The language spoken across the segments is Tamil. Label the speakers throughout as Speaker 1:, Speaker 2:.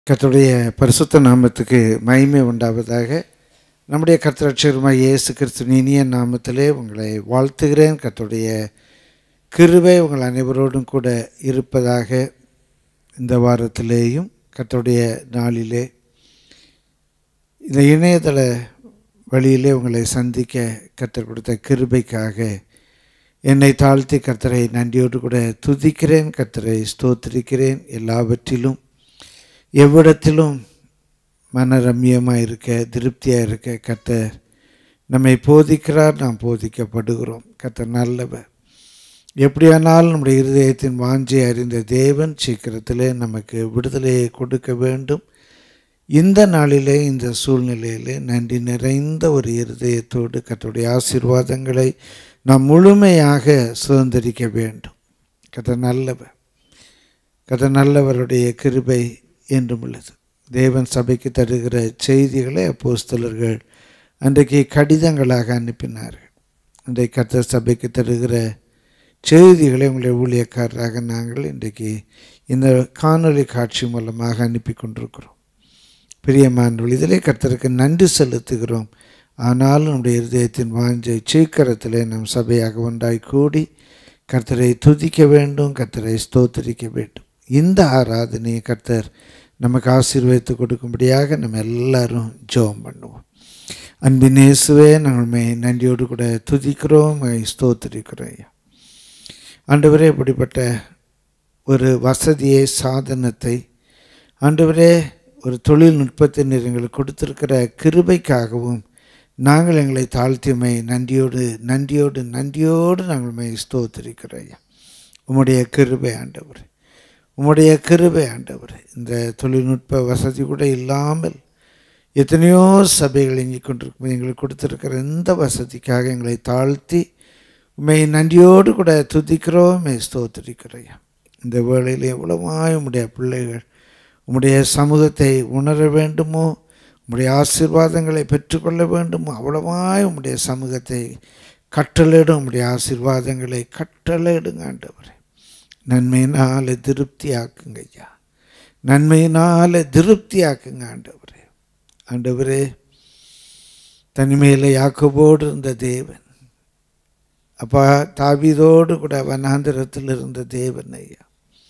Speaker 1: கர்த்தருடைய பரிசுத்த நாமத்துக்கு மகிமை உண்டாவதாக நம்முடைய கர்த்தரட்சகருமாய் இயேசு கிறிஸ்து இனிய நாமத்திலே உங்களை வாழ்த்துகிறேன் கர்த்தருடைய கிருபை உங்கள் அனைவரோடும் கூட இருப்பதாக இந்த வாரத்திலேயும் கர்த்தருடைய நாளிலே இந்த இணையதள வழியிலே உங்களை சந்திக்க கர்த்தர் கொடுத்த கிருபைக்காக என்னை தாழ்த்தி கர்த்தரை நன்றியோடு கூட துதிக்கிறேன் கர்த்தரை ஸ்தோத்திரிக்கிறேன் எல்லாவற்றிலும் எவ்விடத்திலும் மனரம்யமாக இருக்க திருப்தியாக இருக்க கர்த்தர் நம்மை போதிக்கிறார் நாம் போதிக்கப்படுகிறோம் கர்த்தர் நல்லவர் எப்படியானாலும் நம்முடைய இருதயத்தின் வாஞ்சை அறிந்த தேவன் சீக்கிரத்திலே நமக்கு விடுதலையை கொடுக்க வேண்டும் இந்த நாளிலே இந்த சூழ்நிலையிலே நன்றி நிறைந்த ஒரு இருதயத்தோடு கர்த்தருடைய ஆசீர்வாதங்களை நாம் முழுமையாக சுதந்திரிக்க வேண்டும் கர்த்தர் நல்லவர் கர்த்தர் நல்லவருடைய கிருபை என்றும் உள்ளது தேவன் சபைக்கு தருகிற செய்திகளை அப்போஸ்தலர்கள் அன்றைக்கு கடிதங்களாக அனுப்பினார்கள் அன்றைக்கு கர்த்தர் சபைக்கு தருகிற செய்திகளை உங்களுடைய ஊழியக்காரராக நாங்கள் இன்றைக்கு இந்த காணொளி காட்சி மூலமாக அனுப்பி கொண்டிருக்கிறோம் பிரியமானவர்கள் இதிலே கர்த்தருக்கு நன்றி செலுத்துகிறோம் ஆனாலும் நம்முடைய இருதயத்தின் வாஞ்சை சீக்கிரத்திலே நம் சபையாக ஒன்றாய் கூடி கர்த்தரை துதிக்க வேண்டும் கர்த்தரை ஸ்தோத்தரிக்க வேண்டும் இந்த ஆராதனையை கர்த்தர் நமக்கு ஆசீர்வதித்து கொடுக்கும்படியாக நம்ம எல்லாரும் ஜெபம் பண்ணுவோம் அன்பின் இயேசுவே நாங்கள் நன்றியோடு கூட துதிக்கிறோம் ஸ்தோத்தரிக்கிறோம் ஐயா ஆண்டவரே இப்படிப்பட்ட ஒரு வசதியை சாதனத்தை ஆண்டவரே ஒரு தொழில்நுட்பத்தை எங்களுக்கு கொடுத்திருக்கிற கிருபைக்காகவும் நாங்கள் எங்களை தாழ்த்தியமை நன்றியோடு நன்றியோடு நன்றியோடு நாங்கள் மை ஸ்தோத்திரிக்கிறோம் ஐயா உம்முடைய கிருபை ஆண்டவர் உம்முடைய கிருபை ஆண்டவர் இந்த தொழில்நுட்ப வசதி கூட இல்லாமல் எத்தனையோ சபைகள் இயங்கிக் கொண்டிருக்கும் எங்களுக்கு கொடுத்துருக்கிற இந்த வசதிக்காக எங்களை தாழ்த்தி உண்மை நன்றியோடு கூட துதிக்கிறோம் மே ஸ்தோத்திரிக்கிறோம் இந்த வேளையில் எவ்வளவாய் உம்முடைய பிள்ளைகள் உம்முடைய சமூகத்தை உணர வேண்டுமோ உம்முடைய ஆசீர்வாதங்களை பெற்றுக்கொள்ள வேண்டுமோ அவ்வளவாய் உம்முடைய சமூகத்தை கட்டளையிடும் உம்முடைய ஆசீர்வாதங்களை கட்டளையிடுங்க ஆண்டவரே நன்மையினால் திருப்தி ஆக்குங்க ஐயா நன்மையினால் திருப்தி ஆக்குங்க ஆண்டவரே ஆண்டவரே தனிமையில் யாக்கோபோடு இருந்த தேவன் அப்பா தாவீதோடு கூட வனாந்திரத்தில் இருந்த தேவன் ஐயா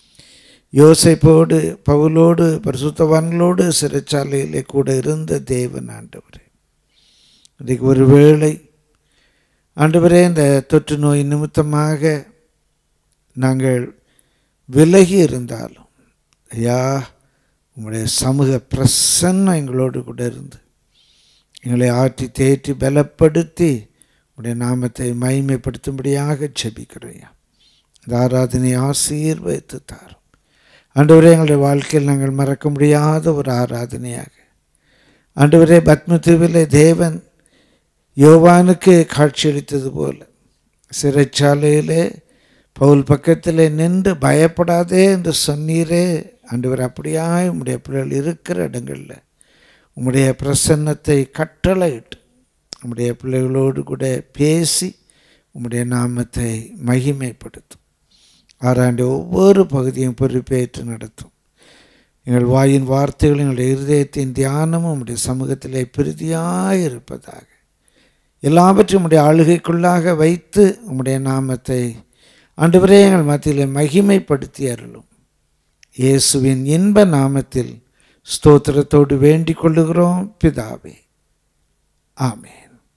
Speaker 1: யோசைப்போடு பவுலோடு பரிசுத்தவான்களோடு சிறைச்சாலையிலே கூட இருந்த தேவன் ஆண்டவரே இன்றைக்கு ஒரு வேளை ஆண்டவரே இந்த தொற்று நோய் நிமித்தமாக நாங்கள் விலகி இருந்தாலும் ஐயா உங்களுடைய சமூக பிரசன்னம் எங்களோடு கூட இருந்து எங்களை ஆற்றி தேற்றி பலப்படுத்தி உடைய நாமத்தை மகிமைப்படுத்தும்படியாக ஜெபிக்கிறோம் ஐயா இந்த ஆராதனை ஆசீர்வதித்து தாரும் ஆண்டவரே எங்களுடைய வாழ்க்கையில் நாங்கள் மறக்க முடியாத ஒரு ஆராதனையாக ஆண்டவரே பத்மதீவிலே தேவன் யோவானுக்கு காட்சியளித்தது போல சிறைச்சாலையிலே பவுல் பக்கத்தில் நின்று பயப்படாதே என்று சொன்னீரே ஆண்டவர் அப்படியாய் உம்முடைய பிள்ளைகள் இருக்கிற இடங்களில் உம்முடைய பிரசன்னத்தை கட்டளையிட்டு உம்முடைய பிள்ளைகளோடு கூட பேசி உம்முடைய நாமத்தை மகிமைப்படுத்தும் ஆறாண்டு ஒவ்வொரு பகுதியும் பொறுப்பேற்று நடத்தும் எங்கள் வாயின் வார்த்தைகள் எங்களுடைய இருதயத்தின் தியானமும் உம்முடைய சமூகத்திலே பிரதியாக இருப்பதாக எல்லாவற்றையும் உம்முடைய ஆளுகைக்குள்ளாக வைத்து உம்முடைய நாமத்தை ஆண்டவரே எங்கள் மத்தியில் மகிமைப்படுத்தி அருளும் இயேசுவின் இன்ப நாமத்தில் ஸ்தோத்திரத்தோடு வேண்டிக் கொள்ளுகிறோம் பிதாவே ஆமேன்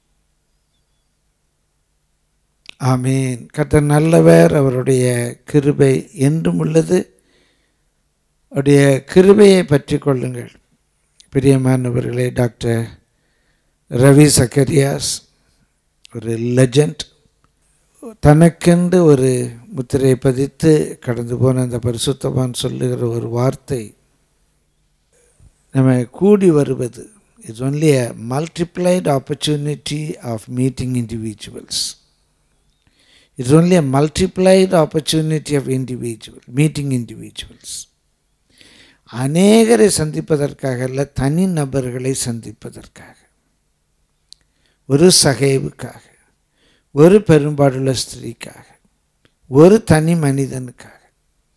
Speaker 1: ஆமீன் கர்த்தர் நல்லவர் அவருடைய கிருபை என்றும் உள்ளது அவருடைய கிருபையை பற்றி கொள்ளுங்கள் பிரியமானவர்களே டாக்டர் ரவி சக்கரியாஸ் ஒரு லெஜண்ட் தனக்கென்று ஒரு முத்திரை பதித்து கடந்து போன அந்த பரிசுத்தவான் சொல்லுகிற ஒரு வார்த்தை நம்ம கூடி வருவது it's only a multiplied opportunity of meeting individuals it's only a multiplied opportunity of individual meeting individuals அநேகரை சந்திப்பதற்காக அல்ல தனி நபர்களை சந்திப்பதற்காக ஒரு சகைவுக்காக ஒரு பெரும்பாடுள்ள ஸ்திரீக்காக ஒரு தனி மனிதனுக்காக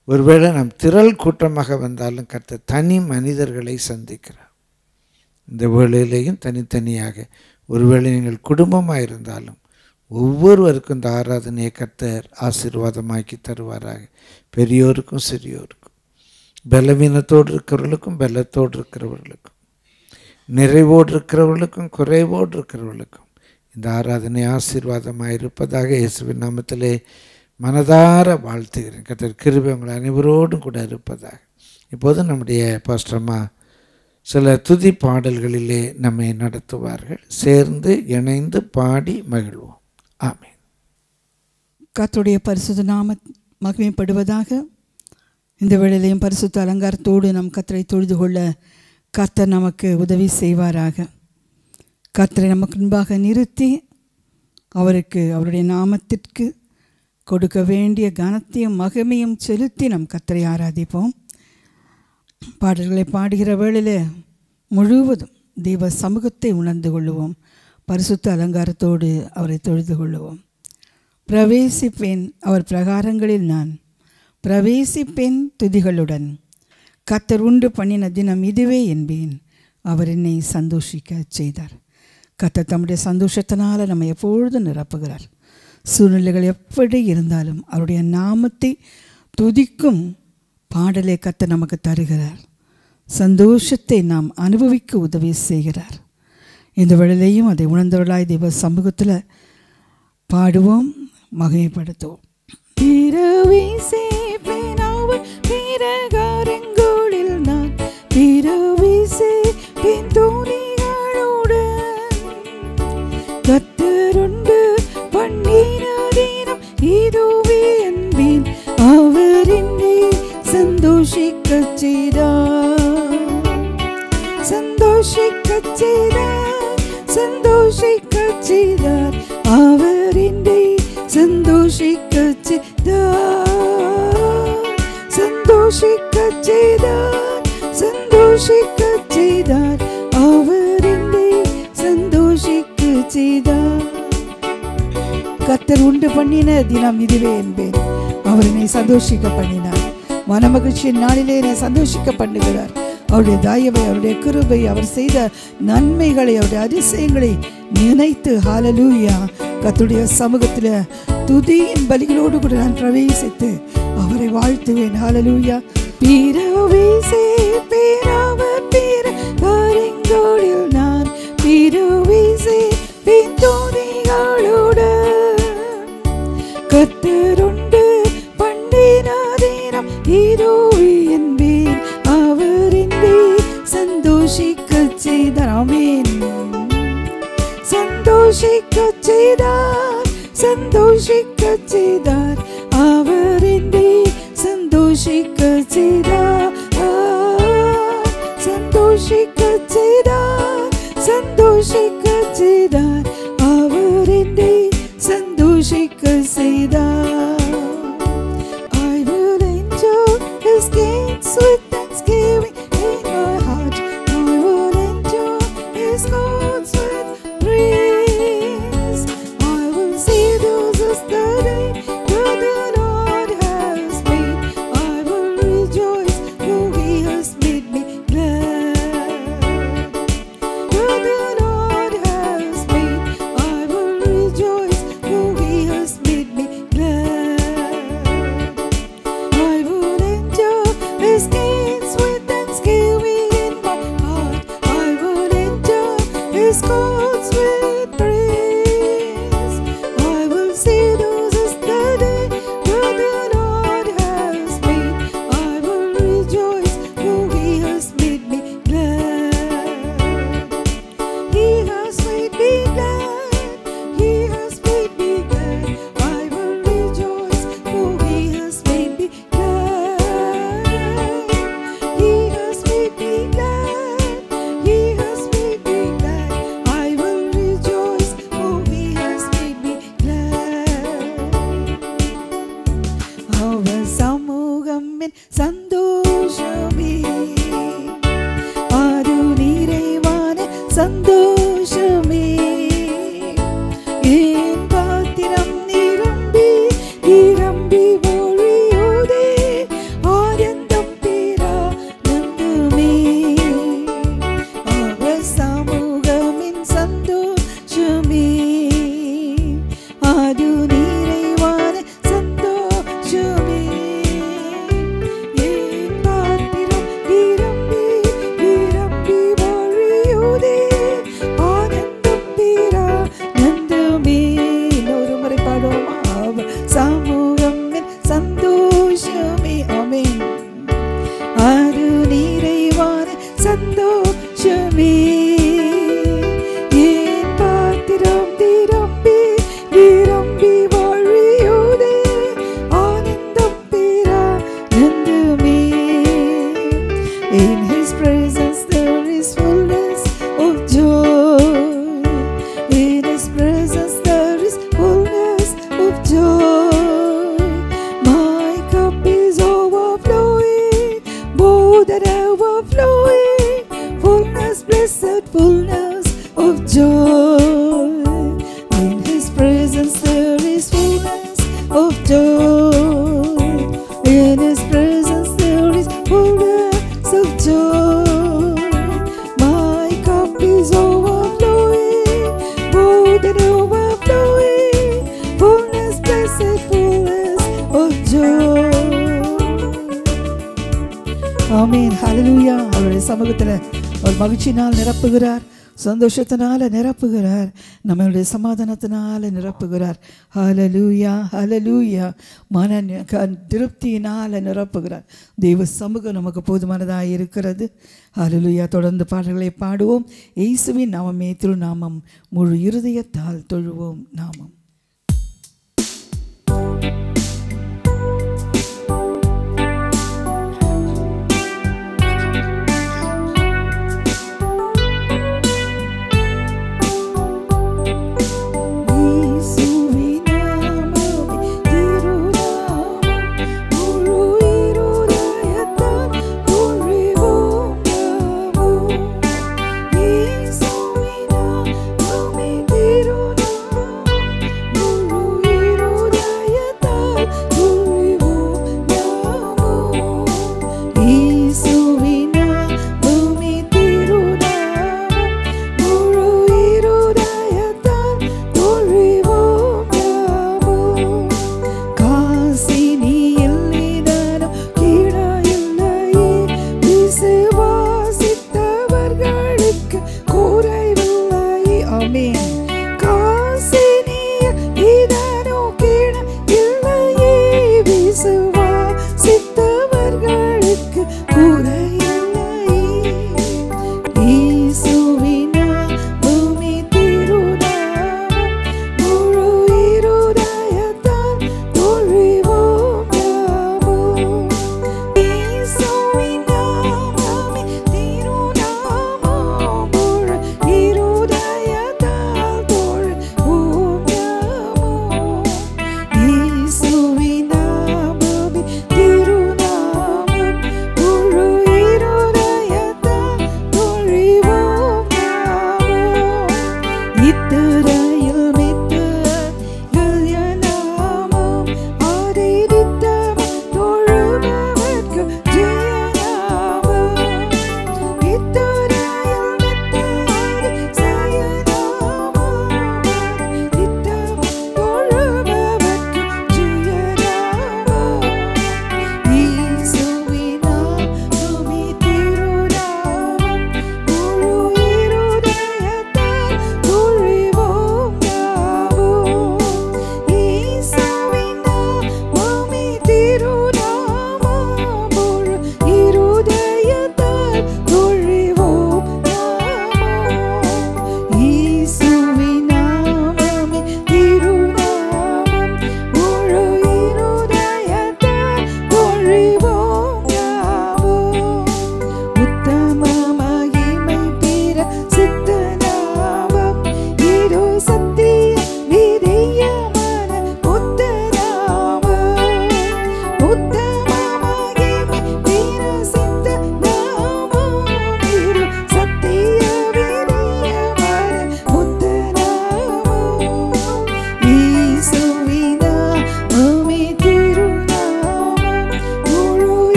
Speaker 1: ஒருவேளை நாம் திரள் கூட்டமாக வந்தாலும் கர்த்தர் தனி மனிதர்களை சந்திக்கிறார் இந்த வேளையிலேயும் தனித்தனியாக ஒருவேளை நீங்கள் குடும்பமாக இருந்தாலும் ஒவ்வொருவருக்கும் இந்த ஆராதனையை கர்த்தர் ஆசீர்வாதமாக்கி தருவாராக பெரியோருக்கும் சிறியோருக்கும் பலவீனத்தோடு இருக்கிறவர்களுக்கும் பலத்தோடு இருக்கிறவர்களுக்கும் நிறைவோடு இருக்கிறவர்களுக்கும் குறைவோடு இருக்கிறவர்களுக்கும் இந்த ஆராதனை ஆசீர்வாதமாக இருப்பதாக இயேசுவின் நாமத்திலே மனதார வாழ்த்துகிறேன் கர்த்தர் கிருபை உங்கள் அனைவரோடும் கூட இருப்பதாக இப்போது நம்முடைய பாஸ்டர்மா சில துதி பாடல்களிலே நம்மை நடத்துவார்கள் சேர்ந்து இணைந்து பாடி மகிழ்வோம் ஆமென்
Speaker 2: கர்த்தருடைய பரிசுத்த நாம மகிமைப்படுவதாக இந்த வேளையிலையும் பரிசுத்த அலங்காரத்தோடு நம் கர்த்தரை தொழுது கொள்ள கர்த்தர் நமக்கு உதவி செய்வாராக கர்த்தரை நமக்கு முன்பாக நிறுத்தி அவருக்கு அவருடைய நாமத்திற்கு கொடுக்க வேண்டிய கனத்தையும் மகிமையும் செலுத்தி நம் கர்த்தரை ஆராதிப்போம் பாடல்களை பாடுகிற வேளையில் முழுவதும் தெய்வ சமூகத்தை உணர்ந்து கொள்ளுவோம் பரிசுத்த அலங்காரத்தோடு அவரை தொழுது கொள்ளுவோம் பிரவேசிப்பேன் அவர் பிரகாரங்களில் நான் பிரவேசிப்பேன் துதிகளுடன் கத்தர் உண்டு பண்ணின தினம் இதுவே என்பேன் அவர் என்னை சந்தோஷிக்க செய்தார் கத்தர் தம்முடைய சந்தோஷத்தினால் நம்ம எப்பொழுதும் நிரப்புகிறார் சூழ்நிலைகள் எப்படி இருந்தாலும் அவருடைய நாமத்தை துதிக்கும் பாடலை கத்தர் நமக்கு தருகிறார் சந்தோஷத்தை நாம் அனுபவிக்க உதவி செய்கிறார் இந்த வேளையிலையும் அதை உணர்ந்தவர்களாய் தெய்வ சமூகத்தில் பாடுவோம் மகிமைப்படுத்துவோம் பிறவிசேப்பேனாவல் பிரகாரங்களில் நான் பிறவிசேப்பேன் துணிகளுடன் கத்தருண்டு பண்ணின தினம் இதுவே என்பேன் அவர் என்னை சந்தோஷிக்கச் செய்தார் சந்தோஷிக்கச் செய்தார் சந்தோஷிக்கச் செய்தார் அவர் என்னை சந்தோஷிக்கச் செய்தார் சந்தோஷிக்கச் செய்தார் சந்தோஷிக்கச் செய்தார் அவர் என்னை சந்தோஷிக்கச் செய்தார் கத்தர் உண்டு பண்ணின தினம் இதுவே என்பேன் அவர் என்னை சந்தோஷிக்க பண்ணினார் மனமகிழ்ச்சியின் நாளிலே என்னை சந்தோஷிக்க பண்ணுகிறார் அவருடைய தயவை அவருடைய கிருபை அவர் செய்த நன்மைகளை அவருடைய அதிசயங்களை நினைத்து ஹாலலூயா கத்துடைய சமூகத்தில் துதியின் பலிகளோடு கூட நான் பிரவேசித்து அவரை வாழ்த்துவேன் ஹாலலூயா பிறவிசே பேராவர் பிற கரிங்கோடில் நான் பிறவிசே பிந்தோதிகளுடன் கத்தருண்டு பண்டினாதீனம் இருவி என்பேன் அவர் என்னை சந்தோஷிக்க செய்தார் ஆமென் சந்தோஷிக்க செய்தார் சந்தோஷிக்க செய்தார் அவர் என்னை சந்தோஷிக்க செய்தார் சந்தோஷிக்க செய்தார் சந்தோஷிக்க செய்தார் அவர் என்னை சந்தோஷிக்க செய்தார் I will enjoy His gates with thanksgiving in my heart. I will enjoy His courts with praise. I will see those as the day that the Lord has made. I will rejoice, for He has made me glad. That the Lord has made, I will rejoice, for He has made me glad. I will enjoy His gates with thanksgiving in my heart. I will enjoy His courts with praise. I will see those as the day that the Lord has made. I will rejoice, for He has made me glad. He has made me glad. He has made me glad. I will rejoice, for He has made me glad. He has made me glad. He has made me glad. I will rejoice, for He has made me glad. அவர் சமூகம் என் சந்தோஷமே அது நிறைவான சந்தோஷமே என் பாத்திரம் நிரம்பி நிரம்பி ஒழியுதே சந்தோஷமே என் பாத்திரம் நிரம்பி நிரம்பி வழியுதே ஆனந்தம் பேரானந்தமே In His presence there is fullness of joy. In His presence there is fullness of joy. My cup is overflowing, more than overflowing. Fullness, blessed fullness of joy. In His presence there is fullness of joy. In His presence there is fullness of joy. My cup is overflowing, more than overflowing. Fullness, blessed fullness of joy. ஆமீன் ஹalleluya அவருடைய சமூகத்தில் ஒரு மகிழ்ச்சியினால் நிரப்புகிறார் சந்தோஷத்தினால நிரப்புகிறார் நம்மளுடைய சமாதானத்தினால நிரப்புகிறார் ஹalleluya ஹalleluya மன நி- க- திருப்தியினால நிரப்புகிறார் தெய்வ சமூகம் நமக்கு போதுமானதாக இருக்கிறது ஹalleluya தொடர்ந்து பாடல்களை பாடுவோம் இயேசுவின் நாமமே திருநாமம் முழு இருதயத்தால் தொழுவோம் நாமம் இயேசுவின் நாமமே திருநாமம் முழு இருதயத்தால் தொழுவோம் நாமம் இயேசுவின் நாமமே திருநாமம்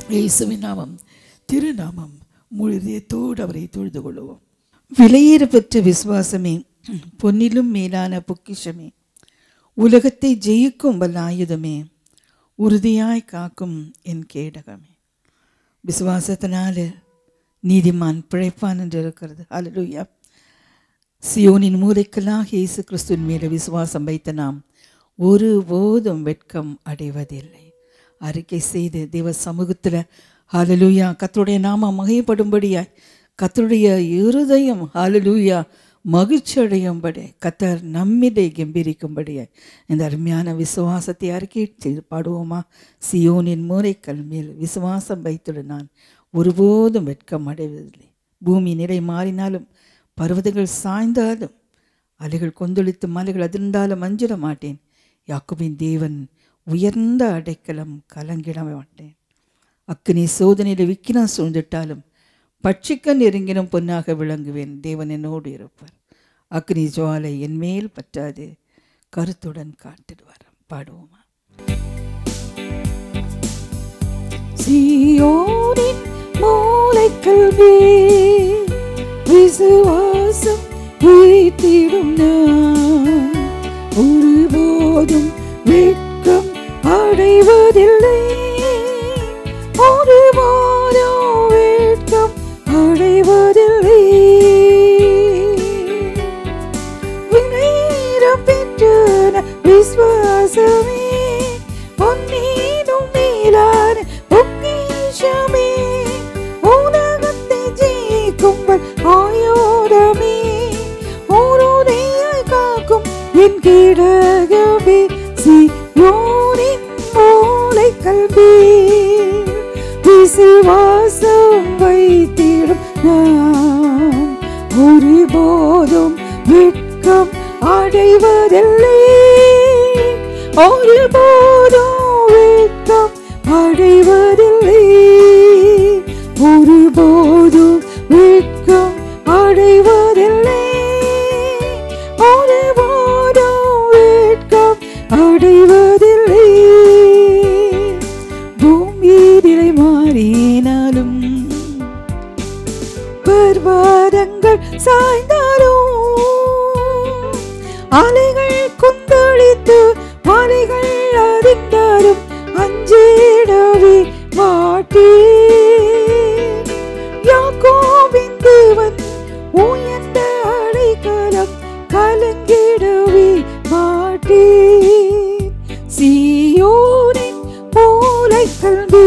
Speaker 2: இயேசுவின் நாமம் திருநாமம் முழுதியத்தோடு அவரை தொழுது கொள்வோம் விலையேற பெற்ற விசுவாசமே பொன்னிலும் மேலான பொக்கிஷமே உலகத்தை ஜெயிக்கும் வல்ல ஆயுதமே உறுதியாய் காக்கும் என் கேடகமே விசுவாசத்தினால நீதிமான் பிழைப்பான் என்று இருக்கிறது அல்லேலூயா சியோனின் மூளைக்கெல்லாம் இயேசு கிறிஸ்துவின் மேலே விசுவாசம் வைத்த நாம் ஒருபோதும் வெட்கம் அடைவதில்லை அறிக்கை செய்து தேவ சமூகத்தில் ஹalleluya கர்த்தருடைய நாம மகிமைப்படும்படியாய் கர்த்தருடைய இருதயம் ஹalleluya மகிழ்ச்சி அடையும்படி கத்தர் நம்மிலே கம்பீரிக்கும்படியாய் இந்த அருமையான விசுவாசத்தை அறிக்கை செய்து பாடுவோமா சியோனின் மூரைக்கல் மேல் விசுவாசம் வைத்துள்ள நான் ஒருபோதும் வெட்கம் அடைவதில்லை பூமி நிலை மாறினாலும் பர்வதங்கள் சாய்ந்தாலும் அலைகள் கொந்தளித்து மலைகள் அதிர்ந்தாலும் அஞ்சிட மாட்டேன் யாக்கோபின் தேவன் உயர்ந்த அடைக்கலம் கலங்கிட மாட்டேன் அக்கினி சோதனையில் விக்கினம் சூழ்ந்துட்டாலும் பட்சிக்க நெருங்கினும் பொன்னாக விளங்குவேன் தேவன் என்னோடு இருப்பார் அக்னி ஜுவாலை என் மேல் பற்றாது கருத்துடன் காட்டிடுவார் பாடுவோமா
Speaker 3: சீயோனின் மூளைக்கல்வி விசுவாசம் வைத்திடும் நான் ஒருபோதும் வெட்கம் அடைவதில்லை ஒருபோதும் வெட்கம் அடைவதில்லை வினையிடம் பெற்ற விசுவாசமே பொன்னீனும் மேலான பொக்கிஷமே உலகத்தை ஜெயிக்கும் ஆயோதமே ஓரோதையாய் காக்கும் என் கிடகமே சியோனின் மூளை கல்வி விசுவாசம் வைத்திடும் நான் ஒருபோதும் வெட்கம் அடைவதில்லை ஒருபோதும் வெட்கம் அடைவதில்லை ஒருபோதும் வெட்கம் அடைவதில்லை ஒருபோதும் வெட்கம் அடைவதில்லை பூமியிலே மாறினாலும் பர்வதங்கள் சாய்ந்தாலும் அலைகள் கொந்தளித்து மலைகள் அதிர்ந்தாலும் அஞ்சிடவே மாட்டேன் யாக்கோபின் தேவன் உயர்ந்த அடைக்கலம் கலங்கிடவே மாட்டேன் சீயோனின் மூளை கல்வி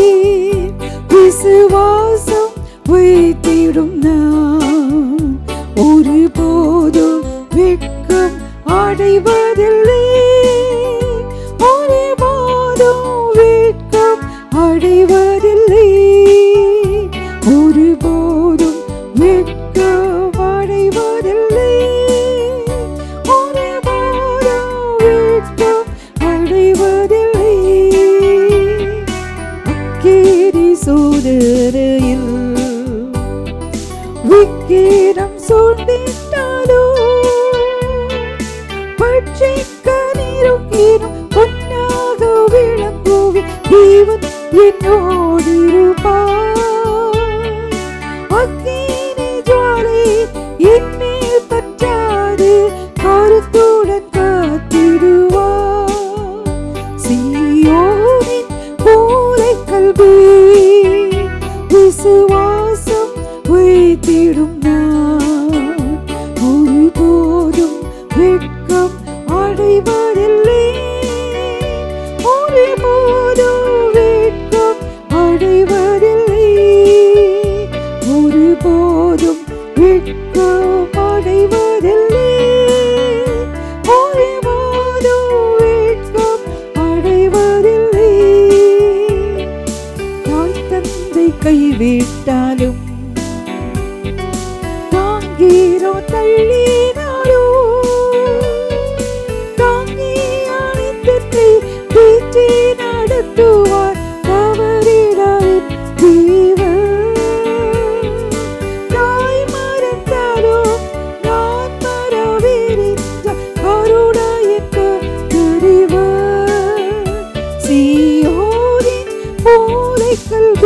Speaker 3: விசுவாசம் வைத்திடும் நான் ஒருபோதும் வெட்கம் அடைவதில்லை ஒருபோதும் வெட்கம் அடைவதில்லை ஒருபோதும் வெட்கம் அடைவதில்லை ஒருபோதும் வெட்கம் அடைவதில்லை அக்கேரி சோதரையில் விக்கிரம் சூழ்ந்திட்டாலோ பட்சிக்க நிருக்கினும் பொன்னாக விளங்குவி தேவன் என்னோடு இருப்பார் அக்கினி ஜுவாலை என்னில் பற்றாது கருத்துடன் காத்திடுவார் சீயோனின் மூளை கல்வி விசுவாசம் வைத்திடும் நான் ஒருபோதும் வெட்கம் அடைவதில்லை ஒருபோதும் வெட்கம் அடைவதில்லை ஒருபோதும் வெட்கம் அடைவதில்லை ஒருபோதும் வெட்கம் அடைவதில்லை தாய் தந்தை கைவிட்டாலும் தாங்கீரோ தள்ளினாலோ தாங்கி அணைத்தத்தை வீட்டி நடத்துவார் தவறிடாய் தேவன் தாய் மறந்தாலோ நான் மறவேறின்ற கருணையற்ற தெரிவர் சீயோரின் மூளைக்கல்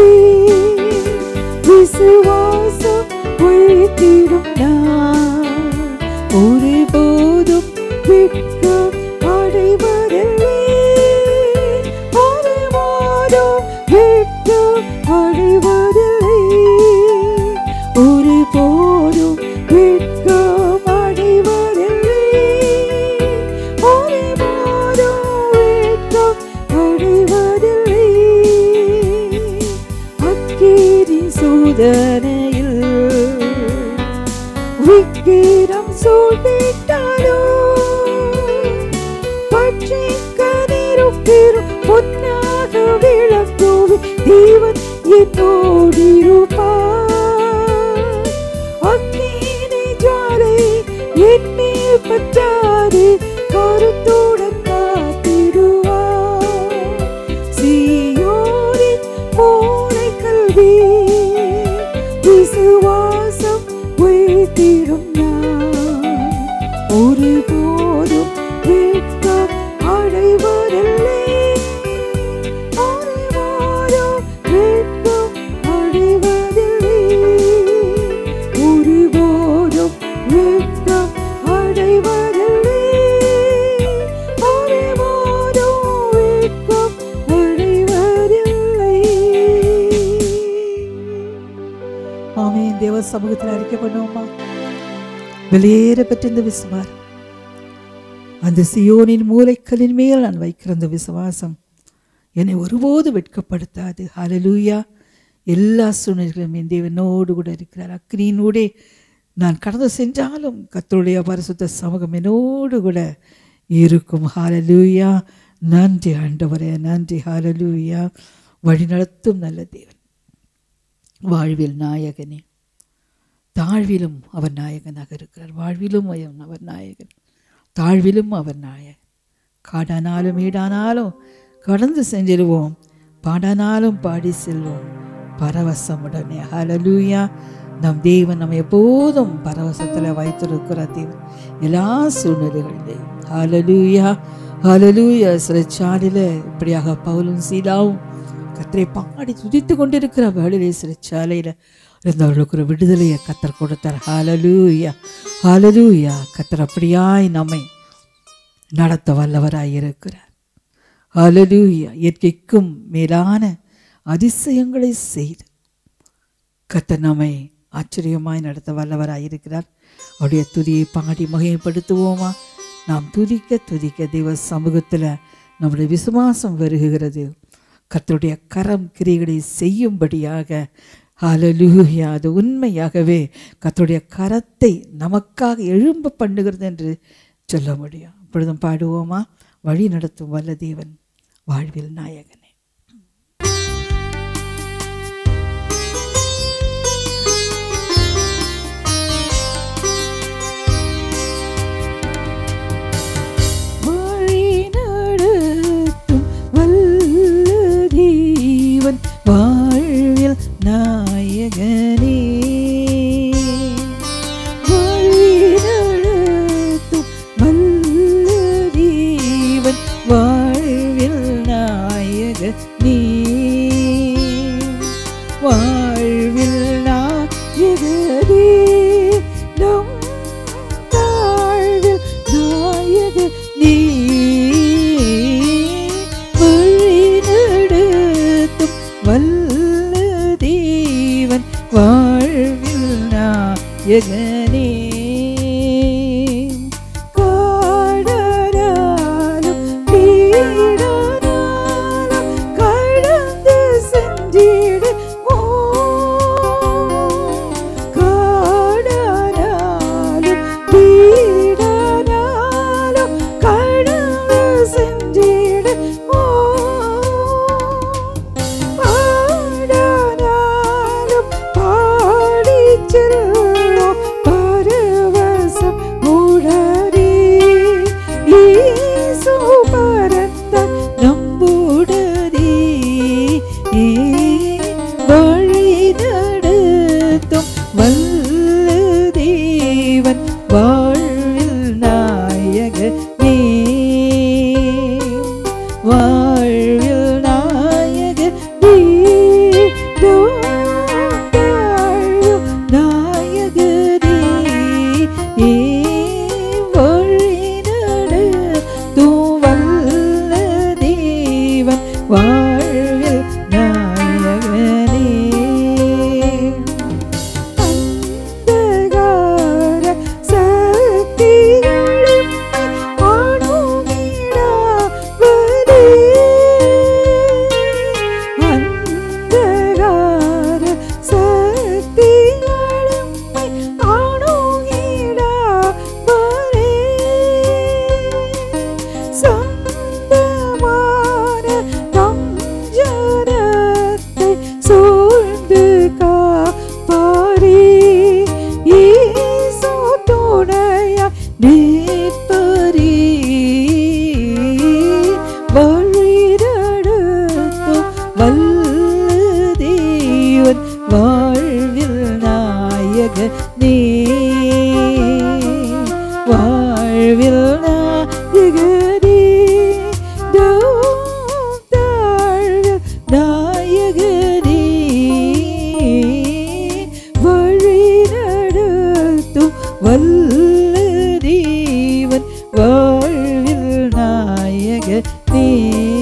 Speaker 2: சமூகத்தில் அறிக்கை பண்ணுவோமா வெளியேற பெற்ற இந்த விசுவாரம் அந்த சியோனின் மூலைக்கல்லின் மேல் நான் வைக்கிற அந்த விசுவாசம் என்னை ஒருபோது வெட்கப்படுத்தாது ஹalleluya எல்லா சூழ்நிலைகளும் என் தேவனோடு கூட இருக்கிறார் அக்னியினூடே நான் கடந்து சென்றாலும் கர்த்தருடைய பரிசுத்த சமூகம் என்னோடு கூட இருக்கும் ஹalleluya நன்றி ஆண்டவரே நன்றி ஹalleluya வழிநடத்தும் நல்ல தேவன் வாழ்வில் நாயகனே தாழ்விலும் அவர் நாயகனாக இருக்கிறார் வாழ்விலும் அவர் அவர் நாயகன் தாழ்விலும் அவர் நாயகன் காடானாலும் ஈடானாலும் கடந்து செஞ்சிருவோம் பாடானாலும் பாடி செல்வோம் பரவசமுடனே ஹalleluya நம் தேவன் நம்ம எப்போதும் பரவசத்தில் வைத்திருக்கிற தேவன் எல்லா சூழ்நிலைகளிலையும் ஹalleluya ஹalleluya சிறைச்சாலையில் இப்படியாக பவுலும் சீலாவும் கத்தரை பாடி துதித்து கொண்டிருக்கிற வேளையிலே சிறைச்சாலையில் இருந்தவர்களுக்கு ஒரு விடுதலையை கத்தர் கொடுத்தார் ஹalleluya ஹalleluya கத்தர் அப்படியாய் நம்மை நடத்த வல்லவராய் இருக்கிறார் ஹalleluya இயற்கைக்கும் மேலான அதிசயங்களை செய்து கத்தர் நம்மை ஆச்சரியமாய் நடத்த வல்லவராய் இருக்கிறார் அவருடைய துதியை பாடி மகிமைப்படுத்துவோமா நாம் துதிக்க துதிக்க தெய்வ சமூகத்தில் நம்முடைய விசுவாசம் வருகிறது கர்த்தருடைய கரம் கிரிகளை செய்யும்படியாக ஹalleluya அது உண்மையாகவே கர்த்தருடைய கரத்தை நமக்காக எழும்ப பண்ணுகிறது என்று சொல்ல முடியும் இப்பொழுதும் பாடுவோமா வழி நடத்தும் வல்ல தேவன் வாழ்வில் நாயகனே
Speaker 3: வழி நடத்தும் வல்ல தேவன் வாழ்வில் நாயகனே வழி நடத்தும் வல்ல தேவன் வாழ்வில் நாயகனே வாழ்வில் நாயகனே நம் தாழ்வில் நாயக நீ வழி நடத்தும் வல்ல தேவன் வாழ்வில் நாயகனே காடராலும் பீடராலும் கடந்து சென்றிடுவோம் காடராலும் பீடராலும் கடந்து சென்றிடுவோம் பாடனாலும் பாடிச் செல்வோம் பரவசம் உடனே. இயேசு பரந்தார் நம்முடனே. வழி நடத்தும் வல்ல தேவன் வாழ்வில் நாயகனே வாழ்வில் நாயகனே தாழும் நாயகனே வழி நடத்தும் வல்ல தேவன் வாழ்வில் நாயகனே அந்தகார சக்திகளும் அணுகிடாவதே. அந்தகார சக்திகளும் அணுகிடாவதே. சொந்தமான தஞ்சரத்தை சூழ்ந்து காப்பாரே. இயேசு துணையா நிற்பரே. வழி நடத்தும் வல்ல தேவன் வாழ்வில் நாயகனே வாழ்வில் நாயகனே தாழ்வில் நாயகனே வழி நடத்தும் வல்ல தேவன் வாழ்வில் நாயகனே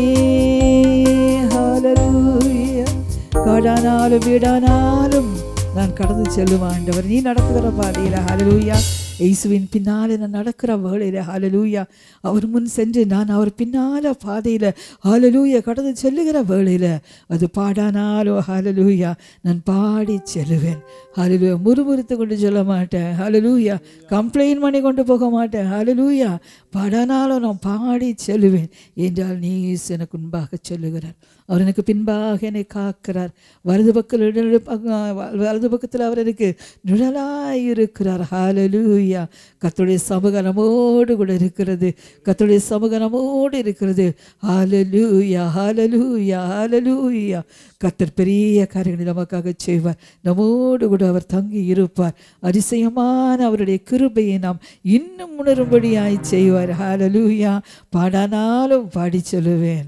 Speaker 3: ஹalleluya காடானாலும் வீடானாலும் நான் கடந்து செல்லுவேன் ஆண்டவர் நீ நடத்துகிற பாதையில் ஹalleluya இயேசுவின் பின்னாலே நான் நடக்கிற வேளையில் ஹalleluya அவர் முன் சென்று நான் அவர் பின்னால பாதையில் ஹalleluya கடந்து செல்லுகிற வேளையில் அது பாடானாலோ ஹalleluya நான் பாடி செல்லுவேன் ஹalleluya முறுமுறுத்து கொண்டு சொல்ல மாட்டேன் ஹalleluya கம்ப்ளைண்ட் பண்ணி கொண்டு போக மாட்டேன் ஹalleluya பாடானாலும் நான் பாடி செல்லுவேன் என்றால் நீ எனக்கு முன்பாக சொல்லுகிறார் அவர் எனக்கு பின்பாக என்னை காக்கிறார் வலது பக்கம் இடது பக்கம் வலது பக்கத்தில் அவர் எனக்கு நிழலாய் இருக்கிறார் ஹalleluya கர்த்தருடைய சமூக நம்மோடு கூட இருக்கிறது கர்த்தருடைய சமூக நம்மோடு இருக்கிறது ஹalleluya ஹalleluya ஹalleluya கர்த்தர் பெரிய காரியங்களை நமக்காக செய்வார் நம்மோடு கூட அவர் தங்கி இருப்பார் அதிசயமான அவருடைய கிருபையை நாம் இன்னும் உணரும்படியாய் செய்வார் ஹalleluya பாடானாலும் பாடி சொல்லுவேன்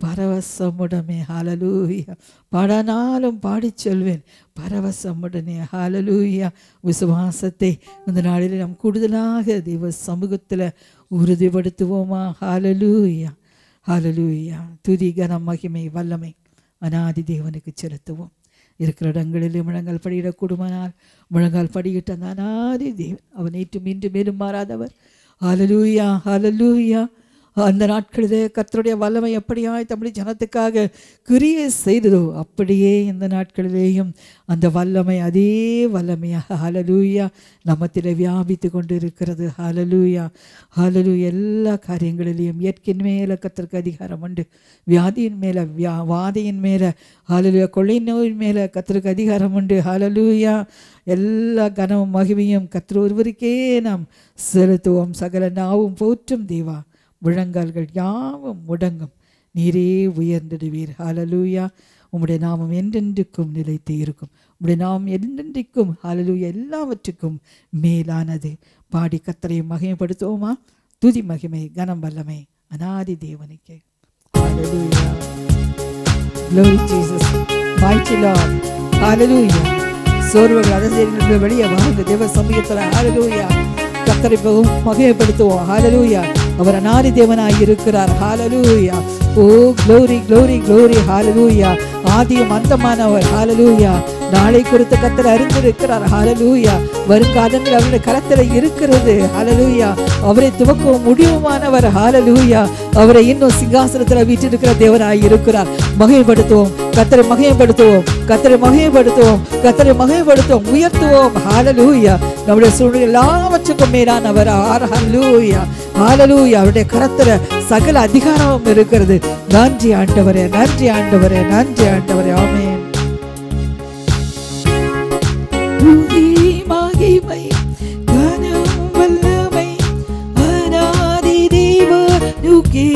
Speaker 3: பரவசமுடமே ஹalleluya பாடானாலும் பாடி சொல்வேன் பரவசமுடனே ஹalleluya விசுவாசத்தை இந்த நாளில் நாம் கூடுதலாக தெய்வ சமூகத்தில் உறுதிப்படுத்துவோமா ஹalleluya ஹalleluya துதி கனம் மகிமை வல்லமை அனாதி தேவனுக்கு செலுத்துவோம் இருக்கிற இடங்களிலே முழங்கால் படியிடக்கூடுமானால் முழங்கால் படியிட்ட அந்த அனாதி தேவன் அவர் நேற்று மீண்டும் மேலும் மாறாதவர் ஹalleluya ஹalleluya அந்த நாட்களிலே கர்த்தருடைய வல்லமை எப்படியாய் தமிழ் ஜனத்துக்காக கிரியை செய்ததோ அப்படியே இந்த நாட்களிலேயும் அந்த வல்லமை அதே வல்லமையாக ஹalleluya நம்மத்திலே வியாபித்து கொண்டு இருக்கிறது ஹalleluya ஹalleluya எல்லா காரியங்களிலேயும் இயற்கையின் மேலே கர்த்தருக்கு அதிகாரம் உண்டு வியாதியின் மேலே வியா வாதையின் மேலே ஹalleluya கொள்ளை நோயின் மேலே கர்த்தருக்கு அதிகாரம் உண்டு ஹalleluya எல்லா கனமும் மகிமையும் கர்த்தர் ஒருவருக்கே நாம் செலுத்துவோம் சகல நாவும் போற்றும் தேவா முழங்கால்கள் யாவும் முடங்கும் நீரே உயர்ந்திடுவீர் ஹalleluya உம்முடைய நாமம் என்றென்றைக்கும் நிலைத்து இருக்கும் உம்முடைய நாமம் என்றென்றைக்கும் ஹalleluya எல்லாவற்றுக்கும் மேலானது பாடி கத்தரை மகிமைப்படுத்துவோமா துதி மகிமை கனம் வல்லமை அனாதி தேவனுக்கே ஹalleluya glory jesus mighty lord hallelujah சோர்வுகள் அரசியல் வெளியே வாழ்ந்த தேவ சமயத்தில் ஹalleluya கத்தரை மிகவும் மகிமைப்படுத்துவோம் ஹalleluya அவர் அனாதி தேவனாய் இருக்கிறார் ஹalleluya ஓ glory glory glory hallelujah ஆதியும் அந்தமானவர் ஹalleluya நாளை குறித்த கத்தர் அறிந்திருக்கிறார் ஹalleluya வருங்காலங்கள் அவருடைய கரத்தில் இருக்கிறது ஹalleluya அவரை துவக்கவும் முடிவுமானவர் ஹalleluya அவரை இன்னும் சிங்காசனத்தில் வீற்றிருக்கிற தேவனாய் இருக்கிறார் மகிமைப்படுத்துவோம் கத்தரை மகிமைப்படுத்துவோம் கத்தரை மகிமைப்படுத்துவோம் கத்தரை மகிமைப்படுத்துவோம் உயர்த்துவோம் ஹalleluya நம்முடைய சூழ்நிலை எல்லாவற்றுக்கும் மேலானவர் ஹalleluya ஹalleluya அவருடைய கரத்துல சகல அதிகாரமும் இருக்கிறது நன்றி ஆண்டவரே நன்றி ஆண்டவரே நன்றி ஆண்டவரே ஆமென் துதி மகிமை கனம் வல்லமை அநாதி தேவனுக்கே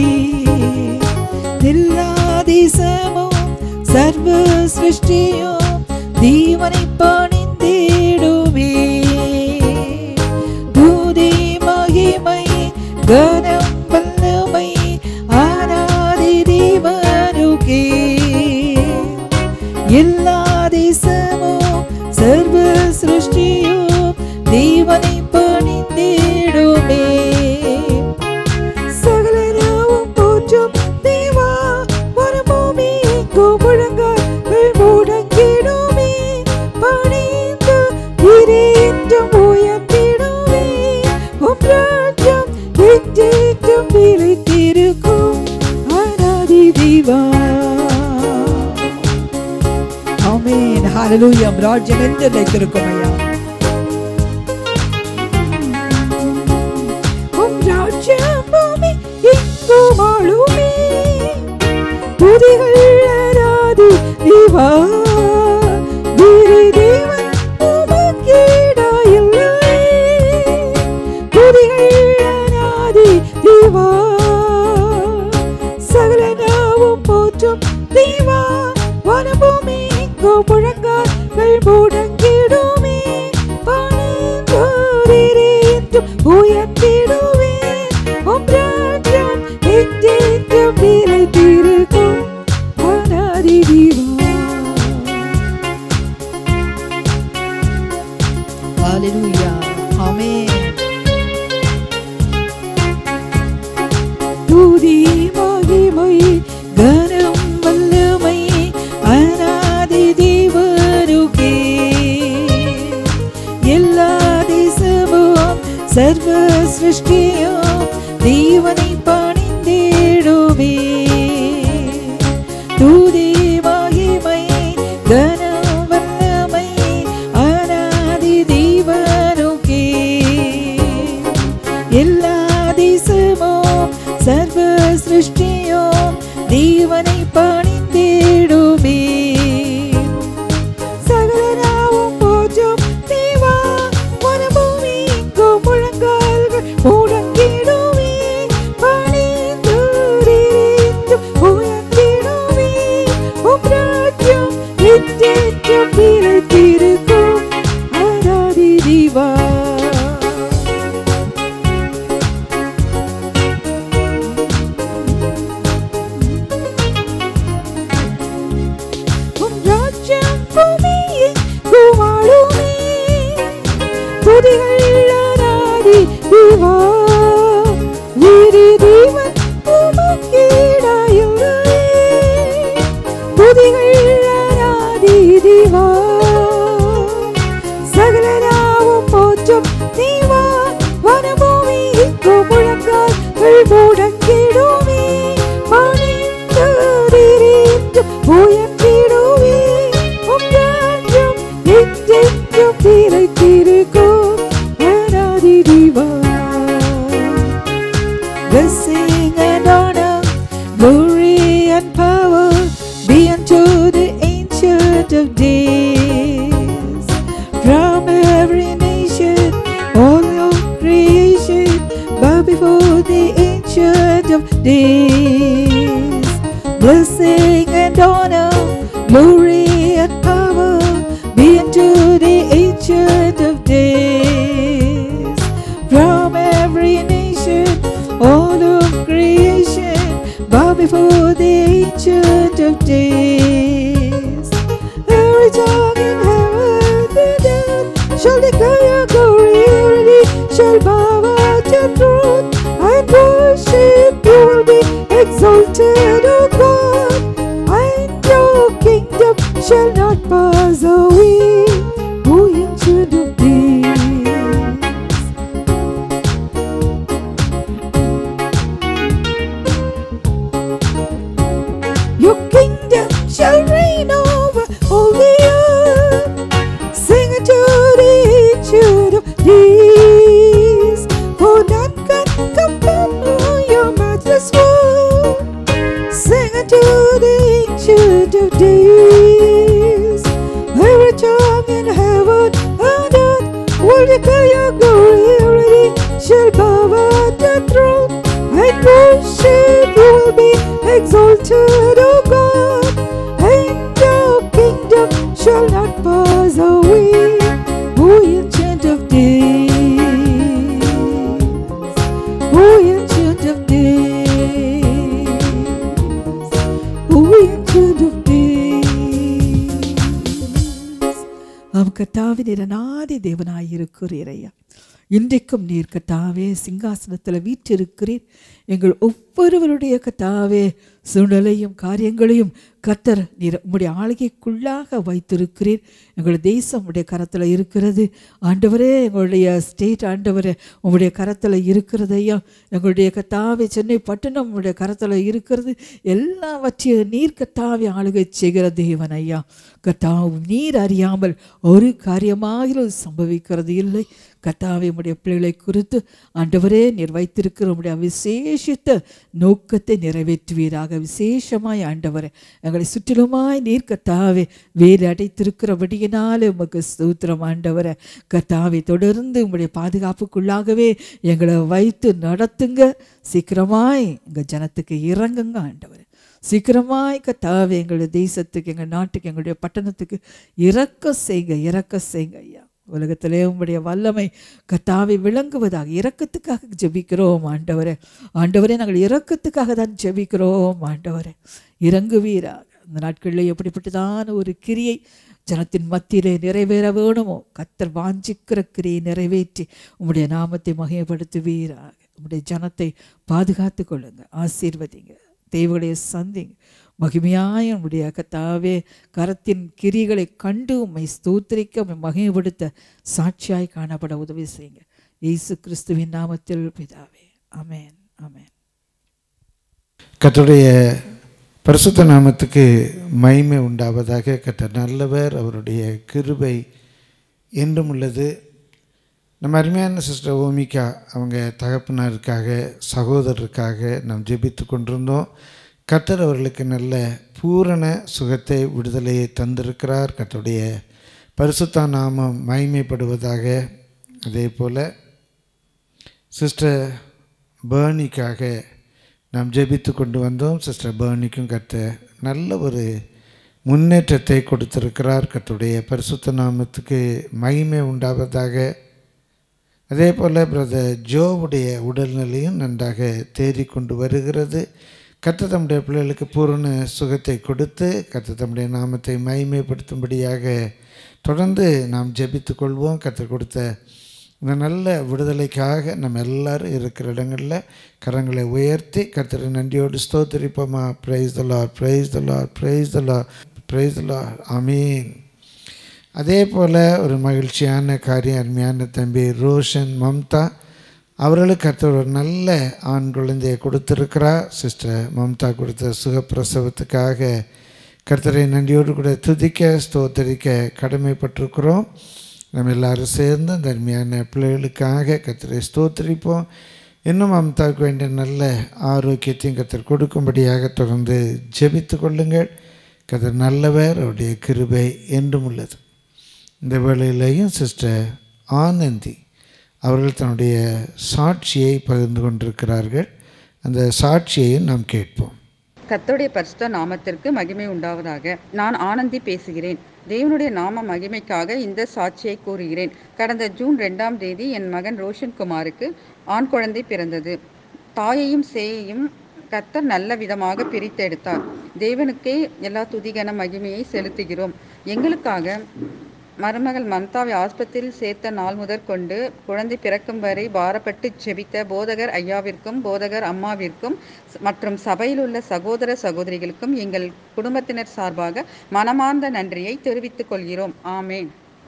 Speaker 3: எல்லாதிசமும் சர்வ சிருஷ்டியும் தீவனை பணிந்திடுமே துதி மகிமை கனம் வல்லமை அநாதி தேவனுக்கே எல்லா தேசமும் சர்வ சிருஷ்டியும் தேவனை பணிந்திடுமே சகலராவும் போற்றும் தேவா வரமோமே கோபுழங்கள் முடங்கிடுமே பணிந்து இறையென்றும் உயர்த்திடுமே உம் ராஜ்யம் என்றென்றும் நிலைத்திருக்கும் அநாதி தேவா ஆமென் ஹalleluya ராஜ்யம் என்று நிலைத்திருக்கும் ஐயா உம் ராஜ்யம் பூமி எங்கும் ஆளுமே துதிகள் அராதி தேவா வேறு தேவன் உமக்கீடாயில்லை துதிகள் அராதி தேவா சகல நாவும் போற்றும் தேவா வனபூமி முழங்கால் முடங்கிடுமே பணிந்தோரிரேற்றும் உயர்த்திடுவே உம் ராஜ்யம் என்றென்றும் நிலைத்திருக்கும் அநாதி தேவா Hallelujah. Amen. துதி மகிமை கனம் வல்லமை அநாதி தேவனுக்கே சர்வ சிருஷ்டியும் தேவனை பணிந்திடுமே சகலராவும் போற்றும் தேவா வனபூமி எங்கும் முழங்கால்கள் முழங்கிடுமே பணிந்துரிந்தும் உயர்ந்திடுமே உம் ராஜ்யம் என்றென்றும் நிலைத்திருக்கும் ஆராதி தேவா உம் ராஜ்யம் பூமியில் குவாழுமே துதிகள் ஆராதி தேவா வீரி தேவன் உமக்கீடாயுள்ளே துதிகள் ஆராதி தேவா சகலராவும் போற்றும் தேவா வனபூமி இங்கு முழங்கால்கள் முடங்கிடுமே பணிந்துரிந்து உயர்த்திடுமே உம் ராஜ்யம் என்றென்றும் நிலைத்திருக்கும் ஆராதி தேவா Blessing and honor, glory and power be unto the ancient of days. From every nation, all of creation, bow before the ancient of days. Blessing and honor, glory and power be unto the ancient of days. From every nation, all of creation, bow before the ancient of days. Every tongue in heaven and earth shall declare your glory. Every knee shall bow at your throne and worship. You will be exalted, O God, and your kingdom shall not pass away. O ancient of days. Your kingdom shall reign over all the earth. Sing unto the ancient of days. For none can compare to your matchless word. Sing unto the ancient of days. Every tongue in heaven and earth will declare your glory. Every shall bow at the throne and worship. You will be exalted, O God, and your kingdom shall not pass away. O ancient of days, O ancient of days, O ancient of days. ஆம் கர்த்தாவே நீர் அநாதி தேவனாயிருக்கிறீர் ஐயா இன்றைக்கும் நீர் கர்த்தாவே சிங்காசனத்தில் வீற்றிருக்கிறீர் எங்கள் ஒவ்வொருவருடைய கர்த்தாவே சூழ்நிலையும் காரியங்களையும் கர்த்தர் நீர் உம்முடைய ஆளுகைக்குள்ளாக வைத்திருக்கிறீர் எங்கள் தேசம் உடைய கரத்தில் இருக்கிறது ஆண்டவரே எங்களுடைய ஸ்டேட் ஆண்டவரே உங்களுடைய கரத்தில் இருக்கிறது ஐயா எங்களுடைய கத்தாவே சென்னை பட்டணம் உங்களுடைய கரத்தில் இருக்கிறது எல்லாவற்றையும் நீர் கத்தாவே ஆளுகை செய்கிற தேவன் ஐயா கத்தாவும் நீர் அறியாமல் ஒரு காரியமாகிலும் சம்பவிக்கிறது இல்லை கத்தாவே உம்முடைய பிள்ளைகளை குறித்து ஆண்டவரே நீர் வைத்திருக்கிற உம்முடைய விசேஷித்த நோக்கத்தை நிறைவேற்றுவீராக விசேஷமாய் ஆண்டவரே எங்களை சுற்றிலுமாய் நீர் கத்தாவே வேறு அடைத்திருக்கிறபடியினாலே உமக்கு ஸ்தோத்திரம் ஆண்டவரே கத்தாவை தொடர்ந்து உம்முடைய பாதுகாப்புக்குள்ளாகவே எங்களை வைத்து நடத்துங்க சீக்கிரமாய் எங்கள் ஜனத்துக்கு இறங்குங்க ஆண்டவரே சீக்கிரமாய் கத்தாவே எங்களுடைய தேசத்துக்கு எங்கள் நாட்டுக்கு எங்களுடைய பட்டணத்துக்கு இறக்க செய்யுங்க இறக்க செய்யுங்க ஐயா உலகத்திலே உம்முடைய வல்லமை கத்தாவை விளங்குவதாக இரக்கத்துக்காக ஜெபிக்கிறோம் ஆண்டவரே ஆண்டவரே நாங்கள் இரக்கத்துக்காக தான் ஜெபிக்கிறோம் ஆண்டவரே இறங்குவீராக இந்த நாட்களில் எப்படிப்பட்டதான ஒரு கிரியை ஜனத்தின் மத்தியிலே நிறைவேற வேணுமோ கத்தர் வாஞ்சிக்கிற கிரியை நிறைவேற்றி உம்முடைய நாமத்தை மகிமைப்படுத்துவீராக உம்முடைய ஜனத்தை பாதுகாத்து கொள்ளுங்க ஆசீர்வதிங்க தேவடைய சந்திங்க மகிமையாய உம்முடைய கத்தாவே கரத்தின் கிரிகளை கண்டு உம்மை ஸ்தோத்திரிக்க உம்மை மகிமைப்படுத்த சாட்சியாய் காணப்பட உதவி செய்யுங்க இயேசு கிறிஸ்துவின் நாமத்தில் பிதாவே ஆமென் ஆமென்
Speaker 1: கர்த்தருடைய பரிசுத்த நாமத்துக்கு மகிமை உண்டாவதாக கர்த்தர் நல்லவர் அவருடைய கிருபை என்றும் உள்ளது நம்ம அருமையான சிஸ்டர் ஓமிகா அவங்க தகப்பனாருக்காக சகோதரருக்காக நாம் ஜெபித்து கொண்டிருந்தோம் கர்த்தர் அவர்களுக்கு நல்ல பூரண சுகத்தை விடுதலையை தந்திருக்கிறார் கர்த்தருடைய பரிசுத்த நாமம் மகிமைப்படுவதாக அதே போல் சிஸ்டர் பேர்னிக்காக நாம் ஜெபித்து கொண்டு வந்தோம் சிஸ்டர் பேர்னிக்கும் கர்த்தர் நல்ல ஒரு முன்னேற்றத்தை கொடுத்திருக்கிறார் கர்த்தருடைய பரிசுத்த நாமத்துக்கு மகிமை உண்டாவதாக அதே போல் பிரதர் ஜோவுடைய உடல்நிலையும் நன்றாக தேறி கொண்டு வருகிறது கர்த்தர் தம்முடைய பிள்ளைகளுக்கு பூரண சுகத்தை கொடுத்து கர்த்தர் தம்முடைய நாமத்தை மகிமைப்படுத்தும்படியாக தொடர்ந்து நாம் ஜெபித்து கொள்வோம் கர்த்தர் கொடுத்த இந்த நல்ல விடுதலைக்காக நம்ம எல்லாரும் இருக்கிற இடங்களில் கரங்களை உயர்த்தி கர்த்தரை நன்றியோடு ஸ்தோத்திரிப்போமா ப்ரைஸ் தலா ப்ரைஸ் தலா ப்ரைஸ் தலா ப்ரைஸ் தலா அமீன் அதே போல் ஒரு மகிழ்ச்சியான காரியம் அருமையான தம்பி ரோஷன் மம்தா அவர்களுக்கு கர்த்தர் ஒரு நல்ல ஆண் குழந்தையை கொடுத்துருக்கிறார் சிஸ்டர் மம்தா கொடுத்த சுகப்பிரசவத்துக்காக கர்த்தரை நன்றியோடு கூட துதிக்க ஸ்தோத்தரிக்க கடமைப்பட்டிருக்கிறோம் நம்ம எல்லாரும் சேர்ந்து அந்த அருமையான பிள்ளைகளுக்காக கர்த்தரை ஸ்தோத்தரிப்போம் இன்னும் மம்தாவுக்கு வேண்டிய நல்ல ஆரோக்கியத்தையும் கர்த்தர் கொடுக்கும்படியாக தொடர்ந்து ஜெபித்து கொள்ளுங்கள் கர்த்தர் நல்லவர் அவருடைய கிருபை என்றும் உள்ளது இந்த வேளையிலையும் சிஸ்டர் ஆனந்தி அவர்கள் தன்னுடைய சாட்சியை பகிர்ந்து கொண்டிருக்கிறார்கள் அந்த சாட்சியையும் நாம் கேட்போம்
Speaker 4: கர்த்தருடைய பரிசுத்த நாமத்திற்கு மகிமை உண்டாவதாக நான் ஆனந்தி பேசுகிறேன் தேவனுடைய நாம மகிமைக்காக இந்த சாட்சியை கூறுகிறேன் கடந்த ஜூன் ரெண்டாம் தேதி என் மகன் ரோஷன் குமாருக்கு ஆண் குழந்தை பிறந்தது தாயையும் சேயையும் கர்த்தர் நல்ல விதமாக பிரித்தெடுத்தார் தேவனுக்கே எல்லா துதிகன மகிமையை செலுத்துகிறோம் எங்களுக்காக மருமகள் மம்தாவை ஆஸ்பத்திரியில் சேர்த்த நாள் முதற் கொண்டு குழந்தை பிறக்கும் வரை பாரப்பட்டு ஜெபித்த போதகர் ஐயாவிற்கும் போதகர் அம்மாவிற்கும் மற்றும் சபையில் உள்ள சகோதர சகோதரிகளுக்கும் எங்கள் குடும்பத்தினர் சார்பாக மனமார்ந்த நன்றியை தெரிவித்துக் கொள்கிறோம் ஆமேன்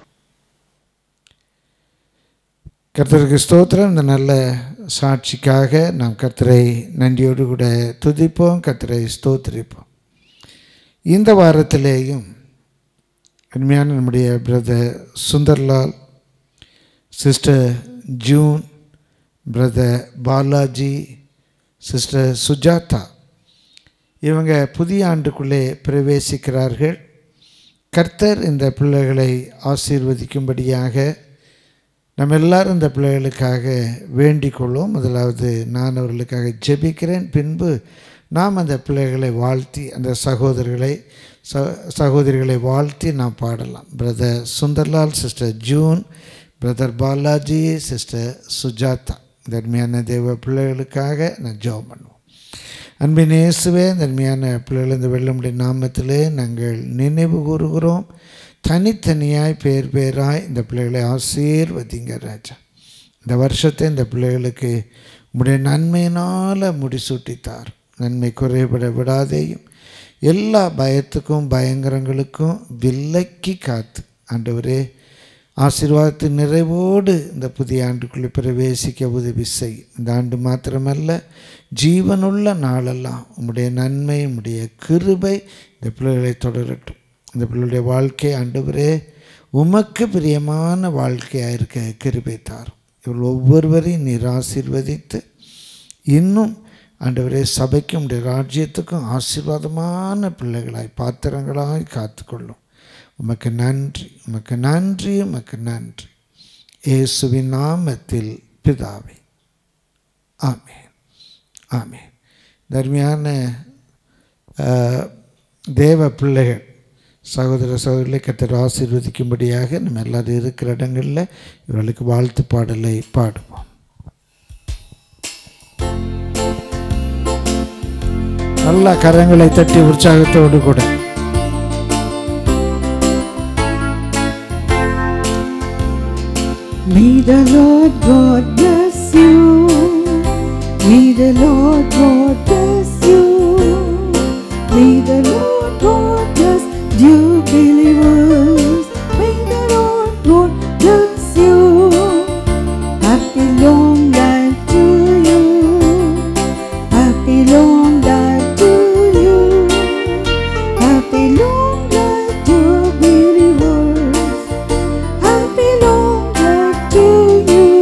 Speaker 1: கர்த்தருக்கு ஸ்தோத்திரம் இந்த நல்ல சாட்சிக்காக நாம் கர்த்தரை நன்றியோடு கூட துதிப்போம் கர்த்தரை ஸ்தோத்திரிப்போம் இந்த வாரத்திலேயும் அருமையான நம்முடைய brother Sundarlal sister June brother Balaji sister Sujatha இவங்க புதிய ஆண்டுக்குள்ளே பிரவேசிக்கிறார்கள் கர்த்தர் இந்த பிள்ளைகளை ஆசீர்வதிக்கும்படியாக நம்ம எல்லாரும் இந்த பிள்ளைகளுக்காக வேண்டிக் கொள்வோம் முதலாவது நான் அவர்களுக்காக ஜெபிக்கிறேன் பின்பு நாம் அந்த பிள்ளைகளை வாழ்த்தி அந்த சகோதரர்களை ச சகோதரிகளை வாழ்த்தி நாம் பாடலாம் brother Sundarlal sister June brother Balaji sister Sujatha இந்த அருமையான தேவ பிள்ளைகளுக்காக நான் ஜெபம் பண்ணுவோம் அன்பின் இயேசுவே இந்த அருமையான பிள்ளைகள் இந்த வெள்ளமுடைய நாமத்திலே நாங்கள் நினைவு கூறுகிறோம் தனித்தனியாய் பேர் பேராய் இந்த பிள்ளைகளை ஆசீர்வதிங்க ராஜா இந்த வருஷத்தை இந்த பிள்ளைகளுக்கு உங்களுடைய நன்மையினால் முடிசூட்டித்தார் நன்மை குறைபட விடாதேயும் எல்லா பயத்துக்கும் பயங்கரங்களுக்கும் விலக்கி காத்து ஆண்டவரே ஆசீர்வாதத்தின் நிறைவோடு இந்த புதிய ஆண்டுக்குள்ளே பிரவேசிக்க உதவி செய் இந்த ஆண்டு மாத்திரமல்ல ஜீவனுள்ள நாளெல்லாம் உம்முடைய நன்மை உம்முடைய கிருபை இந்த பிள்ளைகளை தொடரட்டும் இந்த பிள்ளைகளுடைய வாழ்க்கை ஆண்டவரே உமக்கு பிரியமான வாழ்க்கையாக இருக்க கிருபை தாரும் இவள் ஒவ்வொருவரையும் நீர் ஆசீர்வதித்து இன்னும் ஆண்டவரே சபைக்கும் உடைய ராஜ்யத்துக்கும் ஆசீர்வாதமான பிள்ளைகளாய் பாத்திரங்களாய் காத்துக்கொள்ளும் உமக்கு நன்றி உமக்கு நன்றி உமக்கு நன்றி இயேசுவின் நாமத்தில் பிதாவே ஆமேன் ஆமேன் தர்மியான தேவ பிள்ளைகள் சகோதர சகோதரிகளை கத்தர் ஆசீர்வதிக்கும்படியாக நம்ம எல்லாரும் இருக்கிற இடங்களில் இவர்களுக்கு வாழ்த்து பாடலை பாடுவோம் நல்ல கரங்களை தட்டி உற்சாகத்தோடு கூட
Speaker 2: May the Lord God bless you. May the Lord God bless you. May the Lord God bless you, believers. May the Lord God bless you. Happy long life to you. Happy long life to you. Happy long life to believers. Happy long life to you.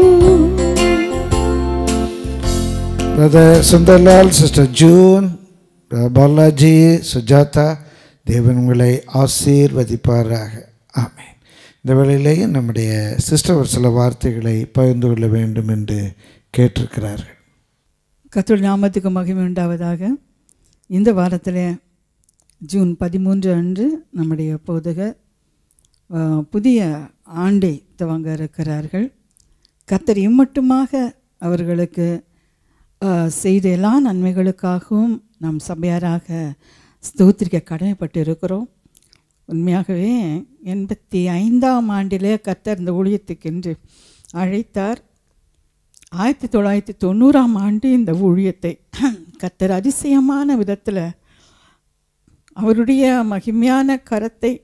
Speaker 1: Brother Sundarlal sister June Balaji Sujatha தேவன் உங்களை ஆசீர்வதிப்பாராக ஆமென் இந்த வேளையிலேயும் நம்முடைய சிஸ்டர் ஒரு சில வார்த்தைகளை பகிர்ந்து கொள்ள வேண்டும் என்று கேட்டிருக்கிறார்கள்
Speaker 3: கர்த்தருடைய நாமத்துக்கு மகிமை உண்டாவதாக இந்த வாரத்தில் ஜூன் பதிமூன்று அன்று நம்முடைய போதகர் ஆ, புதிய ஆண்டை துவங்க இருக்கிறார்கள் கர்த்தர் இம்மட்டுமாக அவர்களுக்கு ஆ, செய்த எல்லா நன்மைகளுக்காகவும் நாம் சபையாராக ஸ்தோத்திரிக்க கடமைப்பட்டு இருக்கிறோம் உண்மையாகவே எண்பத்தி ஐந்தாம் ஆண்டிலே கர்த்தர் இந்த ஊழியத்துக்கென்று அழைத்தார் ஆயிரத்தி தொள்ளாயிரத்தி தொண்ணூறாம் ஆண்டு இந்த ஊழியத்தை கர்த்தர் அதிசயமான விதத்தில் அவருடைய மகிமையான கரத்தை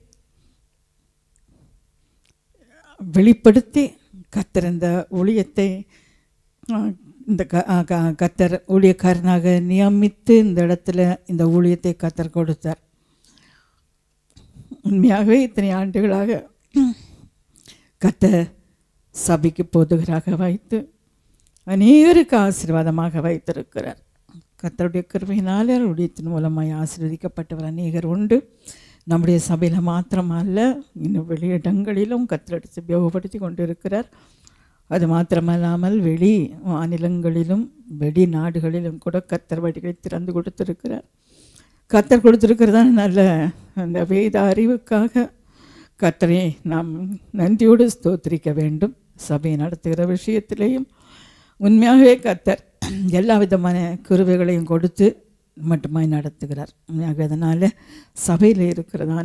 Speaker 3: வெளிப்படுத்தி கர்த்தர் இந்த ஊழியத்தை அஹ், இந்த க அஹ், க- கர்த்தர் ஊழியக்காரனாக நியமித்து இந்த இடத்துல இந்த ஊழியத்தை கர்த்தர் கொடுத்தார் உண்மையாகவே இத்தனை ஆண்டுகளாக கர்த்தர் சபைக்கு போதுகராக வைத்து அநேகருக்கு ஆசீர்வாதமாக வைத்திருக்கிறார் கர்த்தருடைய கிருபையினாலே ஊழியத்தின் மூலமாய் ஆசீர்வதிக்கப்பட்டவர் அநேகர் உண்டு நம்முடைய சபையில் மாத்திரமல்ல இன்னும் வெளியிடங்களிலும் கர்த்தரெடுத்து உபயோகப்படுத்தி கொண்டு இருக்கிறார் அது மாத்திரமல்லாமல் வெளி மாநிலங்களிலும் வெளி நாடுகளிலும் கூட கர்த்தர் வழிகளை திறந்து கொடுத்திருக்கிறார் கர்த்தர் கொடுத்திருக்கிறதான நல்ல அந்த வேத அறிவுக்காக கர்த்தரை நாம் நன்றியோடு ஸ்தோத்திரிக்க வேண்டும் சபையை நடத்துகிற விஷயத்திலேயும் உண்மையாகவே கர்த்தர் எல்லா விதமான குருவைகளையும் கொடுத்து மட்டுமாய் நடத்துகிறார் உண்மையாகவே அதனால் சபையில் இருக்கிறதான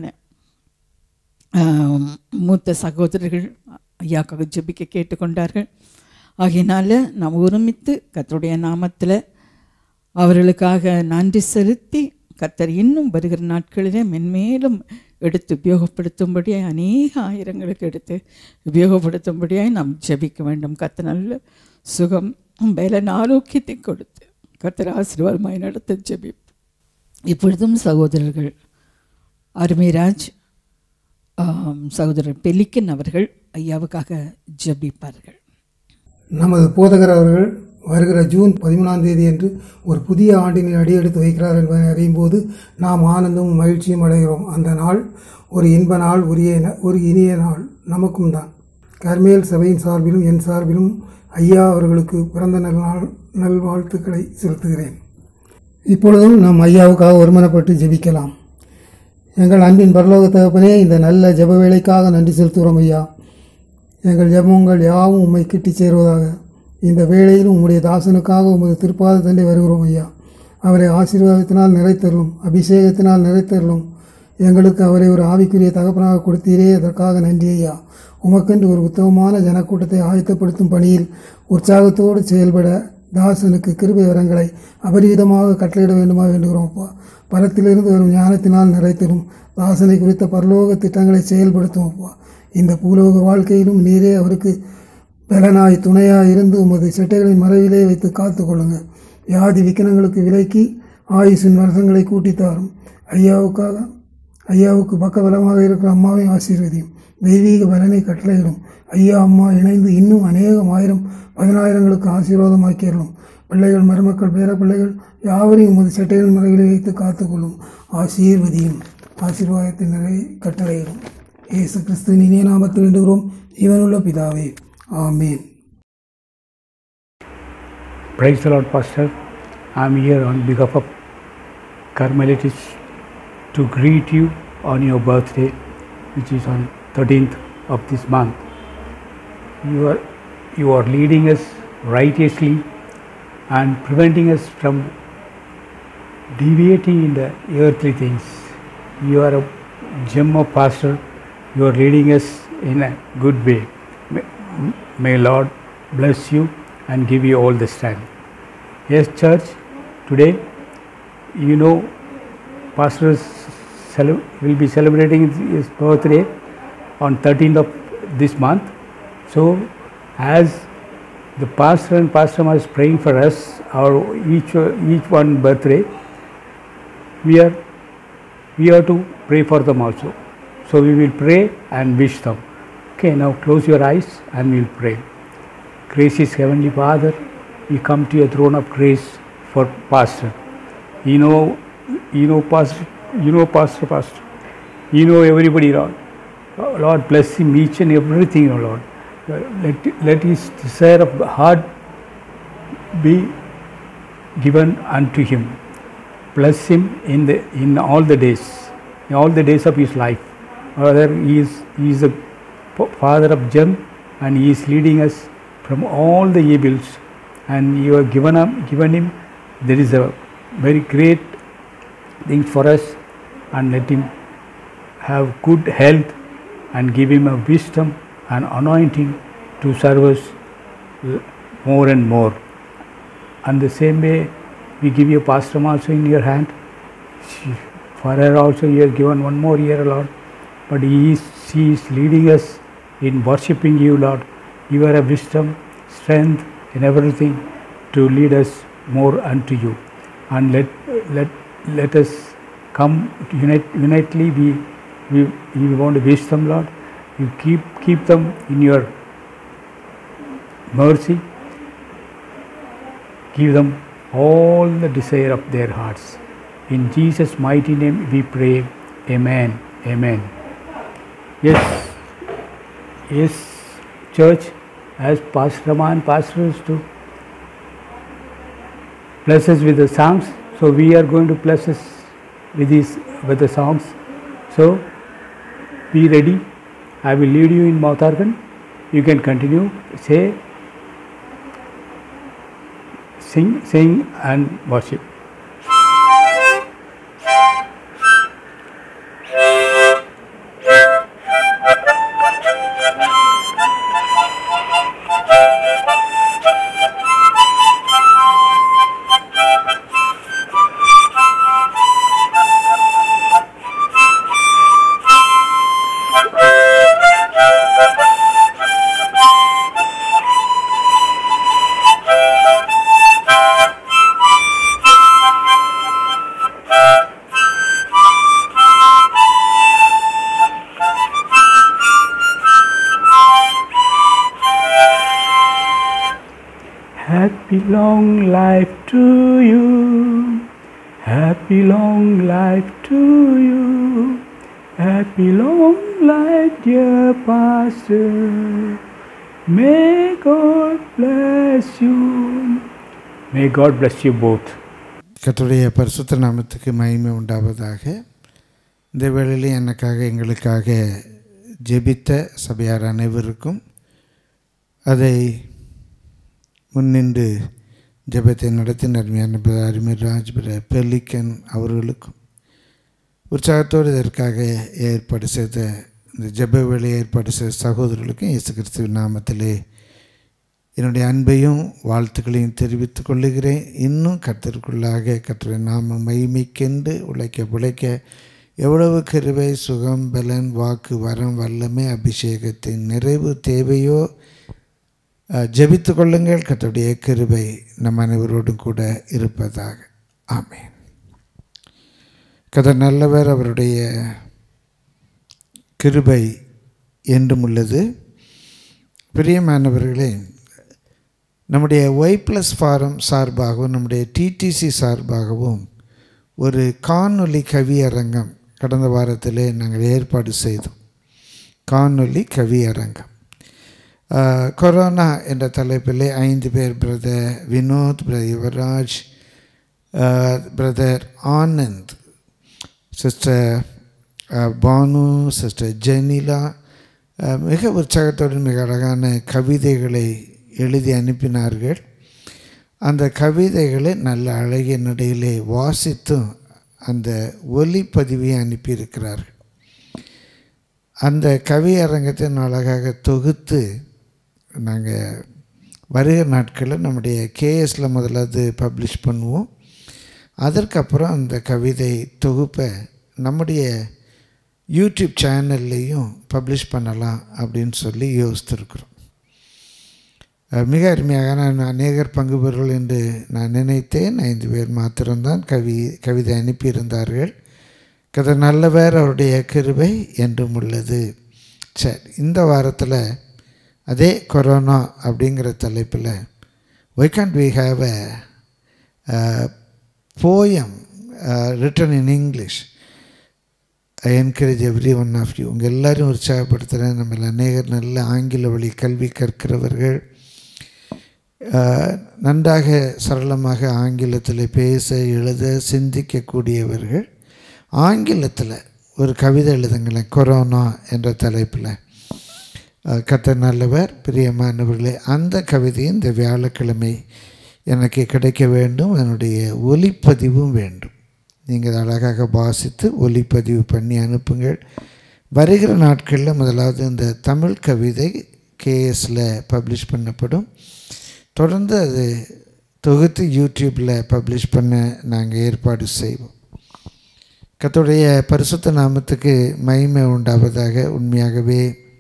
Speaker 3: ஆம், மூத்த சகோதரர்கள் ஐயாக்காக ஜெபிக்க கேட்டுக்கொண்டார்கள் ஆகையினால நாம் ஒருமித்து கர்த்தருடைய நாமத்தில் அவர்களுக்காக நன்றி செலுத்தி கர்த்தர் இன்னும் வருகிற நாட்களிலே மென்மேலும் எடுத்து உபயோகப்படுத்தும்படியாய் அநேக ஆயிரங்களுக்கு எடுத்து உபயோகப்படுத்தும்படியாய் நாம் ஜெபிக்க வேண்டும் கர்த்தர் நல்ல சுகம் பலன் ஆரோக்கியத்தை கொடுத்து கர்த்தர் ஆசீர்வாதமாய் நடத்த ஜெபிப்போம் இப்பொழுதும் சகோதரர்கள் அருமைராஜ் ஆம், சகோதரர் பெலிக்கன் அவர்கள் ஐயாவுக்காக ஜெபிப்பார்கள்
Speaker 5: நமது போதகர் அவர்கள் வருகிற ஜூன் பதிமூணாம் தேதி அன்று ஒரு புதிய ஆண்டினை அடியெடுத்து வைக்கிறார் என்பதை அறியும் போது நாம் ஆனந்தமும் மகிழ்ச்சியும் அடைகிறோம் அந்த நாள் ஒரு இன்ப நாள் உரிய ந- ஒரு இனிய நாள் நமக்கும் தான் கர்மேல் சபையின் சார்பிலும் என் சார்பிலும் ஐயா அவர்களுக்கு பிறந்த நல்நாள் நல்வாழ்த்துக்களை செலுத்துகிறேன் இப்பொழுதும் நாம் ஐயாவுக்காக ஒருமனப்பட்டு ஜெபிக்கலாம் எங்கள் அன்பின் பரலோக தகப்பனே இந்த நல்ல ஜெப வேலைக்காக நன்றி செலுத்துகிறோம் ஐயா எங்கள் ஜெபங்கள் யாவும் உம்மை கிட்டிச் சேருவதாக இந்த வேளையிலும் உம்முடைய தாசனுக்காக உமது திருப்பாத தண்டை வருகிறோம் ஐயா அவரை ஆசீர்வாதத்தினால் நிறைத்தருளும் அபிஷேகத்தினால் நிறைத்தருளும் எங்களுக்கு அவரை ஒரு ஆவிக்குரிய தகப்பனாக கொடுத்தீரே அதற்காக நன்றி ஐயா உமக்கென்று ஒரு உத்தமமான ஜனக்கூட்டத்தை ஆயத்தப்படுத்தும் பணியில் உற்சாகத்தோடு செயல்பட தாசனுக்கு கிருபை வரங்களை அபரிவிதமாக கட்டளையிட வேண்டுமா வேண்டுகிறோம் அப்பா பலத்திலிருந்து வரும் ஞானத்தினால் நிறைத்தரும் தாசனை குறித்த பரலோக திட்டங்களை செயல்படுத்தும் அப்பா இந்த பூலோக வாழ்க்கையிலும் நீரே அவருக்கு பலனாய் துணையாய் இருந்து உமது செட்டைகளின் மறைவிலே வைத்து காத்து கொள்ளுங்க வியாதி விக்கனங்களுக்கு விலக்கி ஆயுசின் வருஷங்களை கூட்டித் தாரும் ஐயாவுக்காக ஐயாவுக்கு பக்கபலமாக இருக்கிற அம்மாவை ஆசீர்வதியும் தெய்வீக பலனை கட்டளையிடும் ஐயா அம்மா இணைந்து இன்னும் அநேகம் ஆயிரம் பதினாயிரங்களுக்கு ஆசீர்வாதமாக்கிடலும் பிள்ளைகள் மருமக்கள் பேர பிள்ளைகள் யாவரையும் உமது செட்டைகள் மறைவிலே வைத்து காத்துக்கொள்ளும் ஆசீர்வதியும் ஆசீர்வாதத்தின் நிறை கட்டளையிடும் இயேசு கிறிஸ்துவின் இனிய நாமத்தில் வேண்டுகிறோம் இவனுள்ள பிதாவே ஆமேன்
Speaker 6: Praise the Lord, Pastor. I'm here on behalf of Carmelites to greet you on your birthday, which is on 13th of this month. You are, you are leading us righteously and preventing us from deviating in the earthly things. You are a gem of pastor. You are leading us in a good way. May, may Lord bless you and give you all the strength. Yes, church, today, you know, pastor is cele- will be celebrating his birthday on 13th of this month. So, as the pastor and pastor is praying for us, our each each one birthday, we are we are to pray for them also. So we will pray and wish them. Okay, now close your eyes and we will pray. Gracious Heavenly Father, we come to your throne of grace for pastor. You know, you know, pastor, you know, pastor, pastor. You know everybody, Lord. Lord, bless him each and everything, O Lord. Let, let his desire of the heart be given unto him. Bless him in the in all the days, in all the days of his life. Father, he is he is the p- father of Jem, and he is leading us from all the evils. And you have given him given him. There is a very great thing for us, and let him have good health and give him a wisdom and anointing to serve us l- more and more. And the same way, we give you Pastor also in your hand. She- For her also, you have given one more year, Lord. But he is, she is leading us in worshipping you, Lord. Give her a wisdom, strength, and everything to lead us more unto you. And let let let us come unite, unitely. We we we want wisdom, Lord. You keep keep them in your mercy. Give them all the desire of their hearts. In Jesus' mighty name we pray. Amen. Amen. Yes. Yes, church, as Pastor Raman, pastors to bless us with the songs. So we are going to bless us with these with the songs. So be ready. I will lead you in mouth organ. You can continue. Say, sing, sing, and worship. Happy long life to you. Happy long life to you. Happy long life, dear pastor. May God bless you. May God bless you both.
Speaker 1: கர்த்தருடைய பரிசுத்த நாமத்துக்கு மகிமை உண்டாவதாக இந்த வேளையிலே எனக்காக எங்களுக்காக ஜெபித்த சபையார் அனைவருக்கும் அதை முன்னின்று ஜெபத்தை நடத்தின அருமையான பிரதர் அருமைராஜ் பிரதர் பெர்லிக்கன் அவர்களுக்கும் உற்சாகத்தோடு இதற்காக ஏற்பாடு செய்த இந்த ஜெப வேலையை ஏற்பாடு செய்த சகோதரர்களுக்கும் இயேசு கிறிஸ்துவின் நாமத்திலே என்னுடைய அன்பையும் வாழ்த்துக்களையும் தெரிவித்துக் கொள்ளுகிறேன் இன்னும் கர்த்தருக்குள்ளாக கர்த்தருடைய நாம மகிமைக்கென்று உழைக்க உழைக்க எவ்வளவு கிருபை சுகம் பலன் வாக்கு வரம் வல்லமை அபிஷேகத்தின் நிறைவு தேவையோ அஹ், ஜெபித்துக் கொள்ளுங்கள் கர்த்தருடைய கிருபை நம் அனைவரோடும் கூட இருப்பதாக ஆமென் கதர் நல்லவர் அவருடைய கிருபை என்றும் உள்ளது பிரியமானவர்களே நம்முடைய ஒய் ப்ளஸ் ஃபாரம் சார்பாகவும் நம்முடைய டிடிசி சார்பாகவும் ஒரு காணொளி கவியரங்கம் கடந்த வாரத்திலே நாங்கள் ஏற்பாடு செய்தோம் காணொளி கவியரங்கம் ஆஹ், கொரோனா என்ற தலைப்பிலே ஐந்து பேர் brother Vinod brother Yuvaraj brother Anand sister Bhanu sister Jenila ah, மிக உற்சாகத்துடன் மிக அழகான கவிதைகளை எழுதி அனுப்பினார்கள் அந்த கவிதைகளை நல்ல அழகிய நடையிலே வாசித்தும் அந்த ஒலிப்பதிவை அனுப்பியிருக்கிறார்கள் அந்த கவியரங்கத்தை நான் அழகாக தொகுத்து நாங்கள் வருகிற நாட்களில் நம்முடைய கேஎஸில் முதல்ல அது பப்ளிஷ் பண்ணுவோம் அதற்கப்புறம் அந்த கவிதை தொகுப்பை நம்முடைய யூடியூப் சேனல்லையும் பப்ளிஷ் பண்ணலாம் அப்படின்னு சொல்லி யோசித்திருக்கிறோம் அஹ் மிக அருமையாக நான் அநேகர் பங்கு பெறுகள் என்று நான் நினைத்தேன் ஐந்து பேர் மாத்திரம்தான் கவி கவிதை அனுப்பியிருந்தார்கள் கதை நல்லவர் அவருடைய கிருபை என்றும் உள்ளது சரி இந்த வாரத்தில் அதே கொரோனா அப்படிங்கிற தலைப்பில் why can't we have a poem written in English I encourage every one of you உங்கள் எல்லாரையும் உற்சாகப்படுத்துகிறேன் நம்ம அநேகர் நல்ல ஆங்கில வழி கல்வி கற்கிறவர்கள் நன்றாக சரளமாக ஆங்கிலத்தில் பேச எழுத சிந்திக்கக்கூடியவர்கள் ஆங்கிலத்தில் ஒரு கவிதை எழுதுங்களேன் கொரோனா என்ற தலைப்பில் கத்த நல்லவர் பிரியமானவர்களே அந்த கவிதை இந்த வியாழக்கிழமை எனக்கு கிடைக்க வேண்டும் அதனுடைய ஒலிப்பதிவும் வேண்டும் நீங்கள் அழகாக வாசித்து ஒலிப்பதிவு பண்ணி அனுப்புங்கள் வருகிற நாட்களில் முதலாவது இந்த தமிழ் கவிதை கேஎஸில் பப்ளிஷ் பண்ணப்படும் தொடர்ந்து அது தொகுத்து யூடியூப்பில் பப்ளிஷ் பண்ண நாங்கள் ஏற்பாடு செய்வோம் கத்துடைய பரிசுத்த நாமத்துக்கு மகிமை உண்டாவதாக உண்மையாகவே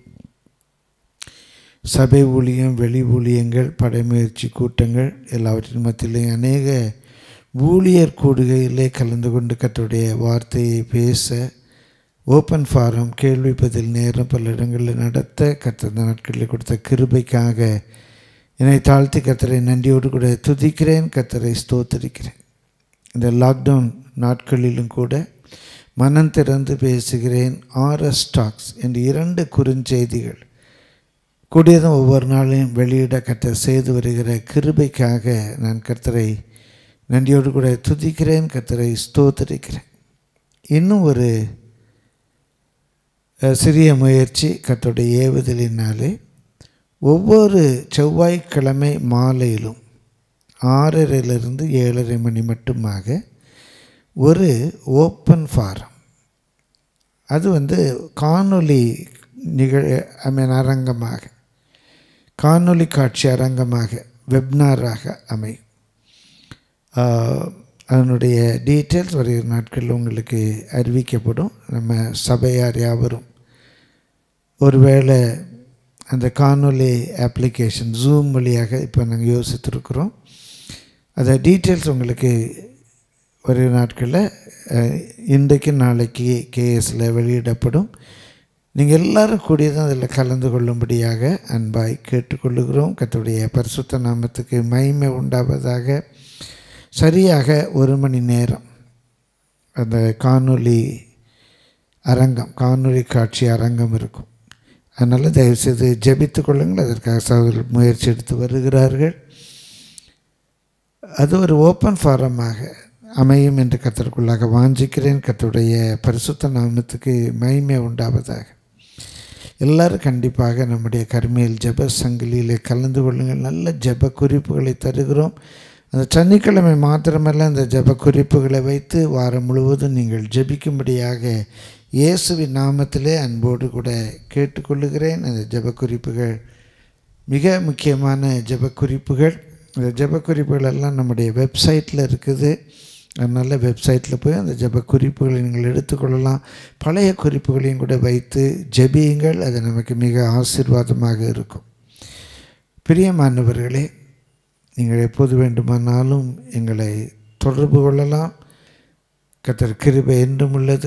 Speaker 1: சபை ஊழியம் வெளி ஊழியங்கள் படைமுயற்சி கூட்டங்கள் எல்லாவற்றின் மத்தியிலையும் அநேக ஊழியர் கூடுகையிலே கலந்து கொண்டு கத்துடைய வார்த்தையை பேச ஓப்பன் ஃபாரம் கேள்வி பதில் நேரம் பல இடங்களில் நடத்த கத்த நாட்களில் கொடுத்த கிருபைக்காக என்னை தாழ்த்தி கத்தரை நன்றியோடு கூட துதிக்கிறேன் கத்தரை ஸ்தோத்தரிக்கிறேன் இந்த லாக்டவுன் நாட்களிலும் கூட மனம் திறந்து பேசுகிறேன் ஆர்எஸ் டாக்ஸ் என்று இரண்டு குறுஞ்செய்திகள் கூடியதும் ஒவ்வொரு நாளையும் வெளியிட கத்த செய்து வருகிற கிருபைக்காக நான் கர்த்தரை நன்றியோடு கூட துதிக்கிறேன் கர்த்தரை ஸ்தோத்தரிக்கிறேன் இன்னும் ஒரு சிறிய முயற்சி கர்த்தருடைய ஏவுதலினாலே ஒவ்வொரு செவ்வாய்க்கிழமை மாலையிலும் ஆறரையிலிருந்து ஏழரை மணி மட்டுமாக ஒரு ஓப்பன் ஃபாரம் அது வந்து காணொளி நிகழ் ஐ மீன் அரங்கமாக காணொளி காட்சி அரங்கமாக வெப்னாராக அமையும் அதனுடைய டீட்டெயில்ஸ் வருகிற நாட்களில் உங்களுக்கு அறிவிக்கப்படும் நம்ம சபையார் யாவரும் ஒருவேளை அந்த காணொலி அப்ளிகேஷன் ஜூம் வழியாக இப்போ நாங்கள் யோசித்துருக்குறோம் அதை டீட்டெயில்ஸ் உங்களுக்கு வருகிற நாட்களில் இன்றைக்கு நாளைக்கு கேஎஸில் வெளியிடப்படும் நீங்கள் எல்லாரும் கூடியதும் அதில் கலந்து கொள்ளும்படியாக அன்பாய் கேட்டுக்கொள்ளுகிறோம் கத்துடைய பரிசுத்த நாமத்துக்கு மகிமை உண்டாவதாக சரியாக ஒரு மணி நேரம் அந்த காணொளி அரங்கம் காணொளி காட்சி அரங்கம் இருக்கும் அதனால் தயவுசெய்து ஜெபித்து கொள்ளுங்கள் அதற்காக சகோதரர்கள் முயற்சி எடுத்து வருகிறார்கள் அது ஒரு ஓப்பன் ஃபாரமாக அமையும் என்று கத்தருக்குள்ளாக வாஞ்சிக்கிறேன் கத்தருடைய பரிசுத்த நாமத்துக்கு மகிமை உண்டாவதாக எல்லாரும் கண்டிப்பாக நம்முடைய கருமையில் ஜெப சங்கிலியில் கலந்து கொள்ளுங்கள் நல்ல ஜெப குறிப்புகளை தருகிறோம் அந்த சனிக்கிழமை மாத்திரமல்ல அந்த ஜெப குறிப்புகளை வைத்து வாரம் முழுவதும் நீங்கள் ஜெபிக்கும்படியாக இயேசுவின் நாமத்திலே அன்போடு கூட கேட்டுக்கொள்ளுகிறேன் அந்த ஜெப குறிப்புகள் மிக முக்கியமான ஜெப குறிப்புகள் அந்த ஜெப குறிப்புகள் எல்லாம் நம்முடைய வெப்சைட்டில் இருக்குது அதனால் வெப்சைட்டில் போய் அந்த ஜெப குறிப்புகளை நீங்கள் எடுத்துக்கொள்ளலாம் பழைய குறிப்புகளையும் கூட வைத்து ஜெபியுங்கள் அது நமக்கு மிக ஆசீர்வாதமாக இருக்கும் பிரியமானவர்களே நீங்கள் எப்போது வேண்டுமானாலும் எங்களை தொடர்பு கொள்ளலாம் கத்தர் கிருபை என்றும் உள்ளது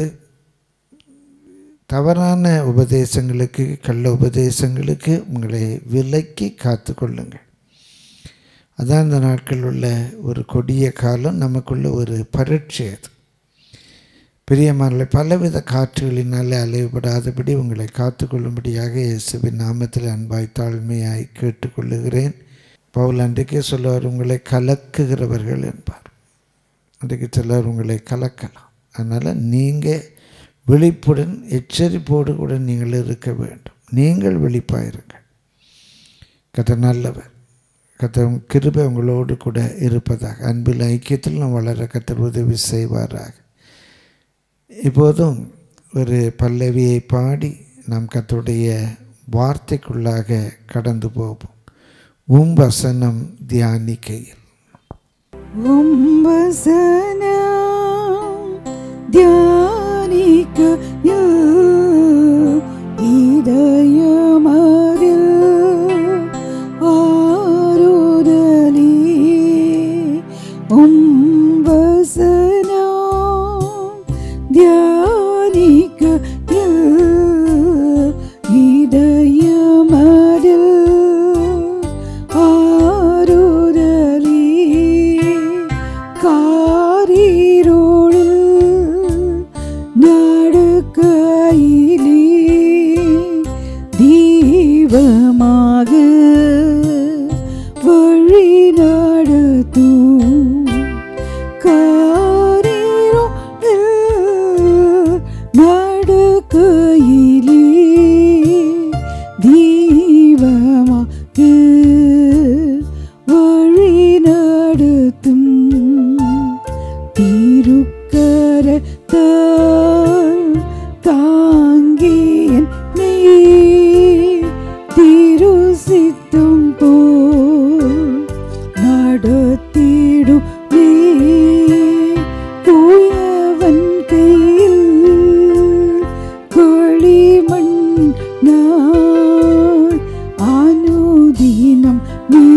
Speaker 1: தவறான உபதேசங்களுக்கு கள்ள உபதேசங்களுக்கு உங்களை விலக்கி காத்து கொள்ளுங்கள் அதான் இந்த நாட்கள் உள்ள ஒரு கொடிய காலம் நமக்குள்ள ஒரு பரீட்சை அது பிரியமான பலவித காற்றுகளினாலே அலைவுபடாதபடி உங்களை காத்துக்கொள்ளும்படியாக இயேசுவின் நாமத்தில் அன்பாய் தாழ்மையாய் கேட்டுக்கொள்ளுகிறேன் பவுல் அன்றைக்கே சொல்லுவார் உங்களை கலக்குகிறவர்கள் என்பார் அன்றைக்கு சிலர் உங்களை கலக்கலாம் அதனால் நீங்கள் விழிப்புடன் எச்சரிப்போடு கூட நீங்கள் இருக்க வேண்டும் நீங்கள் விழிப்பாயிருங்கள் கத்த நல்லவர் கத்த கிருபை உங்களோடு கூட இருப்பதாக அன்பில் ஐக்கியத்தில் நாம் வளர கத்தர் உதவி செய்வாராக இப்போதும் ஒரு பல்லவியை பாடி நாம் கத்தருடைய வார்த்தைக்குள்ளாக கடந்து போவோம் உம் வசனம் தியானிக்கையில்
Speaker 2: வசனம் தியானிக்க இதயமதில் ஆறுதலி உம் வசனம் தியானிக்க இதயமதில் ஆறுதலி திருக்கரத்தால் தாங்கி என்னை திருசித்தும் போல் நடத்திடுமே தூயவன் கையில் களிமண் நான் அனுதினம் நீ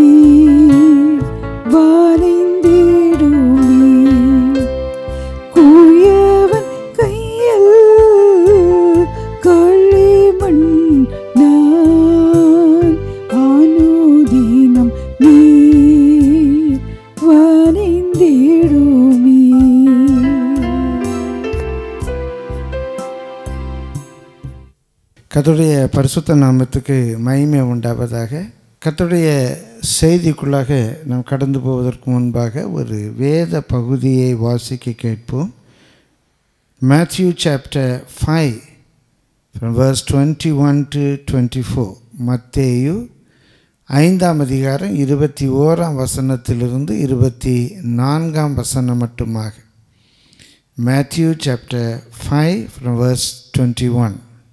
Speaker 2: வரைந்திடுமே குயவன் கையில் களிமண் நான் அனுதினம் நீ வரைந்திடுமே
Speaker 1: கர்த்தருடைய பரிசுத்த நாமத்துக்கு மகிமை உண்டாவதாக கர்த்தருடைய செய்திக்குள்ளாக நாம் கடந்து போவதற்கு முன்பாக ஒரு வேத பகுதியை வாசிக்க கேட்போம் Matthew chapter five from verse twenty one to twenty four மத்தேயு ஐந்தாம் அதிகாரம் இருபத்தி ஓராம் வசனத்திலிருந்து இருபத்தி நான்காம் வசனம் மட்டுமாக Matthew chapter five from verse twenty one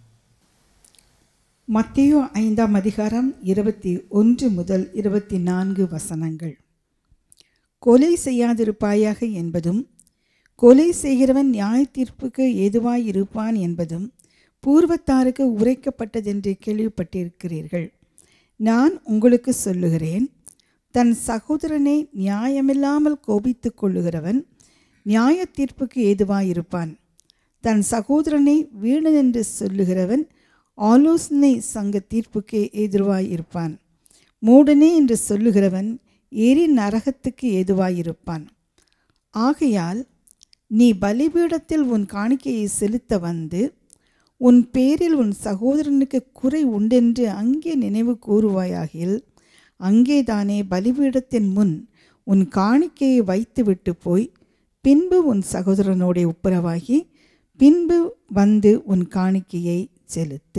Speaker 3: மத்தேயு ஐந்தாம் அதிகாரம் இருபத்தி ஒன்று முதல் இருபத்தி நான்கு வசனங்கள் கொலை செய்யாதிருப்பாயாக என்பதும் கொலை செய்கிறவன் நியாய தீர்ப்புக்கு ஏதுவாய் இருப்பான் என்பதும் பூர்வத்தாருக்கு உரைக்கப்பட்டதென்று கேள்விப்பட்டிருக்கிறீர்கள் நான் உங்களுக்கு சொல்லுகிறேன் தன் சகோதரனை நியாயமில்லாமல் கோபித்துக் கொள்ளுகிறவன் நியாய தீர்ப்புக்கு ஏதுவாயிருப்பான் தன் சகோதரனை வீணன் என்று சொல்லுகிறவன் ஆலோசனை சங்க தீர்ப்புக்கு எதிர்வாயிருப்பான் மூடனே என்று சொல்லுகிறவன் எரி நரகத்துக்கு ஏதுவாயிருப்பான் ஆகையால் நீ பலிபீடத்தில் உன் காணிக்கையை செலுத்த வந்து உன் பேரில் உன் சகோதரனுக்கு குறை உண்டென்று அங்கே நினைவு கூறுவாயாகில் அங்கேதானே பலிபீடத்தின் முன் உன் காணிக்கையை வைத்துவிட்டு போய் பின்பு உன் சகோதரனோட ஒப்புரவாகி பின்பு வந்து உன் காணிக்கையை செலுத்து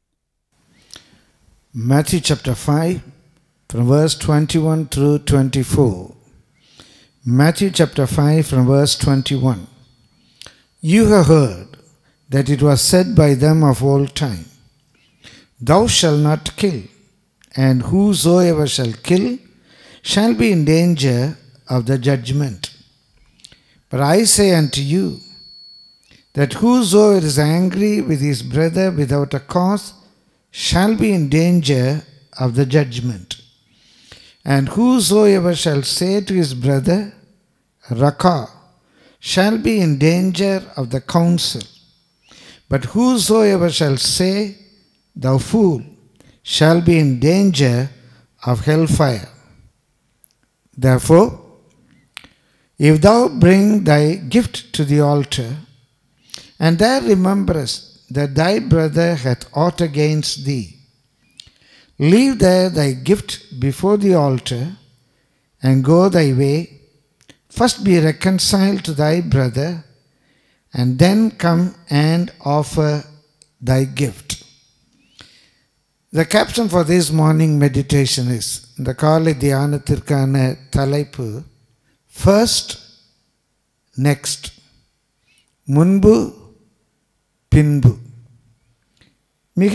Speaker 1: Matthew chapter 5, from verse 21 through 24. Matthew chapter 5, from verse 21. You have heard that it was said by them of old time, Thou shalt not kill, and whosoever shall kill shall be in danger of the judgment. But I say unto you, that whosoever is angry with his brother without a cause shall be in danger of the judgment. And whosoever shall say to his brother, Raka, shall be in danger of the council. But whosoever shall say, Thou fool, shall be in danger of hellfire. Therefore, if thou bring thy gift to the altar, and there rememberest that thy brother hath aught against thee, leave there thy gift before the altar, and go thy way. First be reconciled to thy brother, and then come and offer thy gift. The caption for this morning meditation is இந்த காலை தியானத்திற்கான தலைப்பு ஃபர்ஸ்ட் நெக்ஸ்ட் முன்பு பின்பு மிக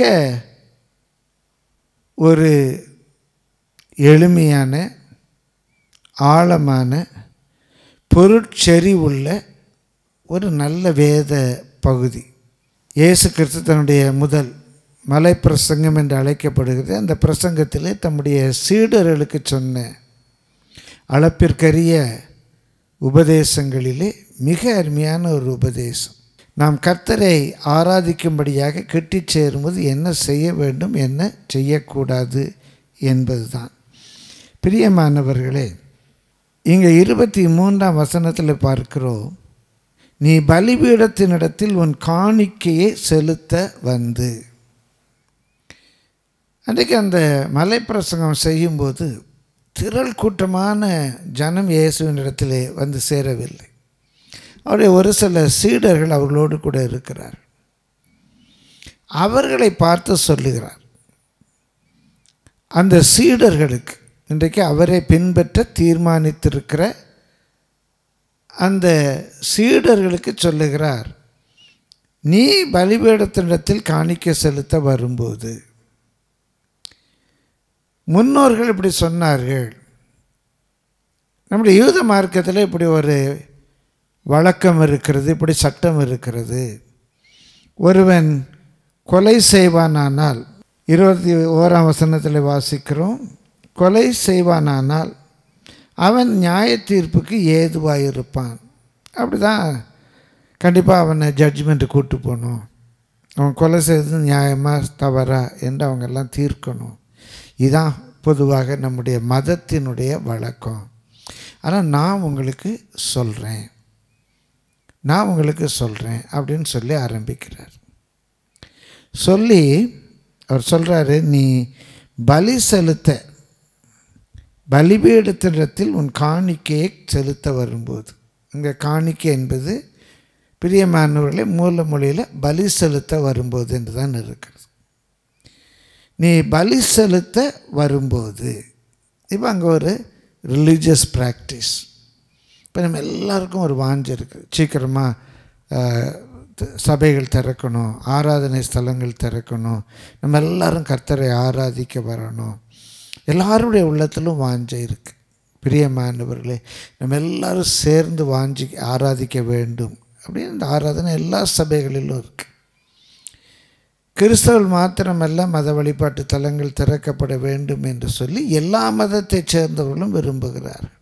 Speaker 1: ஒரு எளிமையான ஆழமான பொருட்செறிவுள்ள ஒரு நல்ல வேத பகுதி இயேசு கிறிஸ்து தன்னுடைய முதல் மலை பிரசங்கம் என்று அழைக்கப்படுகிறது அந்த பிரசங்கத்திலே தம்முடைய சீடர்களுக்கு சொன்ன அளப்பிற்கரிய உபதேசங்களிலே மிக அருமையான ஒரு உபதேசம் நாம் கர்த்தரை ஆராதிக்கும்படியாக கெட்டிச் சேரும்போது என்ன செய்ய வேண்டும் என்ன செய்யக்கூடாது என்பதுதான் பிரியமானவர்களே இங்கே இருபத்தி மூன்றாம் வசனத்தில் பார்க்கிறோம் நீ பலிபீடத்தினிடத்தில் உன் காணிக்கையை செலுத்த வந்து அன்றைக்கு அந்த மலைப்பிரசங்கம் செய்யும்போது திரள் கூட்டமான ஜனம் இயேசுவினிடத்திலே வந்து சேரவில்லை அவருடைய ஒரு சில சீடர்கள் அவர்களோடு கூட இருக்கிறார் அவர்களை பார்த்து சொல்லுகிறார் அந்த சீடர்களுக்கு இன்றைக்கு அவரை பின்பற்ற தீர்மானித்திருக்கிற அந்த சீடர்களுக்கு சொல்லுகிறார் நீ பலிபீடத்தினிடத்தில் காணிக்க செலுத்த வரும்போது முன்னோர்கள் இப்படி சொன்னார்கள் நம்முடைய யூத மார்க்கத்தில் இப்படி ஒரு வழக்கம் இருக்கிறது இப்படி சட்டம் இருக்கிறது ஒருவன் கொலை செய்வானானால் இருபத்தி ஓராம் வசனத்தில் வாசிக்கிறோம் கொலை செய்வானானால் அவன் நியாய தீர்ப்புக்கு ஏதுவாக இருப்பான் அப்படி தான் கண்டிப்பாக அவனை ஜட்ஜ்மெண்ட்டு கூட்டு போகணும் அவன் கொலை செய்தது நியாயமா தவறா என்று அவங்க எல்லாம் தீர்க்கணும் இதுதான் பொதுவாக நம்முடைய மதத்தினுடைய வழக்கம் ஆனால் நான் உங்களுக்கு சொல்கிறேன் நான் உங்களுக்கு சொல்கிறேன் அப்படின்னு சொல்லி ஆரம்பிக்கிறார் சொல்லி அவர் சொல்கிறாரு நீ பலி செலுத்த பலிபீடத்திடத்தில் உன் காணிக்கையை செலுத்த வரும்போது இங்கே காணிக்கை என்பது பிரியமானவர்களே மூல மொழியில் பலி செலுத்த வரும்போது என்று தான் இருக்கிறது நீ பலி செலுத்த வரும்போது இப்போ அங்கே ஒரு ரிலீஜியஸ் ப்ராக்டிஸ் இப்போ நம்ம எல்லாருக்கும் ஒரு வாஞ்சை இருக்குது சீக்கிரமாக சபைகள் திறக்கணும் ஆராதனை ஸ்தலங்கள் திறக்கணும் நம்ம எல்லாரும் கர்த்தரை ஆராதிக்க வரணும் எல்லாருடைய உள்ளத்திலும் வாஞ்சை இருக்குது பிரியமானவர்களே நம்ம எல்லாரும் சேர்ந்து வாஞ்சி ஆராதிக்க வேண்டும் அப்படின்னு இந்த ஆராதனை எல்லா சபைகளிலும் இருக்குது கிறிஸ்தவர்கள் மாத்திரமல்ல மத வழிபாட்டு தலங்கள் திறக்கப்பட வேண்டும் என்று சொல்லி எல்லா மதத்தைச் சேர்ந்தவர்களும் விரும்புகிறார்கள்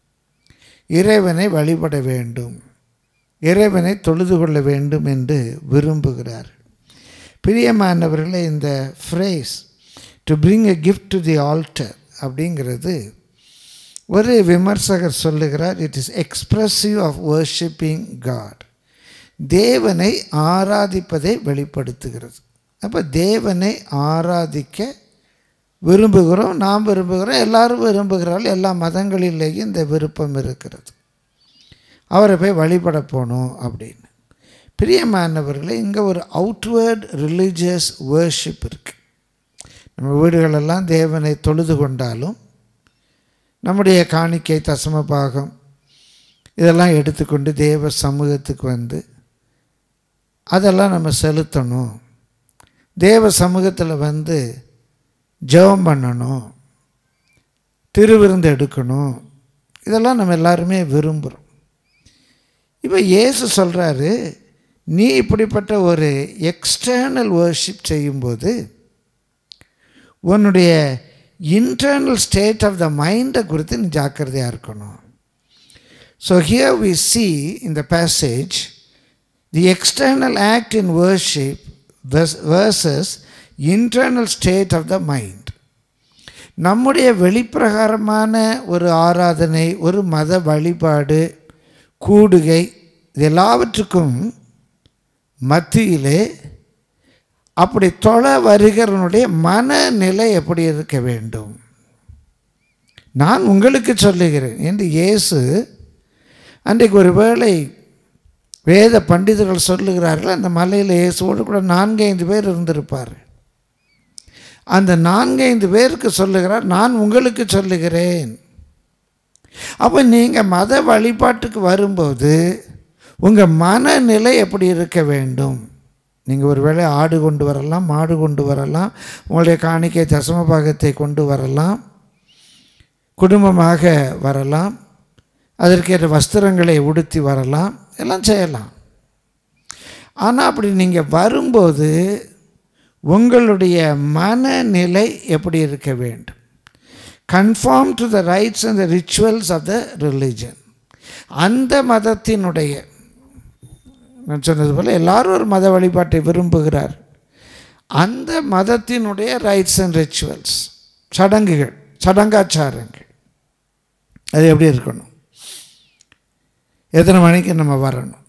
Speaker 1: இறைவனை வழிபட வேண்டும் இறைவனை தொழுது கொள்ள வேண்டும் என்று விரும்புகிறார்கள் பிரியமானவர்களே இந்த phrase to bring a gift to the altar அப்படிங்கிறது ஒரு விமர்சகர் சொல்லுகிறார் it is expressive of worshipping God தேவனை ஆராதிப்பதை வெளிப்படுத்துகிறது அப்போ தேவனை ஆராதிக்க விரும்புகிறோம் நாம் விரும்புகிறோம் எல்லாரும் விரும்புகிறார்கள் எல்லா மதங்களிலேயும் இந்த விருப்பம் இருக்கிறது அவரை போய் வழிபட போகணும் அப்படின்னு பிரியமானவர்களே இங்கே ஒரு அவுட்வேர்ட் ரிலீஜியஸ் வேர்ஷிப் இருக்குது நம்ம வீடுகளெல்லாம் தேவனை தொழுது கொண்டாலும் நம்முடைய காணிக்கை தசம பாகம் இதெல்லாம் எடுத்துக்கொண்டு தேவ சமூகத்துக்கு வந்து அதெல்லாம் நம்ம செலுத்தணும் தேவ சமூகத்தில் வந்து ஜெபம் பண்ணணும் திருவிருந்து எடுக்கணும் இதெல்லாம் நம்ம எல்லாருமே விரும்புகிறோம் இப்போ இயேசு சொல்கிறாரு நீ இப்படிப்பட்ட ஒரு எக்ஸ்டர்னல் வர்ஷிப் செய்யும்போது உன்னுடைய இன்டர்னல் ஸ்டேட் ஆஃப் த மைண்டை குறித்து நீ ஜாக்கிரதையாக இருக்கணும் ஸோ ஹியர் வி சி இந்த passage the external act in worship versus internal state of the mind நம்முடைய வெளிப்பிரகாரமான ஒரு ஆராதனை ஒரு மத வழிபாடு கூடுகை இது எல்லாவற்றுக்கும் மத்தியிலே அப்படி தொழ வருகிறவனுடைய மனநிலை எப்படி இருக்க வேண்டும் நான் உங்களுக்கு சொல்லுகிறேன் என்று இயேசு அன்றைக்கு ஒரு வேளை வேத பண்டிதர்கள் சொல்லுகிறார்கள் அந்த மலையில் இயேசுவோடு கூட நான்கு ஐந்து பேர் இருந்திருப்பார் அந்த நான்கு ஐந்து பேருக்கு சொல்லுகிறார் நான் உங்களுக்கு சொல்லுகிறேன் அப்போ நீங்கள் மத வழிபாட்டுக்கு வரும்போது உங்கள் மனநிலை எப்படி இருக்க வேண்டும் நீங்கள் ஒருவேளை ஆடு கொண்டு வரலாம் மாடு கொண்டு வரலாம் உங்களுடைய காணிக்கை தசம பாகத்தை கொண்டு வரலாம் குடும்பமாக வரலாம் அதற்கேற்ற வஸ்திரங்களை உடுத்தி வரலாம் எல்லாம் செய்யலாம் ஆனால் அப்படி நீங்கள் வரும்போது உங்களுடைய மனநிலை எப்படி இருக்க வேண்டும் conform to the rites and the rituals of the religion அந்த மதத்தினுடைய நான் சொன்னது போல் எல்லாரும் ஒரு மத வழிபாட்டை விரும்புகிறார் அந்த மதத்தினுடைய ரைட்ஸ் அண்ட் ரிச்சுவல்ஸ் சடங்குகள் சடங்காச்சாரங்கள் அது எப்படி இருக்கணும் எத்தனை மணிக்கு நம்ம வரணும்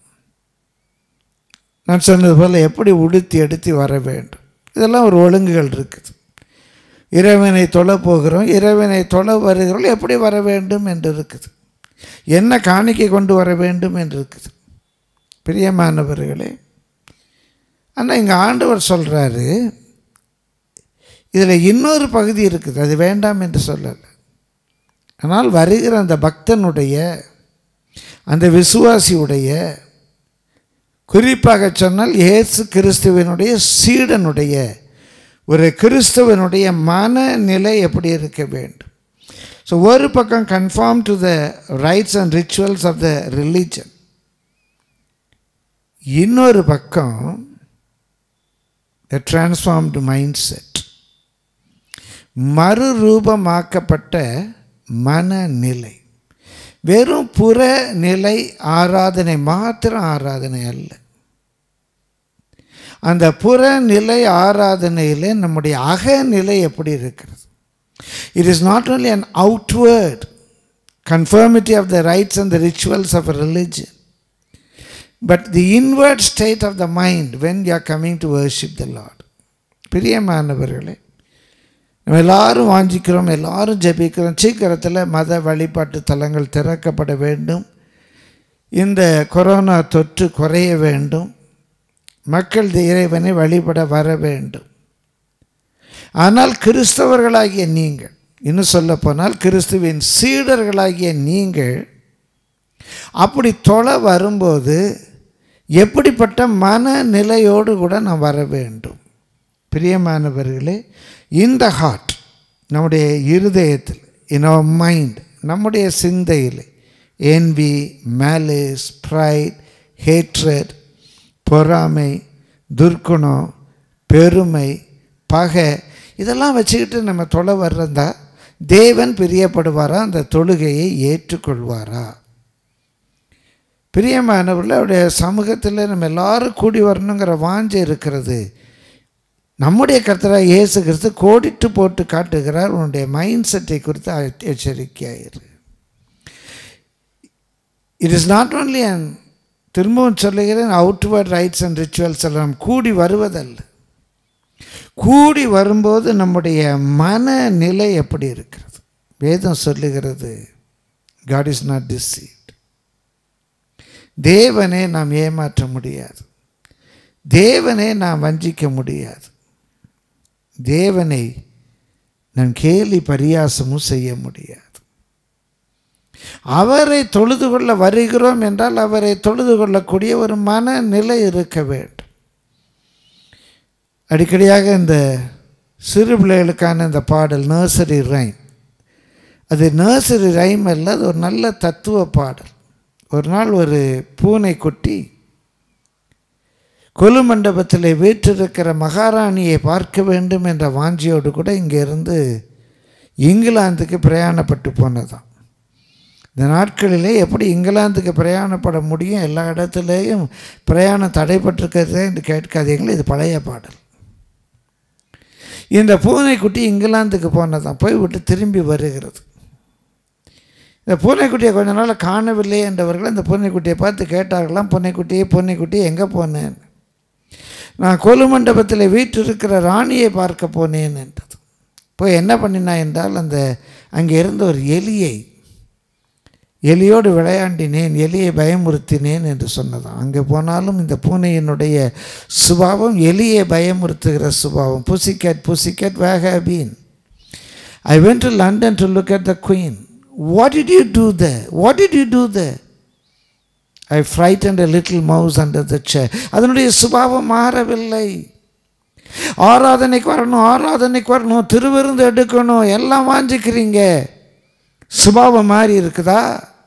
Speaker 1: நான் சொன்னது போல் எப்படி உடுத்தி எடுத்து வர வேண்டும் இதெல்லாம் ஒரு ஒழுங்குகள் இருக்குது இறைவனை தொழ போகிறோம் இறைவனை தொழ வருகிறோம் எப்படி வர வேண்டும் என்று இருக்குது என்ன காணிக்கை கொண்டு வர வேண்டும் என்று இருக்குது பிரியமானவர்களே ஆனால் இங்கே ஆண்டவர் சொல்கிறாரு இதில் இன்னொரு பகுதி இருக்குது அது வேண்டாம் என்று சொல்லலை ஆனால் வருகிற அந்த பக்தனுடைய அந்த விசுவாசியுடைய குறிப்பாக சொன்னால் இயேசு கிறிஸ்துவனுடைய சீடனுடைய ஒரு கிறிஸ்துவனுடைய மனநிலை எப்படி இருக்க வேண்டும் ஸோ ஒரு பக்கம் conform to the rites and rituals of the religion இன்னொரு பக்கம் த டிரான்ஸ்ஃபார்ம்டு மைண்ட் செட் மறுரூபமாக்கப்பட்ட மனநிலை வெறும் புற நிலை ஆராதனை மாத்திரம் ஆராதனை அல்ல அந்த புறநிலை ஆராதனையில் நம்முடைய அகநிலை எப்படி இருக்கிறது it is not only an outward conformity of the rites and the rituals of a religion but the inward state of the mind when you are coming to worship the Lord பிரியமானவர்களே நம்ம எல்லாரும் வாஞ்சிக்கிறோம் எல்லாரும் ஜெபிக்கிறோம் சீக்கிரத்தில் மத வழிபாட்டு தலங்கள் திறக்கப்பட வேண்டும் இந்த கொரோனா தொற்று குறைய வேண்டும் மக்கள் இறைவனை வழிபட வர வேண்டும் ஆனால் கிறிஸ்தவர்களாகிய நீங்கள் இன்னும் சொல்லப்போனால் கிறிஸ்துவின் சீடர்களாகிய நீங்கள் அப்படி தொலை வரும்போது எப்படிப்பட்ட மனநிலையோடு கூட நாம் வர வேண்டும் பிரியமானவர்களே இந்த ஹார்ட் நம்முடைய இருதயத்தில் இன் அவர் மைண்ட் நம்முடைய சிந்தையில் envy malice pride hatred பொறாமை துர்க்குணம் பெருமை பகை இதெல்லாம் வச்சுக்கிட்டு நம்ம தொலை வர்றதா தேவன் பிரியப்படுவாரா அந்த தொழுகையை ஏற்றுக்கொள்வாரா பிரியமானவர்கள் அவருடைய சமூகத்தில் நம்ம எல்லாரும் கூடி வரணுங்கிற வாஞ்சை இருக்கிறது நம்முடைய கர்த்தராக இயேசு கிறிஸ்து கோடிட்டு போட்டு காட்டுகிறார் உன்னுடைய மைண்ட் செட்டை குறித்து எச்சரிக்கையாயிரு it is not only an திரும்பவும் சொல்லுகிறேன் அவுட்வர்ட் ரைட்ஸ் அண்ட் ரிச்சுவல்ஸ் எல்லாம் கூடி வருவதல்ல கூடி வரும்போது நம்முடைய மனநிலை எப்படி இருக்கிறது வேதம் சொல்லுகிறது காட் இஸ் நாட் டிசீவ்ட் தேவனை நாம் ஏமாற்ற முடியாது தேவனை நாம் வஞ்சிக்க முடியாது தேவனை நாம் கேலி பரியாசமும் செய்ய முடியாது அவரை தொழுது கொள்ள வருகிறோம் என்றால் அவரை தொழுது கொள்ளக்கூடிய ஒரு மனநிலை இருக்க வேண்டும் அடிக்கடியாக இந்த சிறு பிள்ளைகளுக்கான இந்த பாடல் நர்சரி ரைம் அது நர்சரி ரைம் அல்ல அது ஒரு நல்ல தத்துவ பாடல் ஒரு நாள் ஒரு பூனை குட்டி கொலு மண்டபத்தில் வீற்றிருக்கிற மகாராணியை பார்க்க வேண்டும் என்ற வாஞ்சியோடு கூட இங்கேருந்து இங்கிலாந்துக்கு பிரயாணப்பட்டு போனதாம் இந்த நாட்களிலே எப்படி இங்கிலாந்துக்கு பிரயாணப்பட முடியும் எல்லா இடத்துலையும் பிரயாணம் தடைப்பட்டிருக்கிறதே என்று கேட்காதீங்களே இது பழைய பாடல் இந்த பூனைக்குட்டி இங்கிலாந்துக்கு போனதான் போய் விட்டு திரும்பி வருகிறது இந்த பூனைக்குட்டியை கொஞ்ச நாள் காணவில்லை என்றவர்கள் அந்த பூனைக்குட்டியை பார்த்து கேட்டார்களாம் பூனைக்குட்டியே பூனைக்குட்டியே எங்கே போனேன் நான் கொலு மண்டபத்தில் வீற்றிருக்கிற ராணியை பார்க்க போனேன் என்றது போய் என்ன பண்ணினா என்றால் அந்த அங்கே இருந்த ஒரு எலியை எலியோடு விளையாண்டினேன் எலியை பயமுறுத்தினேன் என்று சொன்னதாம் அங்கே போனாலும் இந்த பூனையினுடைய சுபாவம் எலியை பயமுறுத்துகிற சுபாவம் pussycat pussycat where been I went to London to look at the queen what did you do there what did you do there I frightened a little mouse under the chair அதனுடைய சுபாவம் மாறவில்லை ஆராதனைக்கு வரணும் ஆராதனைக்கு வரணும் திருவிருந்து எடுக்கணும் எல்லாம் வாஞ்சிக்கிறீங்க சுபாவம் மாறி இருக்குதா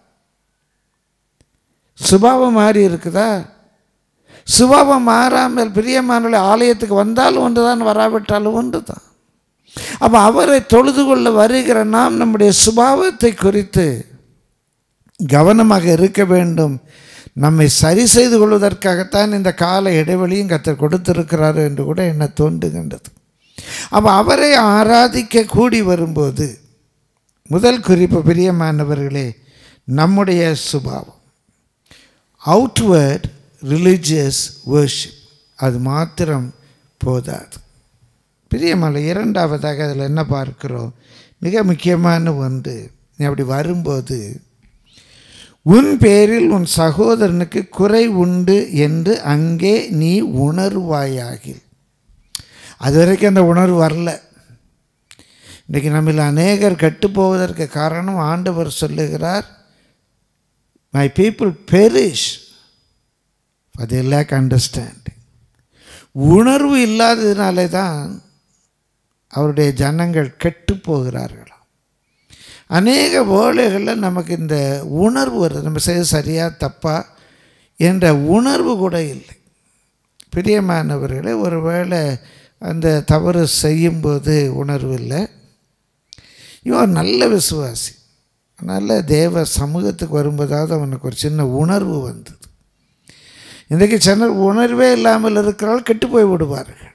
Speaker 1: சுபாவம் மாறி இருக்குதா சுபாவம் மாறாமல் பிரியமானவர்களே ஆலயத்துக்கு வந்தாலும் ஒன்று தான் வராவிட்டாலும் ஒன்று தான் அப்போ அவரை தொழுது கொள்ள வருகிற நாம் நம்முடைய சுபாவத்தை குறித்து கவனமாக இருக்க வேண்டும் நம்மை சரி செய்து கொள்வதற்காகத்தான் இந்த கால இடைவெளியும் கத்தர் கொடுத்திருக்கிறார் என்று கூட என்ன தோன்றுகின்றது அப்போ அவரை ஆராதிக்க கூடி வரும்போது முதல் குறிப்பு பிரியமானவர்களே நம்முடைய சுபாவம் அவுட்வேர்ட் ரிலிஜியஸ் வேர்ஷிப் அது மாத்திரம் போதாது பிரியமலை இரண்டாவதாக அதில் என்ன பார்க்கிறோம் மிக முக்கியமான ஒன்று நீ அப்படி வரும்போது உன் பேரில் உன் சகோதரனுக்கு குறை உண்டு என்று அங்கே நீ உணர்வாயாகில் அது வரைக்கும் அந்த உணர்வு வரல இன்றைக்கி நம்மில் அநேகர் கெட்டு போவதற்கு காரணம் ஆண்டவர் சொல்லுகிறார் my people perish for they lack understanding உணர்வு இல்லாததினாலே தான் அவருடைய ஜனங்கள் கெட்டு போகிறார்களாம் அநேக வேளைகளில் நமக்கு இந்த உணர்வு வருது நம்ம செய்ய சரியா தப்பா என்ற உணர்வு கூட இல்லை பிரியமானவர்களே ஒருவேளை அந்த தவறு செய்யும்போது உணர்வு இல்லை இவன் நல்ல விசுவாசி அதனால் தேவ சமூகத்துக்கு வரும்போதாவது அவனுக்கு ஒரு சின்ன உணர்வு வந்தது இன்றைக்கு சிலர் உணர்வே இல்லாமல் இருக்கிறால் கெட்டு போய் விடுவார்கள்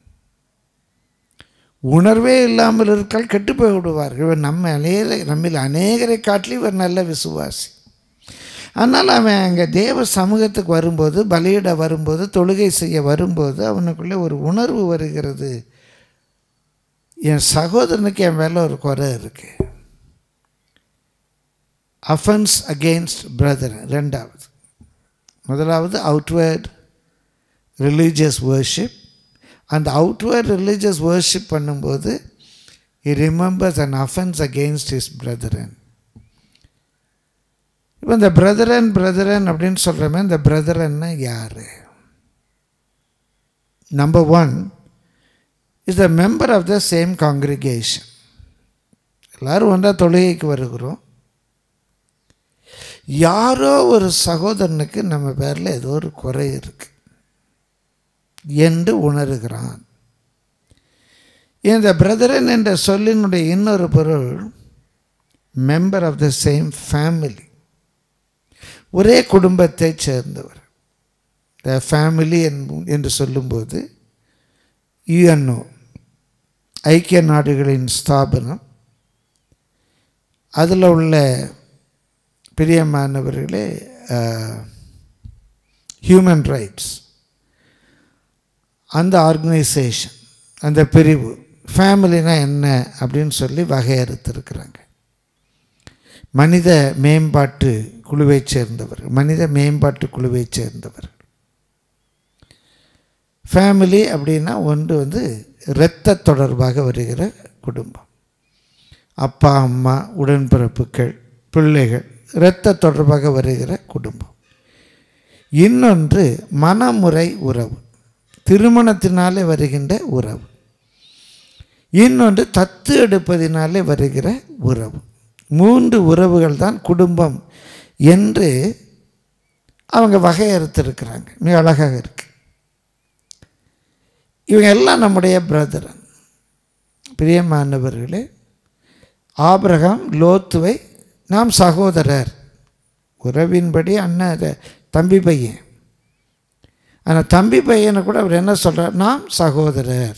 Speaker 1: உணர்வே இல்லாமல் இருக்கால் கெட்டு போய் விடுவார்கள் இவர் நம்ம அநேக நம்மில் அநேகரை காட்டிலும் இவர் நல்ல விசுவாசி அதனால் அவன் அங்கே தேவ சமூகத்துக்கு வரும்போது பலியிட வரும்போது தொழுகை செய்ய வரும்போது அவனுக்குள்ளே ஒரு உணர்வு வருகிறது என் சகோதரனுக்கு என் மேலே ஒரு குறை இருக்கு அஃபென்ஸ் அகெயின்ஸ்ட் பிரதர் ரெண்டாவது முதலாவது அவுட்வேர்ட் ரிலீஜியஸ் worship அந்த அவுட்வேர்ட் ரிலீஜியஸ் worship பண்ணும்போது he remembers an offense against his brethren இப்போ இந்த பிரதரன் பிரதரன் அப்படின்னு சொல்கிறோமே இந்த பிரதரன்னா யார் number one is a member of the same congregation எல்லோரும் ஒன்றா தொழுகைக்கு வருகிறோம் யாரோ ஒரு சகோதரனுக்கு நம்ம பேரில் ஏதோ ஒரு குறை இருக்கு என்று உணர்கிறான் இந்த பிரதரன் என்ற சொல்லினுடைய இன்னொரு பொருள் member of the same family ஒரே குடும்பத்தைச் சேர்ந்தவர் த ஃபேமிலி என்று சொல்லும்போது யுஎன்ஓ ஐக்கிய நாடுகளின் ஸ்தாபனம் அதில் உள்ள பிரியமானவர்களே ஹியூமன் ரைட்ஸ் அந்த ஆர்கனைசேஷன் அந்த பிரிவு ஃபேமிலினா என்ன அப்படின்னு சொல்லி வகையறுத்திருக்கிறாங்க மனித மேம்பாட்டு குழுவைச் சேர்ந்தவர் மனித மேம்பாட்டு குழுவைச் சேர்ந்தவர் ஃபேமிலி அப்படின்னா ஒன்று வந்து இரத்த தொடர்பாக வருகிற குடும்பம் அப்பா அம்மா உடன்பிறப்புகள் பிள்ளைகள் இரத்த தொடர்பாக வருகிற குடும்பம் இன்னொன்று மனமுறை உறவு திருமணத்தினாலே வருகின்ற உறவு இன்னொன்று தத்து எடுப்பதினாலே வருகிற உறவு மூன்று உறவுகள் தான் குடும்பம் என்று அவங்க வகையறுத்திருக்கிறாங்க மிக அழகாக இருக்கு இவங்க எல்லாம் நம்முடைய பிரதரன் பிரியமானவர்களே ஆபிரகாம் லோத்துவை நாம் சகோதரர் உறவின்படி அண்ணன் தம்பி பையன் ஆனால் தம்பி பையனை கூட அவர் என்ன சொல்கிறார் நாம் சகோதரர்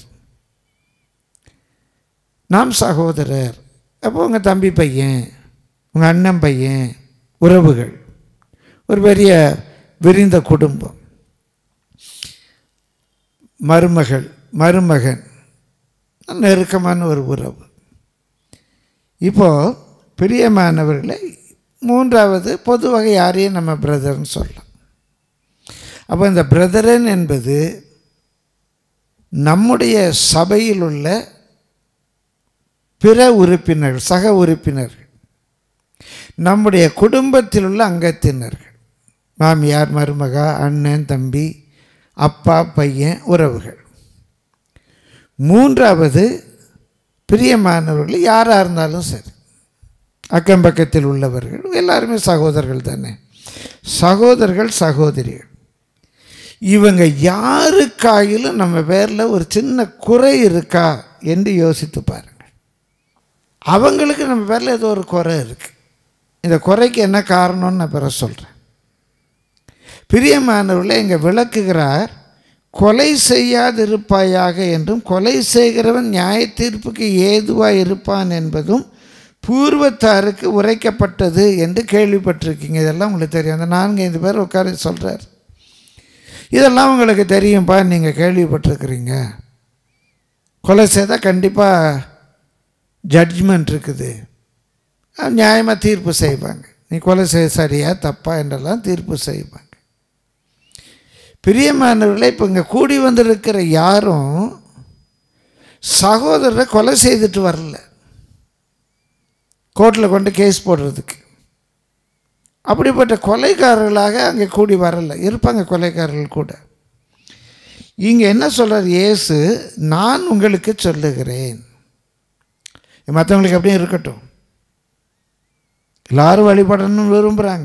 Speaker 1: நாம் சகோதரர் அப்போ உங்கள் தம்பி பையன் உங்கள் அண்ணன் பையன் உறவுகள் ஒரு பெரிய விரிந்த குடும்பம் மருமகள் மருமகன் நெருக்கமான ஒரு உறவு இப்போது பிரியமானவர்களை மூன்றாவது பொதுவாக யாரையும் நம்ம பிரதர்னு சொல்லலாம் அப்போ இந்த பிரதரன் என்பது நம்முடைய சபையில் உள்ள பிற உறுப்பினர்கள் சக உறுப்பினர்கள் நம்முடைய குடும்பத்தில் உள்ள அங்கத்தினர்கள் மாமியார் மருமகா அண்ணன் தம்பி அப்பா பையன் உறவுகள் மூன்றாவது பிரியமானவர்கள் யாராக இருந்தாலும் சரி அக்கம் பக்கத்தில் உள்ளவர்கள் எல்லாருமே சகோதரர்கள் தானே சகோதரர்கள் சகோதரிகள் இவங்க யாருக்காயிலும் நம்ம பேரில் ஒரு சின்ன குறை இருக்கா என்று யோசித்து பாருங்கள் அவங்களுக்கு நம்ம பேரில் ஏதோ ஒரு குறை இருக்குது இந்த குறைக்கு என்ன காரணம்னு நான் பிற சொல்கிறேன் பிரியமானவர்களை இங்கே விளக்குகிறார் கொலை செய்யாதிருப்பாயாக என்றும் கொலை செய்கிறவன் நியாய தீர்ப்புக்கு ஏதுவாக இருப்பான் என்பதும் பூர்வத்தாருக்கு உரைக்கப்பட்டது என்று கேள்விப்பட்டிருக்கீங்க இதெல்லாம் உங்களுக்கு தெரியும் அந்த நான்கு ஐந்து பேர் உட்கார சொல்கிறார் இதெல்லாம் உங்களுக்கு தெரியும்ப்பா நீங்கள் கேள்விப்பட்டிருக்கிறீங்க கொலை செய்தால் கண்டிப்பாக ஜட்ஜ்மெண்ட் இருக்குது நியாயமாக தீர்ப்பு செய்வாங்க நீ கொலை செய்ய சரியா தப்பா என்றெல்லாம் தீர்ப்பு செய்வாங்க பிரியமானவர்களை இப்போ இங்கே கூடி வந்திருக்கிற யாரும் சகோதரரை கொலை செய்துட்டு வரல கோர்ட்டில் கொண்டு கேஸ் போடுறதுக்கு அப்படிப்பட்ட கொலைக்காரர்களாக அங்கே கூடி வரல இருப்பாங்க கொலைக்காரர்கள் கூட இங்கே என்ன சொல்கிறார் இயேசு நான் உங்களுக்கு சொல்லுகிறேன் மற்றவங்களுக்கு அப்படியே இருக்கட்டும் எல்லாரும் வழிபடணும்னு விரும்புகிறாங்க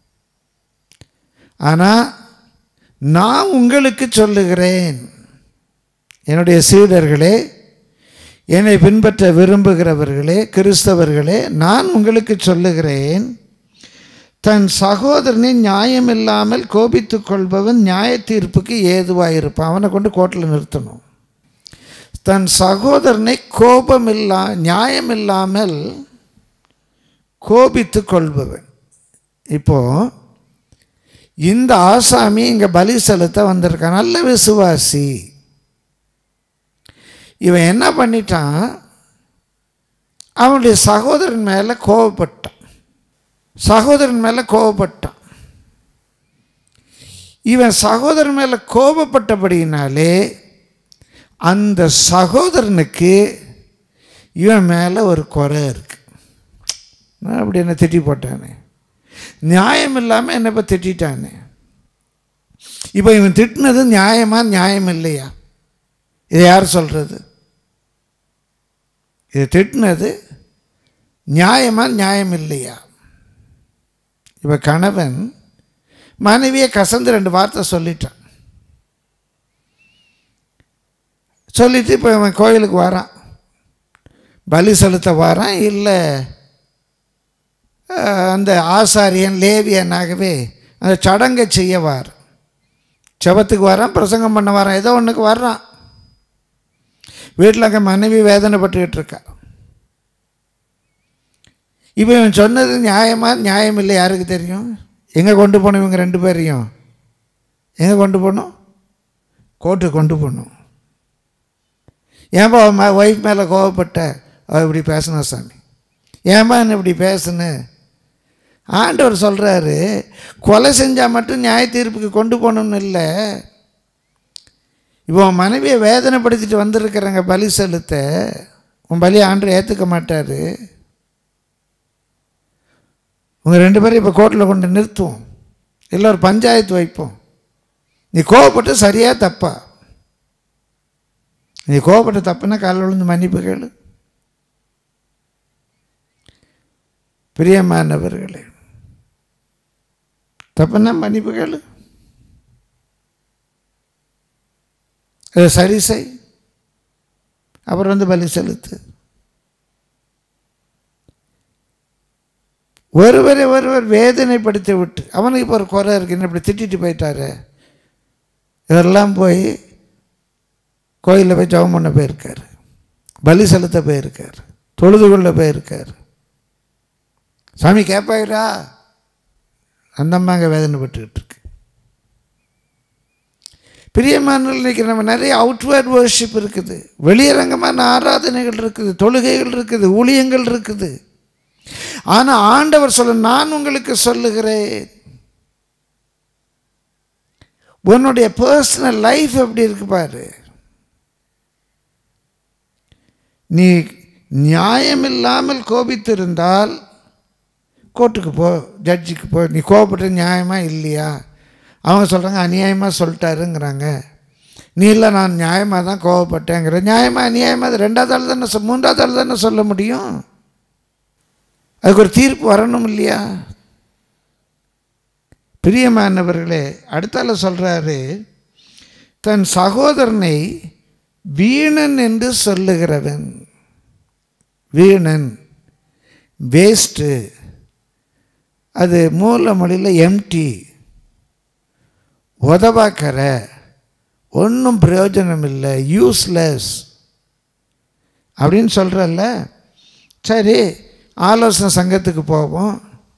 Speaker 1: ஆனால் நான் உங்களுக்கு சொல்லுகிறேன் என்னுடைய சீடர்களே என்னை பின்பற்ற விரும்புகிறவர்களே கிறிஸ்தவர்களே நான் உங்களுக்கு சொல்லுகிறேன் தன் சகோதரனை நியாயமில்லாமல் கோபித்துக் கொள்பவன் நியாய தீர்ப்புக்கு ஏதுவாயிருப்பான் அவனை கொண்டு கோர்ட்டில் நிறுத்தணும் தன் சகோதரனை கோபமில்லா நியாயமில்லாமல் கோபித்து கொள்பவன் இப்போ இந்த ஆசாமி இங்கே பலி செலுத்த வந்திருக்கான் நல்ல விசுவாசி இவன் என்ன பண்ணிட்டான் அவனுடைய சகோதரன் மேலே கோவப்பட்டான் சகோதரன் மேலே கோவப்பட்டான் இவன் சகோதரன் மேலே கோபப்பட்டபடியினாலே அந்த சகோதரனுக்கு இவன் மேலே ஒரு குறை இருக்கு நான் அப்படி என்ன திட்டி போட்டானே நியாயம் இல்லாமல் என்னை இப்போ திட்டானே இப்போ இவன் திட்டினது நியாயமா நியாயம் இல்லையா இதை யார் சொல்கிறது இதை திட்டினது நியாயமா நியாயம் இல்லையா இப்போ கணவன் மனைவியை கசந்து ரெண்டு வார்த்தை சொல்லிட்டான் சொல்லிட்டு இப்போ இவன் கோயிலுக்கு வரான் பலி செலுத்த வரான் இல்லை அந்த ஆசாரியன் லேவியனாகவே அந்த சடங்கை செய்ய வார் செபத்துக்கு வரான் பிரசங்கம் பண்ண வரான் ஏதோ ஒன்றுக்கு வர்றான் வீட்டில் அங்கே மனைவி வேதனைப்பட்டுக்கிட்டு இருக்கா இப்போ இவன் சொன்னது நியாயமா நியாயம் இல்லை யாருக்கு தெரியும் எங்கே கொண்டு போகணும் இவங்க ரெண்டு பேரையும் எங்கே கொண்டு போகணும் கோர்ட்டுக்கு கொண்டு போகணும் ஏன்பா அவன் ஒய்ஃப் மேலே கோவப்பட்ட அவள் இப்படி பேசினா சாமி ஏன்பா என்ன இப்படி பேசுன ஆண்டவர் சொல்கிறாரு கொலை செஞ்சால் மட்டும் நியாய தீர்ப்புக்கு கொண்டு போகணும்னு இல்லை இப்போ உன் மனைவியை வேதனைப்படுத்திட்டு வந்திருக்கிறங்க பலி செலுத்த உன் பலி ஆண்டு ஏற்றுக்க மாட்டார் உங்கள் ரெண்டு பேரும் இப்போ கோர்ட்டில் கொண்டு நிறுத்துவோம் இல்லை ஒரு பஞ்சாயத்து வைப்போம் நீ கோவப்பட்டு சரியாக தப்பா நீ கோவப்பட்ட தப்புன்னா காலையில் விழுந்து மன்னிப்பு கேளு பிரியமானவர்களே தப்புன்னா மன்னிப்பு கேளு அதை சரி செய் அப்புறம் வந்து பலி செலுத்து ஒருவரை ஒருவர் வேதனைப்படுத்தி விட்டு அவனுக்கு இப்போ ஒரு குறை இருக்கு என்ன இப்படி திட்டிட்டு போயிட்டாரு இதெல்லாம் போய் கோயிலில் போய் ஜெபம் பண்ண போயிருக்காரு பலி செலுத்த போயிருக்கார் தொழுது கொள்ள போயிருக்கார் சாமி கேட்பாயிரா அந்த அம்மா அங்கே வேதனைப்பட்டுக்கிட்டு இருக்கு பிரியமான இன்னைக்கு நம்ம நிறைய அவுட்வேர்ட் வர்ஷிப் இருக்குது வெளியரங்கமான ஆராதனைகள் இருக்குது தொழுகைகள் இருக்குது ஊழியங்கள் இருக்குது ஆனால் ஆண்டவர் சொல்ல நான் உங்களுக்கு சொல்லுகிறேன் உன்னுடைய பர்சனல் லைஃப் எப்படி இருக்கு பாரு நீ நியாயமில்லாமல் கோபித்திருந்தால் கோர்ட்டுக்கு போ ஜட்ஜுக்கு போ நீ கோபப்பட்ட நியாயமா இல்லையா அவங்க சொல்கிறாங்க அநியாயமாக சொல்லிட்டாருங்கிறாங்க நீ இல்லை நான் நியாயமாக தான் கோவப்பட்டேங்கிற நியாயமாக அநியாயமாக அது ரெண்டாவது ஆள் தானே சொ- மூன்றாவது ஆள் தானே சொல்ல முடியும் அதுக்கு ஒரு தீர்ப்பு வரணும் இல்லையா பிரியமானவர்களே அடுத்தால சொல்கிறாரு தன் சகோதரனை வீணன் என்று சொல்லுகிறவன் வீணன் வேஸ்ட்டு அது மூல மொழியில் எம்டி உதவாக்கற ஒன்றும் பிரயோஜனம் இல்லை யூஸ்லெஸ் அப்படின்னு சொல்கிறல்ல சரி ஆலோசனை சங்கத்துக்கு போவோம்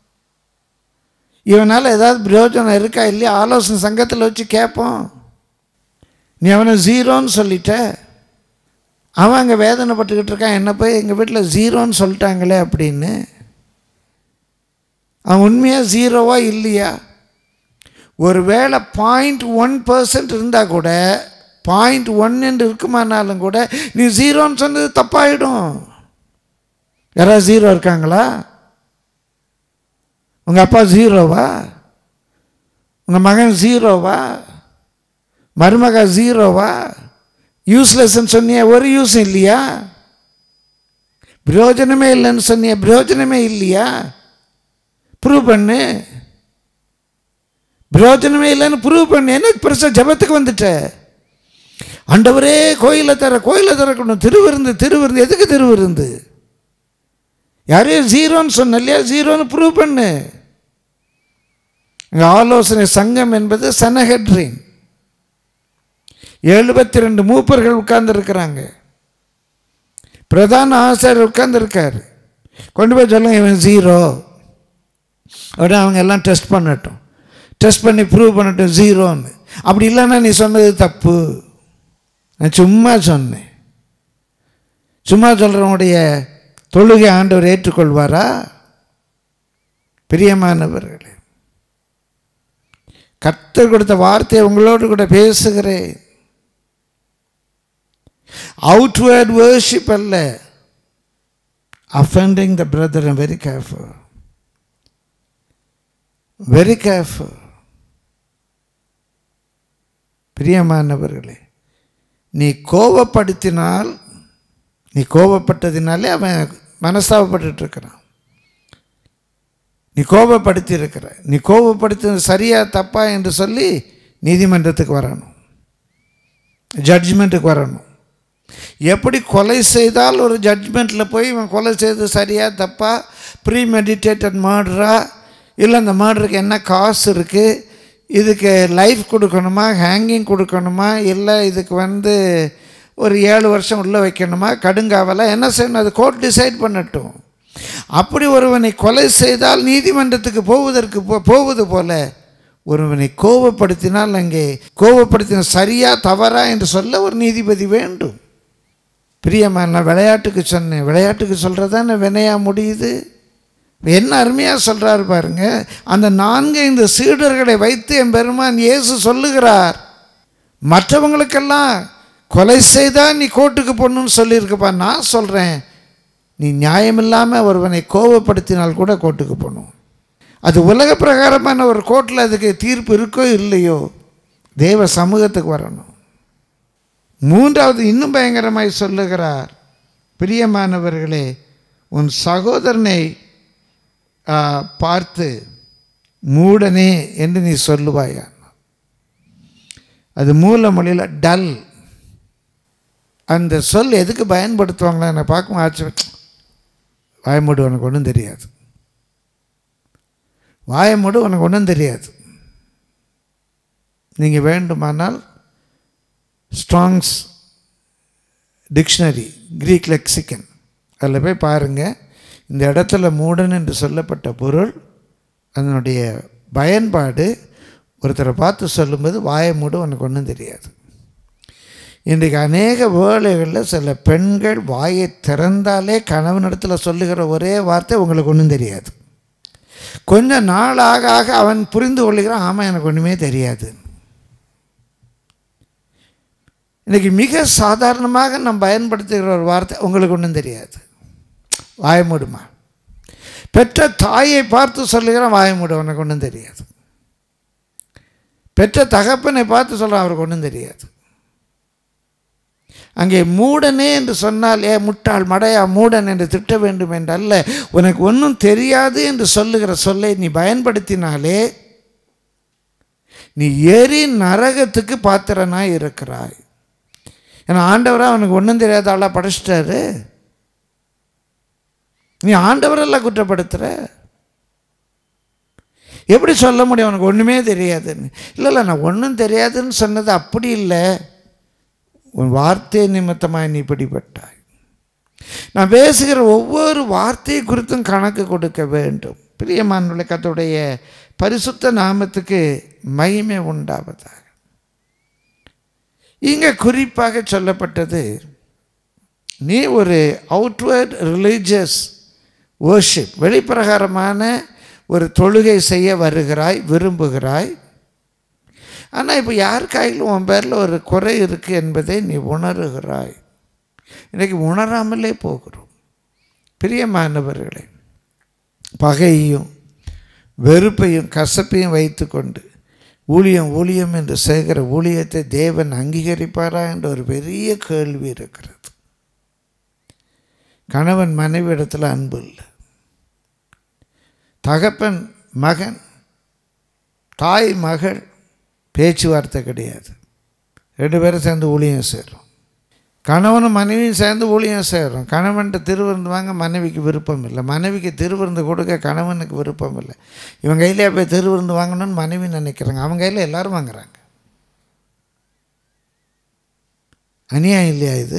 Speaker 1: இவனால் ஏதாவது பிரயோஜனம் இருக்கா இல்லையா ஆலோசனை சங்கத்தில் வச்சு கேட்போம் நீ அவனை ஜீரோன்னு சொல்லிட்ட அவன் அங்கே வேதனைப்பட்டுக்கிட்டு இருக்கான் என்ன போய் எங்கள் வீட்டில் ஜீரோன்னு சொல்லிட்டாங்களே அப்படின்னு அவன் உண்மையாக ஜீரோவா இல்லையா ஒரு வேளை பாயிண்ட் ஒன் பர்சன்ட் இருந்தால் கூட பாயிண்ட் ஒன் என்று இருக்குமானாலும் கூட நீ ஜீரோன்னு சொன்னது தப்பாயிடும் யாராவது ஜீரோ இருக்காங்களா உங்கள் அப்பா ஜீரோவா உங்கள் மகன் ஜீரோவா மருமக ஜீரோவா யூஸ்லெஸ்ன்னு சொன்னியா ஒரு யூஸும் இல்லையா பிரயோஜனமே இல்லைன்னு சொன்னியா பிரயோஜனமே இல்லையா ப்ரூவ் பண்ணு பிரயோஜனமே இல்லைன்னு ப்ரூவ் பண்ணு என்ன பெருசாக ஜபத்துக்கு வந்துட்ட ஆண்டவரே கோயிலை தர கோயிலை திறக்கணும் திருவிருந்து திருவிருந்து எதுக்கு திருவிருந்து யாரையும் ஜீரோன்னு சொன்ன இல்லையா ஜீரோன்னு ப்ரூவ் பண்ணு இங்கே ஆலோசனை சங்கம் என்பது சனஹெட்ரின் எழுபத்தி ரெண்டு மூப்பர்கள் உட்கார்ந்துருக்கிறாங்க பிரதான ஆசிரியர் உட்கார்ந்துருக்காரு கொண்டு போய் சொல்லுங்க இவன் ஜீரோ உடனே அவங்க எல்லாம் டெஸ்ட் பண்ணட்டும் டெஸ்ட் பண்ணி ப்ரூவ் பண்ணட்டும் ஜீரோன்னு அப்படி இல்லைன்னா நீ சொன்னது தப்பு நான் சும்மா சொன்னேன் சும்மா சொல்கிறவங்களுடைய தொழுகை ஆண்டவர் ஏற்றுக்கொள்வாரா பிரியமானவர்களே கர்த்தர் கொடுத்த வார்த்தையை உங்களோடு கூட பேசுகிறேன் அவுட்வேர்ட் வேர்ஷிப் அல்ல offending the brother very careful very careful பிரியமானவர்களே நீ கோபப்படுத்தினால் நீ கோபப்பட்டதினாலே அவன் மனஸ்தாபப்பட்டு இருக்கிறான் நீ கோபப்படுத்தி இருக்கிற நீ கோபப்படுத்தினது சரியா தப்பா என்று சொல்லி நீதிமன்றத்துக்கு வரணும் ஜட்ஜ்மெண்ட்டுக்கு வரணும் எப்படி கொலை செய்தால் ஒரு ஜட்ஜ்மெண்ட்டில் போய் இவன் கொலை செய்தது சரியா தப்பா ப்ரீ மெடிடேட்டட் மர்டரா இல்லை அந்த மர்டருக்கு என்ன காசு இருக்குது இதுக்கு லைஃப் கொடுக்கணுமா ஹேங்கிங் கொடுக்கணுமா இல்லை இதுக்கு வந்து ஒரு ஏழு வருஷம் உள்ளே வைக்கணுமா கடுங்காவலா என்ன செய்யணும் அது கோர்ட் டிசைட் பண்ணட்டும் அப்படி ஒருவனை கொலை செய்தால் நீதிமன்றத்துக்கு போவதற்கு போ- போவது போல ஒருவனை கோபப்படுத்தினால் அங்கே கோபப்படுத்தின சரியா தவறா என்று சொல்ல ஒரு நீதிபதி வேண்டும் பிரியமா நான் விளையாட்டுக்கு சொன்னேன் விளையாட்டுக்கு சொல்கிறதானே வினையா முடியுது என்ன அருமையாக சொல்கிறாரு பாருங்க அந்த நான்கு இந்த சீடர்களை வைத்து என் பெருமான் இயேசு சொல்லுகிறார் மற்றவங்களுக்கெல்லாம் கொலை செய்தால் நீ கோர்ட்டுக்கு போகணுன்னு சொல்லியிருக்கப்பா நான் சொல்கிறேன் நீ நியாயமில்லாமல் ஒருவனை கோபப்படுத்தினால் கூட கோர்ட்டுக்கு போகணும் அது உலக பிரகாரமான ஒரு கோர்ட்டில் அதுக்கு தீர்ப்பு இருக்கோ இல்லையோ தேவ சமூகத்துக்கு வரணும் மூன்றாவது இன்னும் பயங்கரமாய் சொல்லுகிறார் பிரியமானவர்களே உன் சகோதரனை ஆ, பார்த்து மூடனே என்று நீ சொல்லுவாயா அது மூல மொழியில் டல் அந்த சொல் எதுக்கு பயன்படுத்துவாங்களா என்னை பார்க்கும் ஆச்சு வாயமூடு உனக்கு ஒன்றும் தெரியாது வாயமூடு உனக்கு ஒன்றும் தெரியாது நீங்கள் வேண்டுமானால் ஸ்ட்ராங்ஸ் டிக்ஷனரி கிரீக் லெக்சிக்கன் அதில் போய் பாருங்கள் இந்த இடத்துல மூடன் என்று சொல்லப்பட்ட பொருள் அதனுடைய பயன்பாடு ஒருத்தரை பார்த்து சொல்லும்போது வாயை மூடு உனக்கு ஒன்றும் தெரியாது இன்றைக்கு அநேக வேலைகளில் சில பெண்கள் வாயை திறந்தாலே கணவனிடத்தில் சொல்லுகிற ஒரே வார்த்தை உங்களுக்கு ஒன்றும் தெரியாது கொஞ்ச நாள் ஆக ஆக அவன் புரிந்து கொள்ளுகிறான் ஆமாம் எனக்கு ஒன்றுமே தெரியாது இன்றைக்கி மிக சாதாரணமாக நாம் பயன்படுத்துகிற ஒரு வார்த்தை உங்களுக்கு ஒன்றும் தெரியாது வாய மூடுமா பெற்ற தாயை பார்த்து சொல்லுகிறான் வாய மூடு உனக்கு ஒன்றும் தெரியாது பெற்ற தகப்பனை பார்த்து சொல்கிறான் அவருக்கு ஒன்றும் தெரியாது அங்கே மூடனே என்று சொன்னால் ஏ முட்டாள் மடையா மூடன் என்று திட்ட வேண்டும் என்றல்ல உனக்கு ஒன்றும் தெரியாது என்று சொல்லுகிற சொல்லை நீ பயன்படுத்தினாலே நீ எரி நரகத்துக்கு பாத்திரனாய் இருக்கிறாய் ஏன்னா ஆண்டவராக அவனுக்கு ஒன்றும் தெரியாத ஆளாக படைச்சிட்டாரு நீ ஆண்டவரெல்லாம் குற்றப்படுத்துகிற எப்படி சொல்ல முடியும் உனக்கு ஒன்றுமே தெரியாதுன்னு இல்லை இல்லை நான் ஒன்றும் தெரியாதுன்னு சொன்னது அப்படி இல்லை உன் வார்த்தை நிமித்தமாய் நீ பிடிபட்டாய் நான் பேசுகிற ஒவ்வொரு வார்த்தை குறித்தும் கணக்கு கொடுக்க வேண்டும் பிரியமானுள்ள கத்துடைய பரிசுத்த நாமத்துக்கு மகிமை உண்டாவதாக இங்கே குறிப்பாக சொல்லப்பட்டது நீ ஒரு அவுட்வர்ட் ரிலீஜியஸ் worship வெளிப்பிரகாரமான ஒரு தொழுகை செய்ய வருகிறாய் விரும்புகிறாய் ஆனால் இப்போ யார் கையிலும் உன் பேரில் ஒரு குறை இருக்குது என்பதை நீ உணர்கிறாய் இன்றைக்கி உணராமலே போகிறோம் பிரியமானவர்களே பகையும் வெறுப்பையும் கசப்பையும் வைத்துக்கொண்டு ஊழியம் ஊழியம் என்று செய்கிற ஊழியத்தை தேவன் அங்கீகரிப்பாரா என்ற ஒரு பெரிய கேள்வி இருக்கிறது கணவன் மனைவி இடத்துல அன்பு இல்லை தகப்பன் மகன் தாய் மகள் பேச்சுவார்த்தை கிடையாது ரெண்டு பேரும் சேர்ந்து ஊழியம் செய்கிறோம் கணவனும் மனைவியும் சேர்ந்து ஊழியம் செய்கிறோம் கணவன்கிட்ட திருவிருந்து வாங்க மனைவிக்கு விருப்பம் இல்லை மனைவிக்கு திருவிருந்து கொடுக்க கணவனுக்கு விருப்பம் இல்லை இவன் கையிலே போய் திருவிருந்து வாங்கணும்னு மனைவி நினைக்கிறாங்க அவங்க கையில் எல்லாரும் வாங்குறாங்க அநியாயம் இல்லையா இது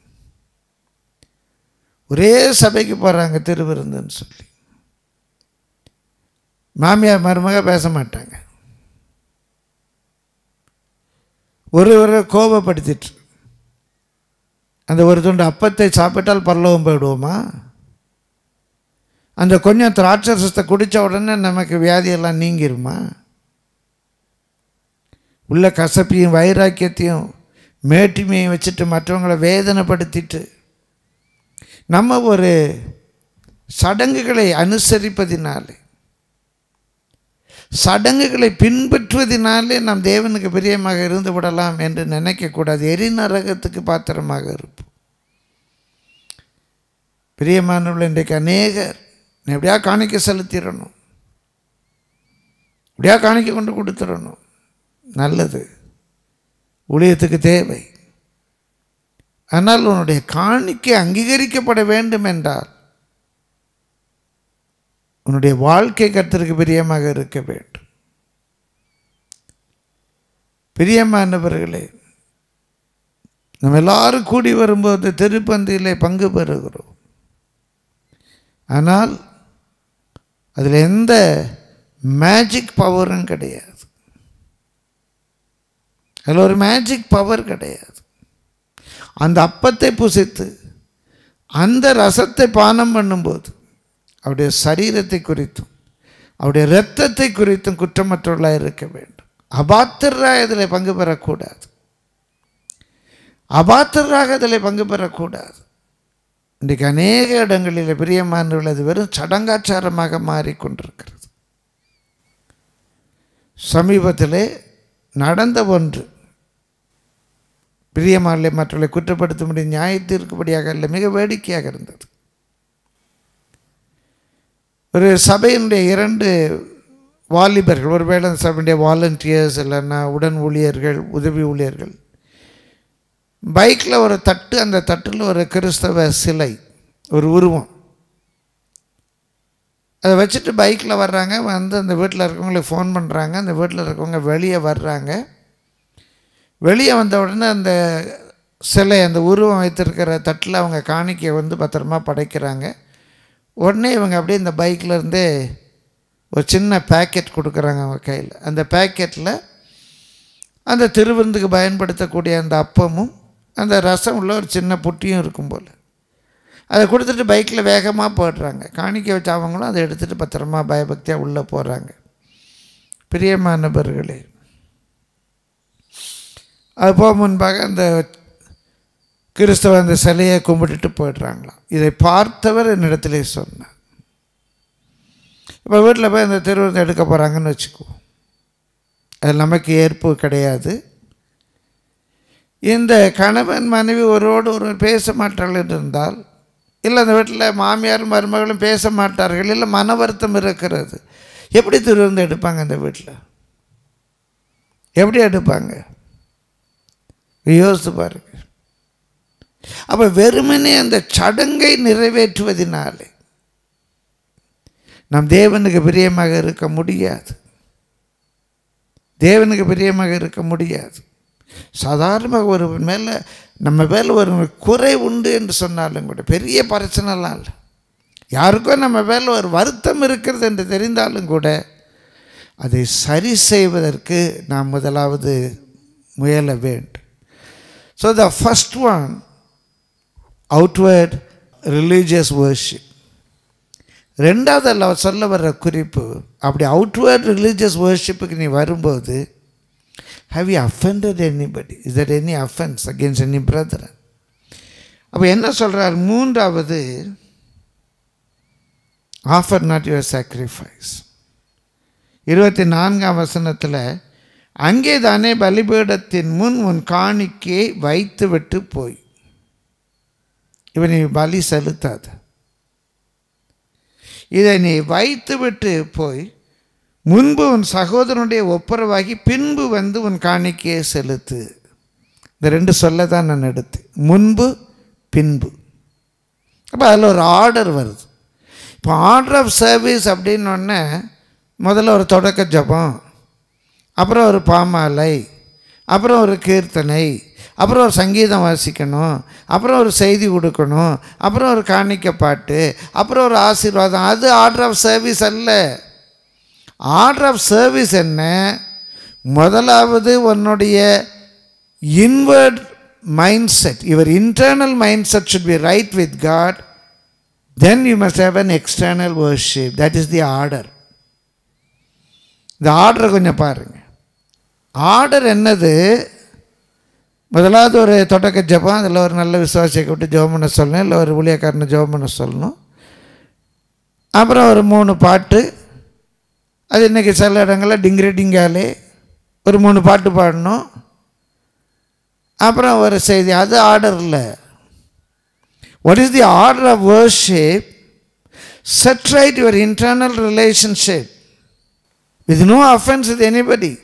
Speaker 1: ஒரே சபைக்கு போகிறாங்க திருவிருந்துன்னு சொல்லி மாமியார் மருமக பேச மாட்டாங்க ஒருவரை கோபப்படுத்திட்டு அந்த ஒரு துண்டு அப்பத்தை சாப்பிட்டால் பரலோகம் போயிடுவோமா அந்த கொஞ்சம் திராட்சரசத்தை குடித்த உடனே நமக்கு வியாதியெல்லாம் நீங்கிருமா உள்ள கசப்பையும் வைராக்கியத்தையும் மேட்டிமையும் வச்சுட்டு மற்றவங்களை வேதனைப்படுத்திட்டு நம்ம ஒரு சடங்குகளை அனுசரிப்பதினாலே சடங்குகளை பின்பற்றுவதினாலே நாம் தேவனுக்கு பிரியமாக இருந்து விடலாம் என்று நினைக்கக்கூடாது எரிநரகத்துக்கு பாத்திரமாக இருப்போம் பிரியமானவர்கள் இன்றைக்கு அநேகர் நீ எப்படியா காணிக்க செலுத்திடணும் எப்படியா காணிக்க கொண்டு கொடுத்துடணும் நல்லது ஊழியத்துக்கு தேவை ஆனால் உன்னுடைய காணிக்கை அங்கீகரிக்கப்பட வேண்டும் என்றால் உன்னுடைய வாழ்க்கை கர்த்தருக்கு பிரியமாக இருக்க வேண்டும் பிரியமானவர்களே நம்ம எல்லாரும் கூடி வரும்போது திருப்பந்தியிலே பங்கு பெறுகிறோம் ஆனால் அதில் எந்த மேஜிக் பவரும் கிடையாது அதில் ஒரு மேஜிக் பவர் கிடையாது அந்த அப்பத்தை புசித்து அந்த ரசத்தை பானம் பண்ணும்போது அவருடைய சரீரத்தை குறித்தும் அவருடைய இரத்தத்தை குறித்தும் குற்றமற்றவர்களாக இருக்க வேண்டும் அபாத்திரராக இதில் பங்கு பெறக்கூடாது அபாத்திரராக இதில் பங்கு பெறக்கூடாது இன்றைக்கு அநேக இடங்களில் பிரியமானவர்கள் அது வெறும் சடங்காச்சாரமாக மாறிக்கொண்டிருக்கிறது சமீபத்திலே நடந்த ஒன்று பிரியமானலை மற்றவர்களை குற்றப்படுத்த முடியும் நியாயத்திற்குபடியாக இல்லை மிக வேடிக்கையாக இருந்தது ஒரு சபையினுடைய இரண்டு வாலிபர்கள் ஒருவேளை அந்த சபையுடைய வாலண்டியர்ஸ் இல்லைன்னா உடன் ஊழியர்கள் உதவி ஊழியர்கள் பைக்கில் ஒரு தட்டு அந்த தட்டில் ஒரு கிறிஸ்தவ சிலை ஒரு உருவம் அதை வச்சுட்டு பைக்கில் வர்றாங்க வந்து அந்த வீட்டில் இருக்கவங்களுக்கு ஃபோன் பண்ணுறாங்க அந்த வீட்டில் இருக்கவங்க வெளியே வர்றாங்க வெளியே வந்த உடனே அந்த சிலை அந்த உருவம் வைத்திருக்கிற தட்டில் அவங்க காணிக்கையை வந்து பத்திரமா படைக்கிறாங்க உடனே இவங்க அப்படியே இந்த பைக்கில் இருந்தே ஒரு சின்ன பேக்கெட் கொடுக்குறாங்க அவங்க கையில் அந்த பேக்கெட்டில் அந்த திருவிருந்துக்கு பயன்படுத்தக்கூடிய அந்த அப்பமும் அந்த ரசம் உள்ள ஒரு சின்ன புட்டியும் இருக்கும் போல் அதை கொடுத்துட்டு பைக்கில் வேகமாக போடுறாங்க காணிக்க வச்ச அவங்களும் அதை எடுத்துகிட்டு பத்திரமா பயபக்தியாக உள்ளே போகிறாங்க பிரியமானவர்களே அது போக முன்பாக அந்த கிறிஸ்தவ அந்த சிலையை கும்பிட்டுட்டு போயிடுறாங்களாம் இதை பார்த்தவர் என்னிடத்திலே சொன்னார் இப்போ வீட்டில் போய் அந்த திருவிருந்தம் எடுக்க போகிறாங்கன்னு வச்சுக்குவோம் அது நமக்கு ஏற்பு கிடையாது இந்த கணவன் மனைவி ஒருவோடு ஒருவர் பேச மாட்டார்கள் என்று இருந்தால் இல்லை அந்த வீட்டில் மாமியாரும் மருமகளும் பேச மாட்டார்கள் இல்லை மன வருத்தம் இருக்கிறது எப்படி திருவிருந்து எடுப்பாங்க அந்த வீட்டில் எப்படி எடுப்பாங்க யோசித்து பாருங்க அப்போ வெறுமனே அந்த சடங்கை நிறைவேற்றுவதினாலே நாம் தேவனுக்கு பிரியமாக இருக்க முடியாது தேவனுக்கு பிரியமாக இருக்க முடியாது சாதாரணமாக ஒரு மேலே நம்ம மேலே ஒரு குறை உண்டு என்று சொன்னாலும் கூட பெரிய பிரச்சனைலாம் இல்லை யாருக்கோ நம்ம மேலே ஒரு வருத்தம் இருக்கிறது என்று தெரிந்தாலும் கூட அதை சரி செய்வதற்கு நாம் முதலாவது முயல வேண்டும் so the first one outward religious worship ரெண்டாவது அல்ல சொல்ல வர்ற குறிப்பு அப்படி அவுட்வேர்ட் ரிலீஜியஸ் வர்ஷிப்புக்கு நீ வரும்போது how you offended anybody is that any offence against any brother அப்போ என்ன சொல்கிறார் மூன்றாவது ஆஃபர் நாட் யுவர் சாக்ரிஃபைஸ் இருபத்தி நான்காம் வசனத்தில் அங்கே தானே பலிபீடத்தின் முன் உன் காணிக்கையை வைத்துவிட்டு போய் இவனை பலி செலுத்தாத இதை நீ வைத்துவிட்டு போய் முன்பு உன் சகோதரனுடைய ஒப்புரவாகி பின்பு வந்து உன் காணிக்கையை செலுத்து இந்த ரெண்டு சொல்ல தான் நான் எடுத்தேன் முன்பு பின்பு அப்போ அதில் ஒரு ஆர்டர் வருது இப்போ ஆர்டர் ஆஃப் சர்வீஸ் அப்படின்னொடனே முதல்ல ஒரு தொடக்க ஜபம் அப்புறம் ஒரு பாமாலை அப்புறம் ஒரு கீர்த்தனை அப்புறம் ஒரு சங்கீதம் வாசிக்கணும் அப்புறம் ஒரு செய்தி கொடுக்கணும் அப்புறம் ஒரு காணிக்க பாட்டு அப்புறம் ஒரு ஆசீர்வாதம் அது ஆர்டர் ஆஃப் சர்வீஸ் அல்ல ஆர்டர் ஆஃப் சர்வீஸ் என்ன முதலாவது உன்னுடைய inward mind set your internal mind set should be right with God then you must have an external worship that is the order இந்த ஆர்டரை கொஞ்சம் பாருங்கள் ஆர்டர் என்னது முதலாவது ஒரு தொடக்க ஜபம் அதில் ஒரு நல்ல விசுவாசியை விட்டு ஜெபம் பண்ண சொல்லணும் இல்லை ஒரு ஊழியக்காரனை ஜெபம் பண்ண சொல்லணும் அப்புறம் ஒரு மூணு பாட்டு அது இன்றைக்கி சில இடங்களில் டிங்கிரி டிங்காலே ஒரு மூணு பாட்டு பாடணும் அப்புறம் ஒரு செய்தி அது ஆர்டர் இல்லை what is the order of worship set right your internal relationship with no offence with anybody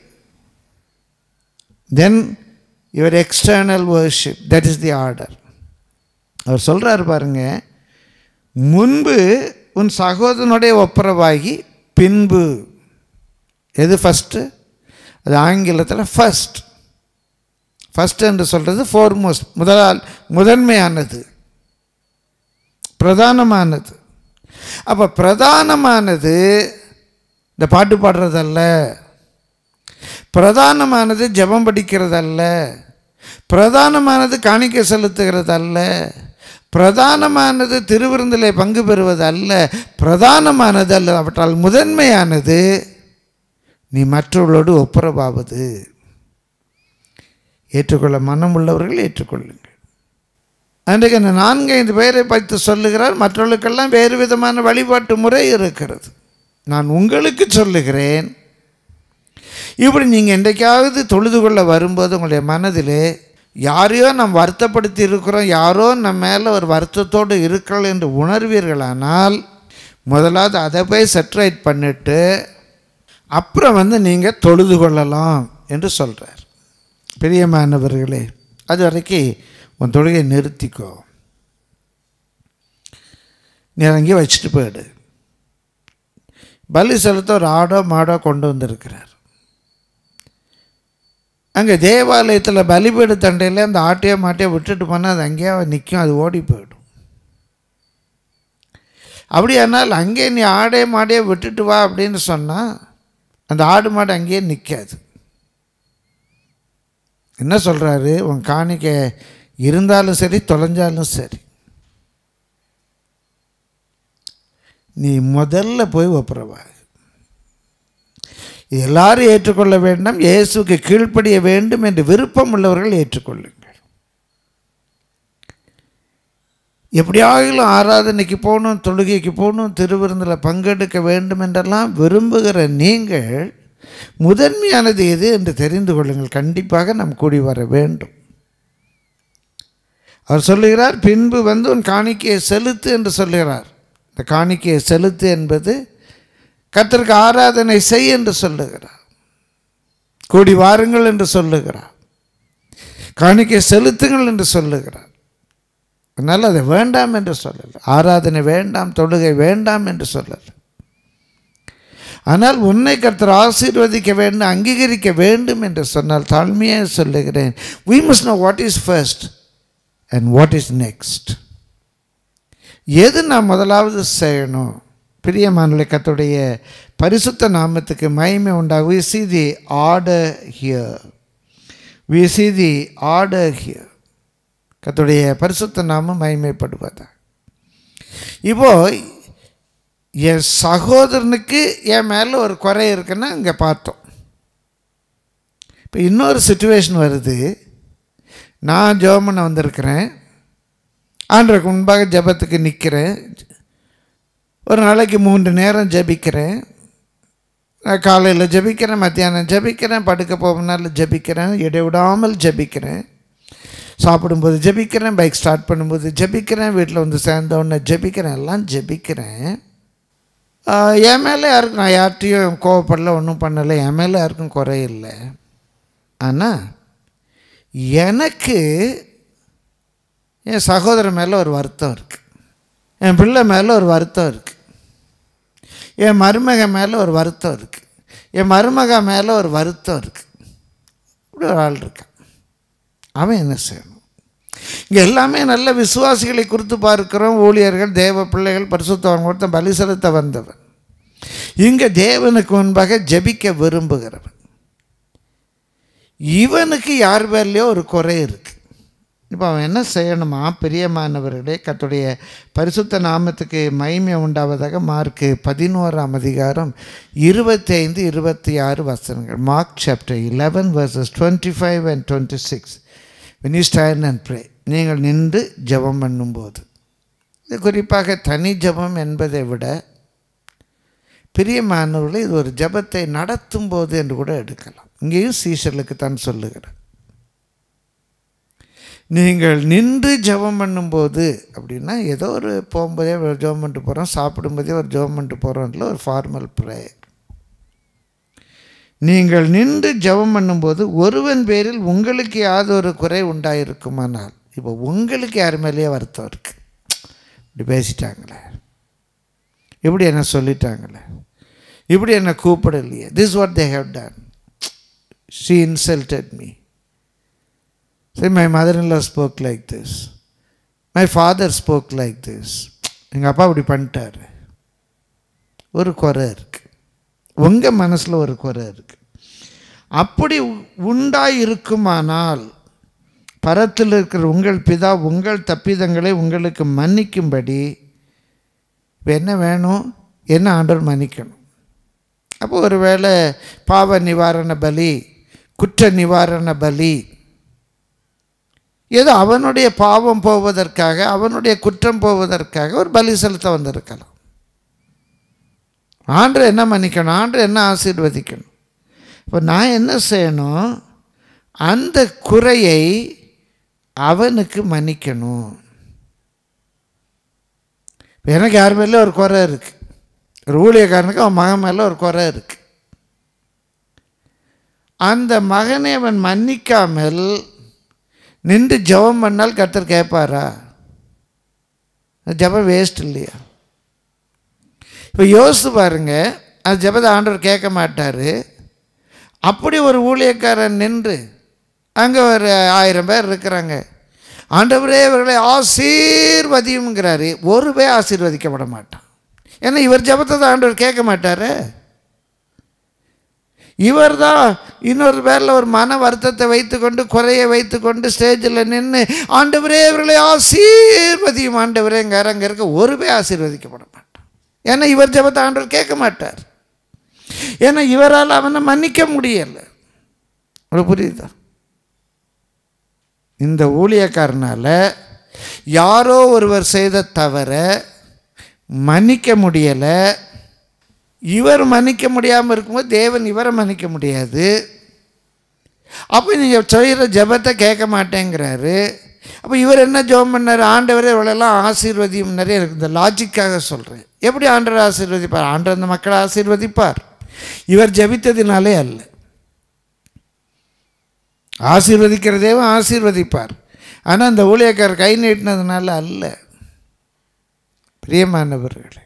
Speaker 1: then your external worship that is the order அவர் சொல்கிறார் பாருங்க முன்பு உன் சகோதரனுடைய ஒப்புரவாகி பின்பு எது ஃபஸ்ட்டு அது ஆங்கிலத்தில் ஃபஸ்ட் ஃபஸ்ட் என்று சொல்கிறது ஃபோர்மோஸ்ட் முதலால் முதன்மையானது பிரதானமானது அப்போ பிரதானமானது இந்த பாட்டு பாடுறதல்ல பிரதானமானது ஜெபம் படிக்கிறதல்ல பிரதானமானது காணிக்கை செலுத்துகிறதல்ல பிரதானமானது திருவிருந்திலே பங்கு பெறுவது அல்ல பிரதானமானது அல்ல அவற்றால் முதன்மையானது நீ மற்றவர்களோடு ஒப்புரவாவது ஏற்றுக்கொள்ள மனம் உள்ளவர்கள் ஏற்றுக்கொள்ளுங்கள் அன்றைக்கு அந்த நான்கு ஐந்து பேரை பற்றி சொல்லுகிறார் மற்றவர்களுக்கெல்லாம் வேறு விதமான வழிபாட்டு முறை இருக்கிறது நான் உங்களுக்கு சொல்லுகிறேன் இப்படி நீங்கள் என்றைக்காவது தொழுது கொள்ள வரும்போது உங்களுடைய மனதிலே யாரையோ நாம் வருத்தப்படுத்தி இருக்கிறோம் யாரோ நம்ம மேலே ஒரு வருத்தத்தோடு இருக்கிறோம் என்று உணர்வீர்களானால் முதலாவது அதை போய் செட்ரைட் பண்ணிட்டு அப்புறம் வந்து நீங்கள் தொழுது கொள்ளலாம் என்று சொல்கிறார் பிரியமானவர்களே அது வரைக்கும் உன் தொழுகை நிறுத்திக்கோ நீ அங்கே வச்சுட்டு போயிடு பலி செலுத்த ஒரு ஆடோ மாடோ கொண்டு வந்திருக்கிறார் அங்கே தேவாலயத்தில் பலிபீடு தண்டையில் அந்த ஆட்டையோ மாட்டையோ விட்டுட்டு போனால் அது அங்கேயே நிற்கும் அது ஓடி போயிடும் அப்படியானால் அங்கே நீ ஆடே மாடையோ விட்டுட்டு வா அப்படின்னு சொன்னால் அந்த ஆடு மாடு அங்கேயே நிற்காது என்ன சொல்கிறாரு உன் காணிக்க இருந்தாலும் சரி தொலைஞ்சாலும் சரி நீ முதல்ல போய் ஒப்புரவா எல்லாரும் ஏற்றுக்கொள்ள வேண்டாம் இயேசுக்கு கீழ்ப்படிய வேண்டும் என்று விருப்பம் உள்ளவர்கள் ஏற்றுக்கொள்ளுங்கள் எப்படியாகிலும் ஆராதனைக்கு போகணும் தொழுகைக்கு போகணும் திருவிருந்தில் பங்கெடுக்க வேண்டும் என்றெல்லாம் விரும்புகிற நீங்கள் முதன்மையானது எது என்று தெரிந்து கொள்ளுங்கள் கண்டிப்பாக நாம் கூடி வர வேண்டும் அவர் சொல்லுகிறார் பின்பு வந்து உன் காணிக்கையை செலுத்து என்று சொல்லுகிறார் இந்த காணிக்கையை செலுத்து என்பது கர்த்தருக்கு ஆராதனை செய் என்று சொல்லுகிறார் கூடி வாருங்கள் என்று சொல்லுகிறார் காணிக்கை செலுத்துங்கள் என்று சொல்லுகிறார் அதனால் அதை வேண்டாம் என்று சொல்லலை ஆராதனை வேண்டாம் தொழுகை வேண்டாம் என்று சொல்லலை ஆனால் உன்னை கர்த்தர் ஆசீர்வதிக்க வேண்டும் அங்கீகரிக்க வேண்டும் என்று சொன்னால் தாழ்மையாக சொல்லுகிறேன் we must know what is first and what is next எது நான் முதலாவது செய்யணும் பிரியமானலை கத்துடைய பரிசுத்த நாமத்துக்கு மகிமை உண்டாகும் we see the order here we see the order here கத்துடைய பரிசுத்த நாமம் மகிமைப்படுவதா இப்போ என் சகோதரனுக்கு என் மேலே ஒரு குறை இருக்குன்னா இங்கே பார்த்தோம் இப்போ இன்னொரு சுச்சுவேஷன் வருது நான் ஜோமனை வந்திருக்கிறேன் ஆண்டருக்கு முன்பாக ஜபத்துக்கு நிற்கிறேன் ஒரு நாளைக்கு மூன்று நேரம் ஜபிக்கிறேன் நான் காலையில் ஜெபிக்கிறேன் மத்தியானம் ஜெபிக்கிறேன் படுக்க போகும்னால ஜெபிக்கிறேன் இடைவிடாமல் ஜெபிக்கிறேன் சாப்பிடும்போது ஜெபிக்கிறேன் பைக் ஸ்டார்ட் பண்ணும்போது ஜெபிக்கிறேன் வீட்டில் வந்து சேர்ந்த உடனே ஜெபிக்கிறேன் எல்லாம் ஜெபிக்கிறேன் ஆஹ், என் மேலே யாருக்கும் நான் யார்கிட்டையும் கோவப்படல ஒன்றும் பண்ணலை என் மேலே யாருக்கும் குறையில்லை ஆனால் எனக்கு என் சகோதரன் மேலே ஒரு வருத்தம் இருக்குது என் பிள்ளை மேலே ஒரு வருத்தம் இருக்குது என் மருமக மேலே ஒரு வருத்தம் இருக்குது என் மருமக மேலே ஒரு வருத்தம் இருக்குது இப்படி ஒரு ஆள் இருக்கான் அவன் என்ன செய்யணும் இங்கே எல்லாமே நல்ல விசுவாசிகளை குறித்து பார்க்கிறோம் ஊழியர்கள் தேவ பிள்ளைகள் பரிசுத்தவன் கொடுத்த பலி செலுத்த வந்தவன் இங்கே தேவனுக்கு முன்பாக ஜெபிக்க விரும்புகிறவன் இவனுக்கு யார் பேர்லேயோ ஒரு குறை இருக்குது இப்போ அவன் என்ன செய்யணுமா பிரியமானவர்களே கத்துடைய பரிசுத்த நாமத்துக்கு மகிமை உண்டாவதாக மார்க்கு பதினோராம் அதிகாரம் இருபத்தைந்து இருபத்தி ஆறு வசனங்கள் Mark chapter eleven verses twenty five and twenty six when you stand and pray நீங்கள் நின்று ஜெபம் பண்ணும்போது இது குறிப்பாக தனி ஜெபம் என்பதை விட பிரியமானவர்களே இது ஒரு ஜெபத்தை நடத்தும் போது என்று கூட எடுக்கலாம் இங்கேயும் சீஷர்களுக்கு தான் சொல்லுகிறேன் நீங்கள் நின்று ஜெபம் பண்ணும்போது அப்படின்னா ஏதோ ஒரு போகும்போதே ஒரு ஜெபம் பண்ணிட்டு போகிறோம் சாப்பிடும்போதே ஒரு ஜெபம் பண்ணிட்டு போகிறோம்ல ஒரு ஃபார்மல் ப்ரேயர் நீங்கள் நின்று ஜெபம் பண்ணும்போது ஒருவன் பேரில் உங்களுக்கு யாதொரு குறை உண்டாயிருக்குமானால் இப்போ உங்களுக்கு யார் மேலேயே வருத்தம் இருக்கு இப்படி பேசிட்டாங்களே இப்படி என்ன சொல்லிட்டாங்களே இப்படி என்ன கூப்பிடலையே this what they have done she insulted me சரி my mother in law spoke like this my father spoke like this எங்கள் அப்பா இப்படி பண்ணிட்டாரு ஒரு குறை இருக்கு உங்கள் மனசில் ஒரு குறை இருக்கு அப்படி உண்டாய் இருக்குமானால் பரத்தில் இருக்கிற உங்கள் பிதா உங்கள் தப்பிதங்களை உங்களுக்கு மன்னிக்கும்படி இப்போ என்ன வேணும் என்ன ஆண்டவர் மன்னிக்கணும் அப்போ ஒருவேளை பாவ நிவாரண பலி குற்ற நிவாரண பலி ஏதோ அவனுடைய பாவம் போவதற்காக அவனுடைய குற்றம் போவதற்காக ஒரு பலி செலுத்த வந்திருக்கலாம் ஆண்டு என்ன மன்னிக்கணும் ஆண்டு என்ன ஆசீர்வதிக்கணும் இப்போ நான் என்ன செய்யணும் அந்த குறையை அவனுக்கு மன்னிக்கணும் இப்போ எனக்கு யார் மேலே ஒரு குறை இருக்குது ஒரு ஊழியக்காரனுக்கு அவன் மகன் மேலே ஒரு குறை இருக்குது அந்த மகனை அவன் மன்னிக்காமல் நின்று ஜெபம் பண்ணால் கர்த்தர் கேட்பாரா ஜெபம் வேஸ்ட் இல்லையா இப்போ யோசித்து பாருங்க அது ஜெபத்தை ஆண்டவர் கேட்க மாட்டார் அப்படி ஒரு ஊழியக்காரன் நின்று அங்கே ஒரு ஆயிரம் பேர் இருக்கிறாங்க ஆண்டவரே இவர்களை ஆசீர்வதியுங்கிறாரு ஒரு பேர் ஆசீர்வதிக்கப்பட மாட்டான் ஏன்னா இவர் ஜெபத்தை தான் ஆண்டவர் கேட்க மாட்டார் இவர் தான் இன்னொரு பேரில் ஒரு மன வருத்தத்தை வைத்துக்கொண்டு குறையை வைத்துக்கொண்டு ஸ்டேஜில் நின்று ஆண்டவரே இவர்களை ஆசீர்வதியும் ஆண்டவரேங்கார அங்கே இருக்க ஒரு பேர் ஆசீர்வதிக்கப்பட மாட்டான் ஏன்னா இவர் ஜெபத்தை ஆண்டவர் கேட்க மாட்டார் ஏன்னா இவரால் அவனை மன்னிக்க முடியலை உங்களுக்கு புரியுதா இந்த ஊழியக்காரனால் யாரோ ஒருவர் செய்த தவற மன்னிக்க முடியலை இவர் மன்னிக்க முடியாமல் இருக்கும்போது தேவன் இவரை மன்னிக்க முடியாது அப்போ நீங்கள் செய்கிற ஜெபத்தை கேட்க மாட்டேங்கிறாரு அப்போ இவர் என்ன ஜெபம் பண்ணார் ஆண்டவரே இவளெல்லாம் ஆசீர்வதியும்னாரு எனக்கு இந்த லாஜிக்காக சொல்கிறேன் எப்படி ஆண்டவர் ஆசீர்வதிப்பார் ஆண்டவர் அந்த மக்களை ஆசீர்வதிப்பார் இவர் ஜெபித்ததினாலே அல்ல ஆசீர்வதிக்கிற தேவன் ஆசீர்வதிப்பார் ஆனால் அந்த ஊழியக்காரர் கை நீட்டினதுனால அல்ல பிரியமானவர்களே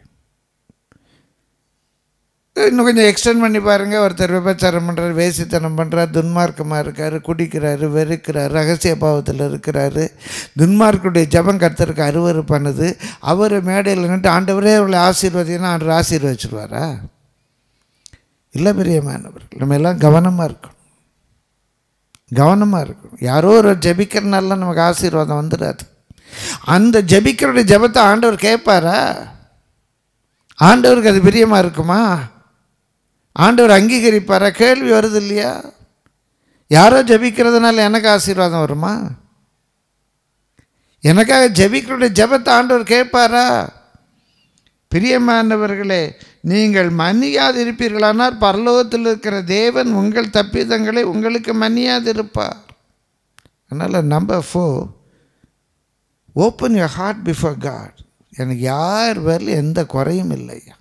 Speaker 1: இன்னும் கொஞ்சம் எக்ஸ்டெண்ட் பண்ணி பாருங்கள் ஒருத்தர் விபச்சாரம் பண்ணுறாரு வேசித்தனம் பண்ணுறாரு துன்மார்க்கமாக இருக்கார் குடிக்கிறாரு வெறுக்கிறார் ரகசிய பாவத்தில் இருக்கிறாரு துன்மார்க்குடைய ஜபம் கர்த்தருக்கு அருவறு பண்ணுது அவர் மேடையில் நின்று ஆண்டவரே அவளை ஆசீர்வதினா ஆண்டவர் ஆசீர்வதிச்சிருவாரா இல்லை பிரியமானவர்கள் நம்ம எல்லாம் கவனமாக இருக்கணும் கவனமாக இருக்கணும் யாரோ ஒரு ஜபிக்கிறனால நமக்கு ஆசீர்வாதம் வந்துடாது அந்த ஜபிக்கிறோடைய ஜபத்தை ஆண்டவர் கேட்பாரா ஆண்டவருக்கு அது பிரியமாக இருக்குமா ஆண்டவர் அங்கீகரிப்பாரா கேள்வி வருது இல்லையா யாரோ ஜபிக்கிறதுனால எனக்கு ஆசீர்வாதம் வருமா எனக்காக ஜபிக்கிறோடைய ஜபத்தை ஆண்டவர் கேட்பாரா பிரியமானவர்களே நீங்கள் மன்னியாதிருப்பீர்களானால் பரலோகத்தில் இருக்கிற தேவன் உங்கள் தப்பிதங்களை உங்களுக்கு மன்னியாதிருப்பார் அதனால் number four open your heart before God எனக்கு யார் பேரில் எந்த குறையும் இல்லையா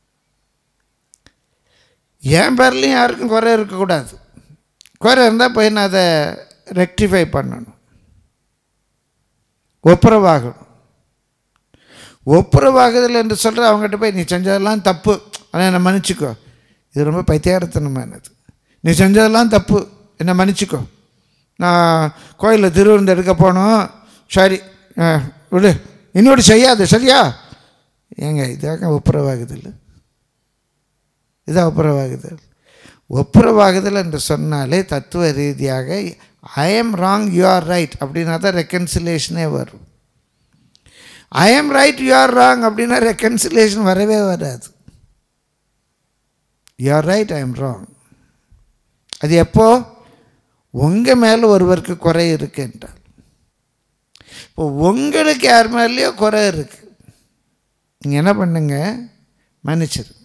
Speaker 1: என் பேர்லையும் யாருக்கும் குறை இருக்கக்கூடாது குறை இருந்தால் போய் நான் அதை ரெக்டிஃபை பண்ணணும் ஒப்புரவாகணும் ஒப்புரவாகுதல் என்று சொல்கிற அவங்ககிட்ட போய் நீ செஞ்சதெல்லாம் தப்பு ஆனால் என்னை மன்னிச்சிக்கோ இது ரொம்ப பைத்தியாரத்தனமானது நீ செஞ்சதெல்லாம் தப்பு என்னை மன்னிச்சிக்கோ நான் கோயிலில் திருவிருந்து எடுக்க போனோம் சரி ஆ, விடு இன்னொரு செய்யாது சரியா ஏங்க இதாக ஒப்புரவாகுதல் இதான் ஒப்புரவாகுதல் ஒப்புரவாகுதல் என்று சொன்னாலே தத்துவ ரீதியாக I am wrong you are right அப்படின்னா தான் ரெக்கன்சிலேஷனே வரும் I am right you are wrong அப்படின்னா ரெக்கன்சிலேஷன் வரவே வராது you are right I am wrong அது எப்போ உங்கள் மேலே ஒருவருக்கு குறை இருக்கு என்றால் இப்போ உங்களுக்கு யார் மேலேயோ குறை இருக்கு நீங்கள் என்ன பண்ணுங்க மன்னிச்சிருங்க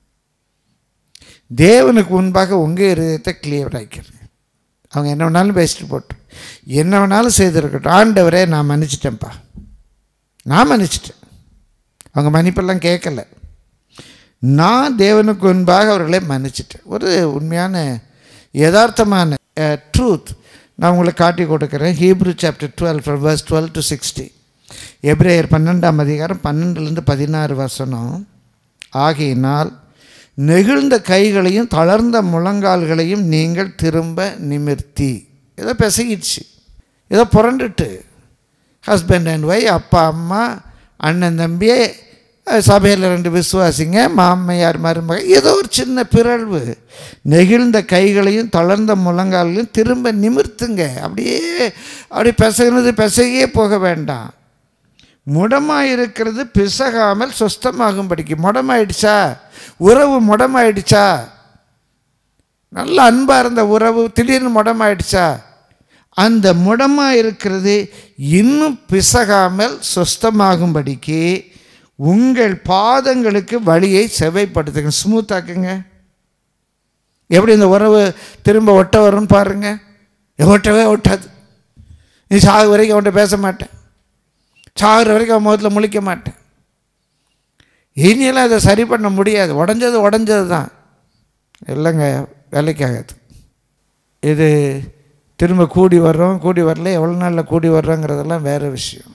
Speaker 1: தேவனுக்கு முன்பாக உங்கள் இருதயத்தை கிளியர் ஆக்கிடுங்க அவங்க என்ன வேணாலும் பேசிட்டு போட்டு என்ன வேணாலும் செய்திருக்கட்டும் ஆண்டவரே நான் மன்னிச்சிட்டேன்ப்பா நான் மன்னிச்சிட்டேன் அவங்க மன்னிப்பெல்லாம் கேட்கல நான் தேவனுக்கு முன்பாக அவர்களை மன்னிச்சிட்டேன் ஒரு உண்மையான யதார்த்தமான ட்ரூத் நான் உங்களுக்கு காட்டி கொடுக்குறேன் Hebrew chapter twelve from verse twelve to sixty எப்ரேயர் பன்னெண்டாம் அதிகாரம் பன்னெண்டுலேருந்து பதினாறு வசனம் ஆகையினால் நெகிழ்ந்த கைகளையும் தளர்ந்த முழங்கால்களையும் நீங்கள் திரும்ப நிமிர்த்தி ஏதோ பிசகிடுச்சு ஏதோ புரண்டுட்டு ஹஸ்பண்ட் அண்ட் ஒய்ஃப் அப்பா அம்மா அண்ணன் தம்பி சபையில் ரெண்டு விசுவாசிங்க மாமையார் மருமக ஏதோ ஒரு சின்ன பிறழ்வு நெகிழ்ந்த கைகளையும் தளர்ந்த முழங்கால்களையும் திரும்ப நிமிர்த்துங்க அப்படியே அப்படி பிசகுனது பிசகியே போக வேண்டாம் முடமாக இருக்கிறது பிசகாமல் சுஸ்தமாகும்படிக்கு முடமாயிடுச்சா உறவு முடமாயிடுச்சா நல்ல அன்பாக இருந்த உறவு திடீர்னு முடமாயிடுச்சா அந்த முடமாக இருக்கிறது இன்னும் பிசகாமல் சுஸ்தமாகும்படிக்கு உங்கள் பாதங்களுக்கு வழியை செவைப்படுத்துங்க ஸ்மூத்தாக்குங்க எப்படி இந்த உறவு திரும்ப ஒட்ட வரும்னு பாருங்க ஒட்டவே ஒட்டாது நீ சாகு வரைக்கும் அவன்கிட்ட பேச மாட்டேன் சாகுற வரைக்கும் அவன் முகத்தில் முழிக்க மாட்டேன் இனியெல்லாம் அதை சரி பண்ண முடியாது உடஞ்சது உடஞ்சது தான் இல்லைங்க வேலைக்காகாது இது திரும்ப கூடி வர்றோம் கூடி வரல எவ்வளோ நாளில் கூடி வர்றோங்கிறதெல்லாம் வேறு விஷயம்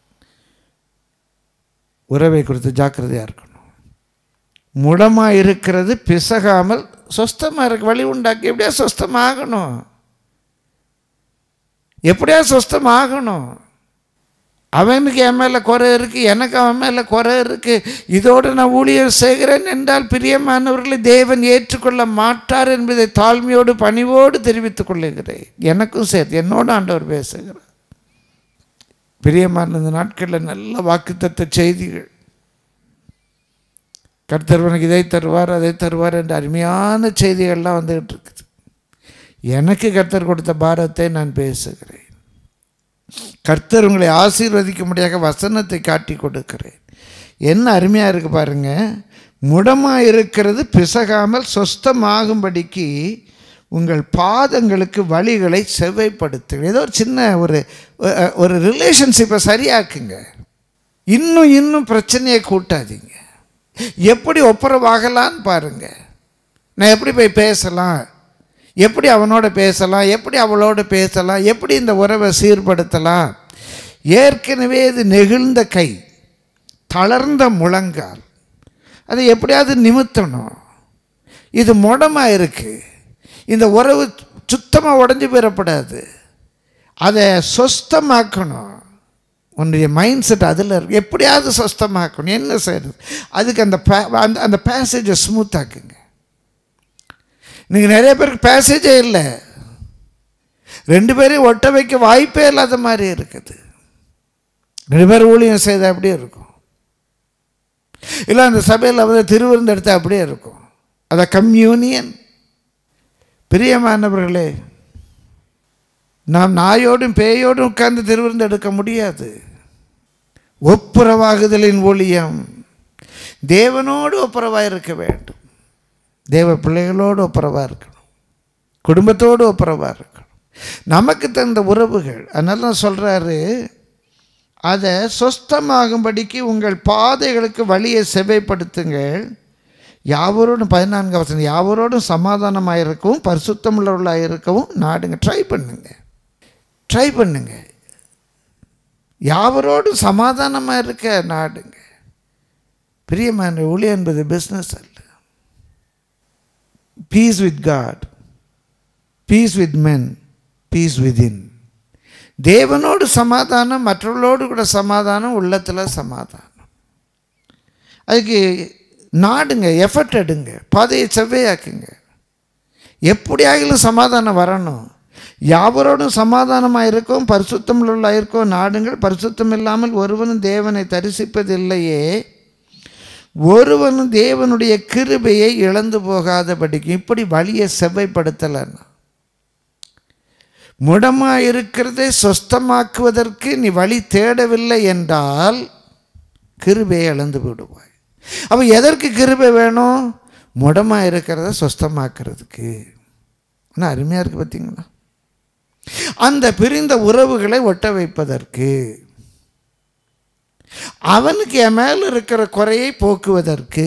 Speaker 1: உறவை குறித்து ஜாக்கிரதையாக இருக்கணும் முடமாக இருக்கிறது பிசகாமல் சொஸ்தமாக இருக்கு வழி உண்டாக்கி எப்படியா சொஸ்தமாகணும் எப்படியா சொஸ்தமாகணும் அவனுக்கு என் மேலே குறை இருக்குது எனக்கு அவன் மேலே குறை இருக்குது இதோடு நான் ஊழியர் செய்கிறேன் என்றால் பிரியமானவர்களை தேவன் ஏற்றுக்கொள்ள மாட்டார் என்பதை தாழ்மையோடு பணிவோடு தெரிவித்துக் கொள்ளுகிறேன் எனக்கும் சேர்த்து என்னோடு ஆண்டவர் பேசுகிறார் பிரியமான இந்த நாட்களில் நல்ல வாக்குத்தத்த செய்திகள் கர்த்தர் உனக்கு இதை தருவார் அதை தருவார் என்ற அருமையான செய்திகள்லாம் வந்துகிட்டு இருக்குது எனக்கு கர்த்தர் கொடுத்த பாரத்தை நான் பேசுகிறேன் கர்த்தர் உங்களை ஆசீர்வதிக்கும்படியாக வசனத்தை காட்டி கொடுக்கிறேன் என்ன அருமையாக இருக்குது பாருங்க முடமாக இருக்கிறது பிசகாமல் சொஸ்தமாகும்படிக்கு உங்கள் பாதங்களுக்கு வழிகளை செவ்வைப்படுத்துங்க ஏதோ ஒரு சின்ன ஒரு அஹ், ஒரு ரிலேஷன்ஷிப்பை சரியாக்குங்க இன்னும் இன்னும் பிரச்சனையை கூட்டாதீங்க எப்படி ஒப்புரவாகலான்னு பாருங்க நான் எப்படி போய் பேசலாம் எப்படி அவனோட பேசலாம் எப்படி அவளோட பேசலாம் எப்படி இந்த உறவை சீர்படுத்தலாம் ஏற்கனவே இது நெகிழ்ந்த கை தளர்ந்த முழங்கால் அதை எப்படியாவது நிமித்தணும் இது முடமாக இருக்குது இந்த உறவு சுத்தமாக உடஞ்சி போயிடப்படாது அதை சொஸ்தமாக்கணும் உன்னுடைய மைண்ட் செட் அதில் இருக்கு எப்படியாவது சொஸ்தமாக்கணும் என்ன செய்யறது அதுக்கு அந்த பே அந்த அந்த பேசேஜை ஸ்மூத்தாக்குங்க நீங்கள் நிறைய பேருக்கு பேசேஜே இல்லை ரெண்டு பேரையும் ஒட்ட வைக்க வாய்ப்பே இல்லாத மாதிரி இருக்குது ரெண்டு பேரும் ஊழியம் செய்த அப்படியே இருக்கும் இல்லை அந்த சபையில் வந்து திருவிருந்து எடுத்தால் அப்படியே இருக்கும் அதை கம்யூனியன் பிரியமானவர்களே நாம் நாயோடும் பேயோடும் உட்கார்ந்து திருவிருந்து எடுக்க முடியாது ஒப்புரவாகுதலின் ஊழியம் தேவனோடு ஒப்புரவாக இருக்க வேண்டும் தேவ பிள்ளைகளோடு ஒப்புரவாக இருக்கணும் குடும்பத்தோடு ஒப்புரவாக இருக்கணும் நமக்கு தந்த உறவுகள் அதனால தான் சொல்கிறாரு அதை சொஸ்தமாகும்படிக்கு உங்கள் பாதைகளுக்கு வழியை செவைப்படுத்துங்கள் யாவரோடும் பதினான்கு வசனம் யாவரோடும் சமாதானமாக இருக்கவும் பரிசுத்தமுள்ளவர்களாக இருக்கவும் நாடுங்க ட்ரை பண்ணுங்க ட்ரை பண்ணுங்க யாவரோடும் சமாதானமாக இருக்க நாடுங்க பிரியமான ஒளி என்பது பிஸ்னஸ் அல்ல peace with God peace with men peace within தேவனோடு சமாதானம் மற்றவர்களோடு கூட சமாதானம் உள்ளத்தில் சமாதானம் அதுக்கு நாடுங்க எஃபர்ட் எடுங்க பாதையை செவ்வையாக்குங்க எப்படியாகிலும் சமாதானம் வரணும் யாவரோடும் சமாதானமாக இருக்கும் பரிசுத்தம் உள்ள இருக்கும் நாடுங்கள் பரிசுத்தம் இல்லாமல் ஒருவனும் தேவனை தரிசிப்பதில்லையே ஒருவனும் தேவனுடைய கிருபையை இழந்து போகாதபடிக்கு இப்படி வழியை செவ்வைப்படுத்தலைன்னா முடமாக இருக்கிறதை சொஸ்தமாக்குவதற்கு நீ வழி தேடவில்லை என்றால் கிருபையை இழந்து விடுவாய் அப்போ எதற்கு கிருபை வேணும் முடமாக இருக்கிறத சொஸ்தமாக்குறதுக்கு ஆனால் அருமையாக இருக்குது பார்த்தீங்களா அந்த பிரிந்த உறவுகளை ஒட்ட வைப்பதற்கு அவனுக்கு என் மேல் இருக்கிற குறையை போக்குவதற்கு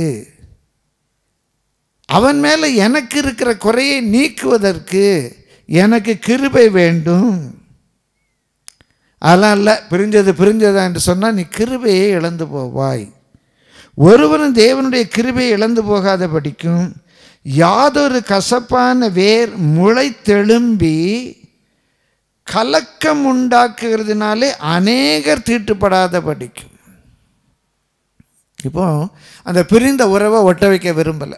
Speaker 1: அவன் மேலே எனக்கு இருக்கிற குறையை நீக்குவதற்கு எனக்கு கிருபை வேண்டும் அதெல்லாம் இல்லை பிரிஞ்சது பிரிஞ்சதா என்று சொன்னால் நீ கிருபையை இழந்து போவாய் ஒருவனும் தேவனுடைய கிருபையை இழந்து போகாத படிக்கும் யாதொரு கசப்பான வேர் முளை தெளும்பி கலக்கம் உண்டாக்குகிறதுனாலே அநேகர் தீட்டுப்படாத படிக்கும் இப்போ அந்த பிரிந்த உறவை ஒட்ட வைக்க விரும்பலை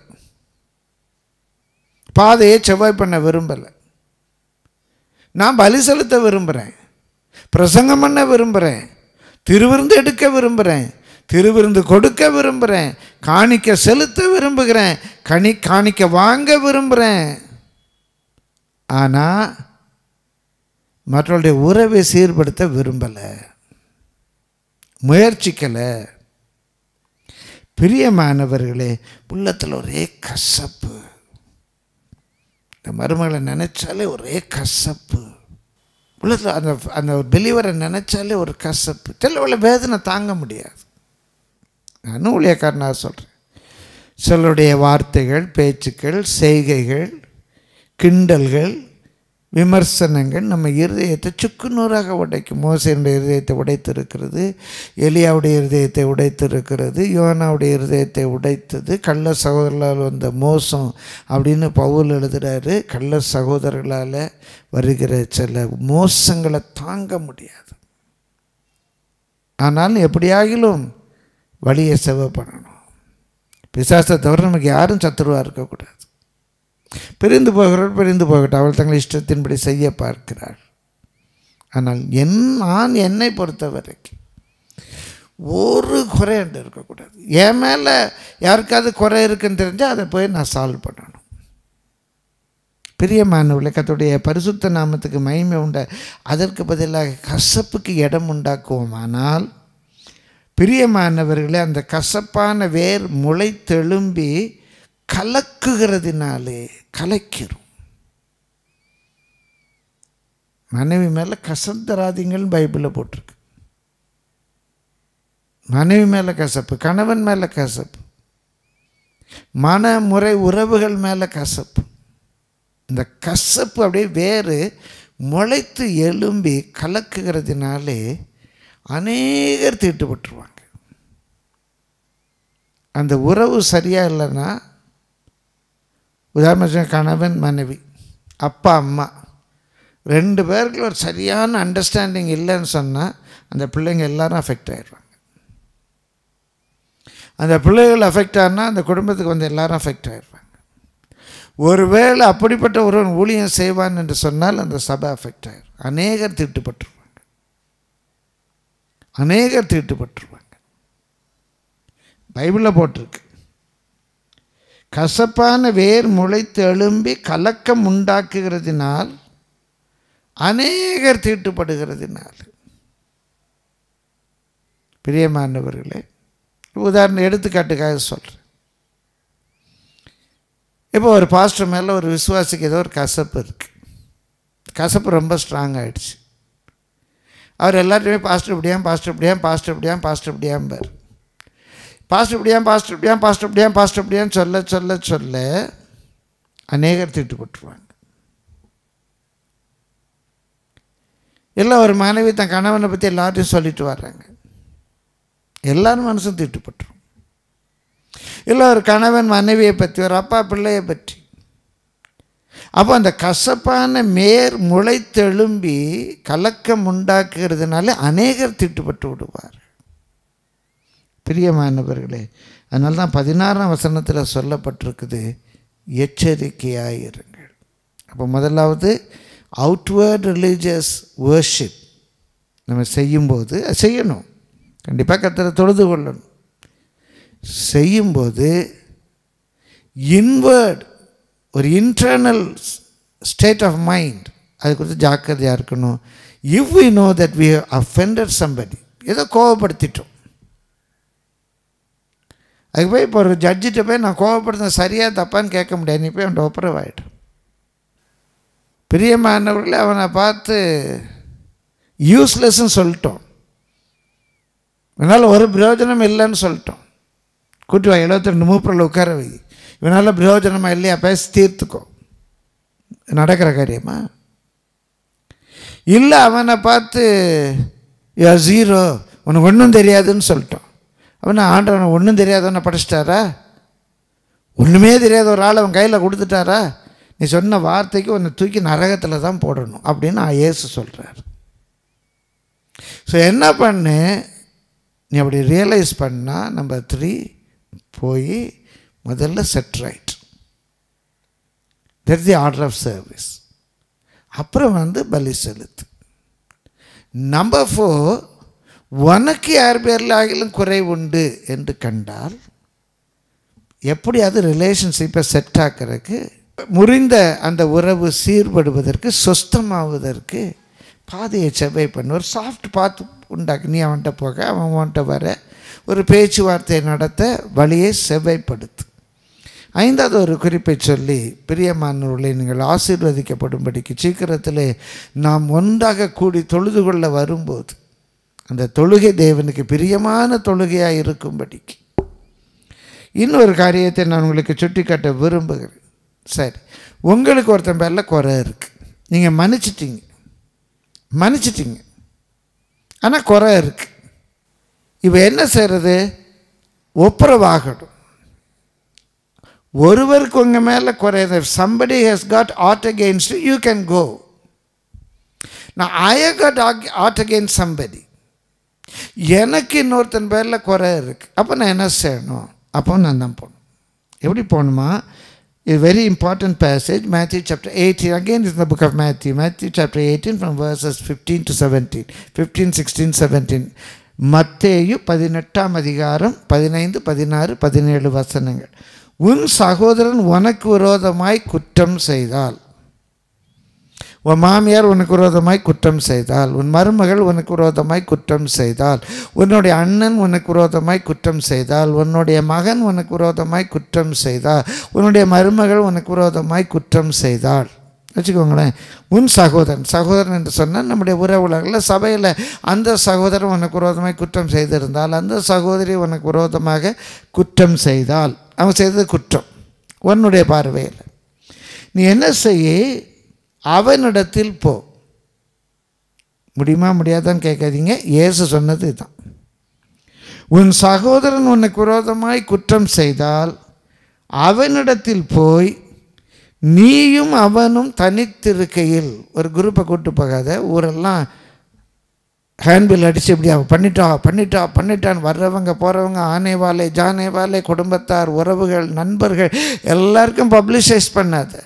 Speaker 1: பாதையை செவ்வாய் பண்ண விரும்பலை நான் பலி செலுத்த விரும்புகிறேன் பிரசங்கம் பண்ண விரும்புகிறேன் திருவிருந்து எடுக்க விரும்புகிறேன் திருவிருந்து கொடுக்க விரும்புகிறேன் காணிக்க செலுத்த விரும்புகிறேன் கனி காணிக்க வாங்க விரும்புகிறேன் ஆனால் மற்றவருடைய உறவை சீர்படுத்த விரும்பலை முயற்சிக்கலை பிரியமானவர்களே உள்ளத்தில் ஒரே கசப்பு இந்த மருமகளை நினச்சாலே ஒரே கசப்பு உள்ளத்தில் அந்த அந்த பெலிவரை நினச்சாலே ஒரு கசப்பு சில வேதனை தாங்க முடியாது நானும் ஊழியக்காரனாக சொல்கிறேன் சிலருடைய வார்த்தைகள் பேச்சுக்கள் செய்கைகள் கிண்டல்கள் விமர்சனங்கள் நம்ம இருதயத்தை சுக்குநூறாக உடைக்கும் மோசனுடைய இருதயத்தை உடைத்திருக்கிறது எலியாவுடைய இருதயத்தை உடைத்திருக்கிறது யோனாவுடைய இருதயத்தை உடைத்தது கள்ள சகோதரர்களால் வந்த மோசம் அப்படின்னு பவுல் எழுதுகிறாரு கள்ள சகோதரர்களால் வருகிற சில மோசங்களை தாங்க முடியாது ஆனால் எப்படியாகிலும் வழியை செவ பண்ணணும் பிசாசத்தை தவிர நமக்கு யாரும் சத்துருவாக இருக்கக்கூடாது பிரிந்து போகிறவர் பிரிந்து போகட்டும் அவள் தங்கள் இஷ்டத்தின்படி செய்ய பார்க்கிறாள் ஆனால் என் நான் என்னை பொறுத்த வரைக்கும் ஒரு குறை என்று இருக்கக்கூடாது என் மேலே யாருக்காவது குறை இருக்குன்னு தெரிஞ்சால் அதை போய் நான் சால்வ் பண்ணணும் பிரியமானவர்களே கத்துடைய பரிசுத்த நாமத்துக்கு மகிமை உண்ட அதற்கு பதிலாக கசப்புக்கு இடம் உண்டாக்குவோமானால் பிரியமானவர்களே அந்த கசப்பான வேர் முளை தெளும்பி கலக்குகிறதுனாலே கலைக்கிறோம் மனைவி மேலே கசந்தராதிங்கள்னு பைபிளில் போட்டிருக்கு மனைவி மேலே கசப்பு கணவன் மேலே கசப்பு மனமுறை உறவுகள் மேலே கசப்பு இந்த கசப்பு அப்படியே வேறு முளைத்து எழும்பி கலக்குகிறதுனாலே அநேகர் தீட்டுப்பட்டுருவாங்க அந்த உறவு சரியாக இல்லைன்னா உதாரணம் கணவன் மனைவி அப்பா அம்மா ரெண்டு பேருக்கு ஒரு சரியான அண்டர்ஸ்டாண்டிங் இல்லைன்னு சொன்னால் அந்த பிள்ளைங்க எல்லாரும் அஃபெக்ட் ஆகிடுவாங்க அந்த பிள்ளைகள் அஃபெக்ட் ஆனால் அந்த குடும்பத்துக்கு வந்து எல்லாரும் அஃபெக்ட் ஆகிடுவாங்க ஒருவேளை அப்படிப்பட்ட ஒரு ஊழியம் செய்வான் என்று சொன்னால் அந்த சபை அஃபெக்ட் ஆகிடும் அநேகர் தீட்டுப்பட்டுருவாங்க அநேகர் தீட்டுப்பட்டுருவாங்க பைபிளில் போட்டிருக்கு கசப்பான வேர் முளைத்து எழும்பி கலக்கம் உண்டாக்குகிறதினால் அநேகர் தீட்டுப்படுகிறதினால் பிரியமானவர்களே உதாரணம் எடுத்துக்காட்டுக்காக சொல்கிறேன் இப்போ ஒரு பாஸ்டர் மேலே ஒரு விசுவாசிக்கு ஏதோ ஒரு கசப்பு இருக்குது கசப்பு ரொம்ப ஸ்ட்ராங் ஆகிடுச்சு அவர் எல்லாத்தையுமே பாஸ்டர் இப்படியாம் பாஸ்டர் இப்படியாம் பாஸ்டர் இப்படியாம் பாஸ்டர் இப்படியாம்பார் பாஸ்டர் இப்படியாம் பாஸ்டர் இப்படியாம் பாஸ்டர் இப்படியாம் பாஸ்டர் இப்படியாம் சொல்ல சொல்ல சொல்ல அநேகர் திட்டுப்பட்டுருவாங்க இல்லை ஒரு மனைவி தன் கணவனை பற்றி எல்லாத்தையும் சொல்லிட்டு வர்றாங்க எல்லாரும் மனசும் திட்டுப்பட்டுரும் இல்லை ஒரு கணவன் மனைவியை பற்றி ஒரு அப்பா பிள்ளையை பற்றி அப்போ அந்த கசப்பான மேர் முளைத்தெழும்பி கலக்கம் உண்டாக்குறதுனால அநேகர் திட்டுப்பட்டு விடுவார் பிரியமானவர்களே அதனால தான் பதினாறாம் வசனத்தில் சொல்லப்பட்டிருக்குது எச்சரிக்கையாயிருங்கள் அப்போ முதலாவது அவுட்வேர்ட் ரிலீஜியஸ் வேர்ஷிப் நம்ம செய்யும்போது அது செய்யணும் கண்டிப்பாக கத்தரை தொழுது கொள்ளணும் செய்யும்போது இன்வேர்ட் ஒரு இன்டர்னல் ஸ்டேட் ஆஃப் மைண்ட் அது குறித்து ஜாக்கிரதையாக இருக்கணும் if we know that we offended somebody ஏதோ கோவப்படுத்திட்டோம் அதுக்கு போய் இப்போ ஒரு ஜட்ஜிட்ட போய் நான் கோவப்படுத்த சரியாக தப்பான்னு கேட்க முடியாது நீ போய் அவன் ஒப்பரவ் ஆகிடும் பிரியமானவர்களே அவனை பார்த்து யூஸ்லெஸ்ன்னு சொல்லிட்டோம் இவனால் ஒரு பிரயோஜனம் இல்லைன்னு சொல்லிட்டோம் கூட்டி வா எழுபத்தி ரெண்டு மூப்பரில் உட்கார வை இவனால் பிரயோஜனமாக இல்லையா பேசி தீர்த்துக்கோ நடக்கிற காரியமா இல்லை அவனை பார்த்து யா ஜீரோ உனக்கு ஒன்றும் தெரியாதுன்னு சொல்லிட்டோம் அவனை ஆண்டவனை ஒன்றும் தெரியாதவனை படிச்சிட்டாரா ஒன்றுமே தெரியாத ஒரு ஆள் அவன் கையில் கொடுத்துட்டாரா நீ சொன்ன வார்த்தைக்கு உன்னை தூக்கி நரகத்தில் தான் போடணும் அப்படின்னு இயேசு சொல்கிறார் ஸோ என்ன பண்ணு நீ அப்படி ரியலைஸ் பண்ணால் நம்பர் த்ரீ போய் முதல்ல set right that the order of service அப்புறம் வந்து பலி செலுத்து நம்பர் ஃபோர் உனக்கு யார் பேரில் ஆகிலும் குறை உண்டு என்று கண்டால் எப்படி அது ரிலேஷன்ஷிப்பை செட் ஆக்கிறதுக்கு முறிந்த அந்த உறவு சீர்படுவதற்கு சொஸ்தமாவதற்கு பாதையை செவ்வாய் பண்ண ஒரு சாஃப்ட் பாத்து உண்டாக்கு நீ அவன்கிட்ட போக அவன் அவன்கிட்ட வர ஒரு பேச்சுவார்த்தை நடத்த வழியை செவ்வாய்ப்படுத்து ஐந்தாவது ஒரு குறிப்பை சொல்லி பிரியமானவர்களை நீங்கள் ஆசீர்வதிக்கப்படும்படிக்கு சீக்கிரத்தில் நாம் ஒன்றாக கூடி தொழுது கொள்ள வரும்போது அந்த தொழுகை தேவனுக்கு பிரியமான தொழுகையாக இருக்கும்படிக்கு இன்னொரு காரியத்தை நான் உங்களுக்கு சுட்டிக்காட்ட விரும்புகிறேன் சரி உங்களுக்கு ஒருத்தன் பேரில் குறை இருக்குது நீங்கள் மன்னிச்சிட்டீங்க மன்னிச்சிட்டீங்க ஆனால் குறை இருக்குது இவ என்ன செய்கிறது ஒப்புரவாகணும் ஒருவருக்கு உங்கள் மேலே குறையுது somebody has got ought against you can go நான் I got ought against somebody எனக்கு இன்னொருத்தன் பேரில் குறை இருக்குது அப்போ நான் என்ன செய்யணும் அப்போ நான் தான் போகணும் எப்படி போகணுமா இது very important passage Matthew chapter eighteen again is the book of Matthew Matthew chapter eighteen from verses fifteen to seventeen fifteen sixteen seventeen மத்தேயு பதினெட்டாம் அதிகாரம் பதினைந்து பதினாறு பதினேழு வசனங்கள் உன் சகோதரன் உனக்கு விரோதமாய் குற்றம் செய்தால் உன் மாமியார் உனக்கு விரோதமாய் குற்றம் செய்தால் உன் மருமகள் உனக்கு விரோதமாய் குற்றம் செய்தால் உன்னுடைய அண்ணன் உனக்கு விரோதமாய் குற்றம் செய்தால் உன்னுடைய மகன் உனக்கு விரோதமாய் குற்றம் செய்தால் உன்னுடைய மருமகள் உனக்கு விரோதமாய் குற்றம் செய்தாள் வச்சுக்கோங்களேன் உன் சகோதரன் சகோதரன் என்று சொன்னால் நம்முடைய உறவுலகில் சபையில் அந்த சகோதரன் உனக்கு விரோதமாய் குற்றம் செய்திருந்தால் அந்த சகோதரி உனக்கு விரோதமாக குற்றம் செய்தால் அவன் செய்தது குற்றம் உன்னுடைய பார்வையில் நீ என்ன செய்ய அவனிடத்தில் போ முடியுமா முடியாதான்னு கேட்காதீங்க இயேசு சொன்னது இதுதான் உன் சகோதரன் உனக்கு விரோதமாய் குற்றம் செய்தால் அவனிடத்தில் போய் நீயும் அவனும் தனித்திருக்கையில் ஒரு குரூப்பை கூட்டு போகாத ஊரெல்லாம் ஹேண்ட்பில் அடித்து இப்படி அவ பண்ணிட்டா பண்ணிட்டா பண்ணிட்டான்னு வர்றவங்க போகிறவங்க ஆனைவாலை ஜானேவாலை குடும்பத்தார் உறவுகள் நண்பர்கள் எல்லாருக்கும் பப்ளிஷைஸ் பண்ணாத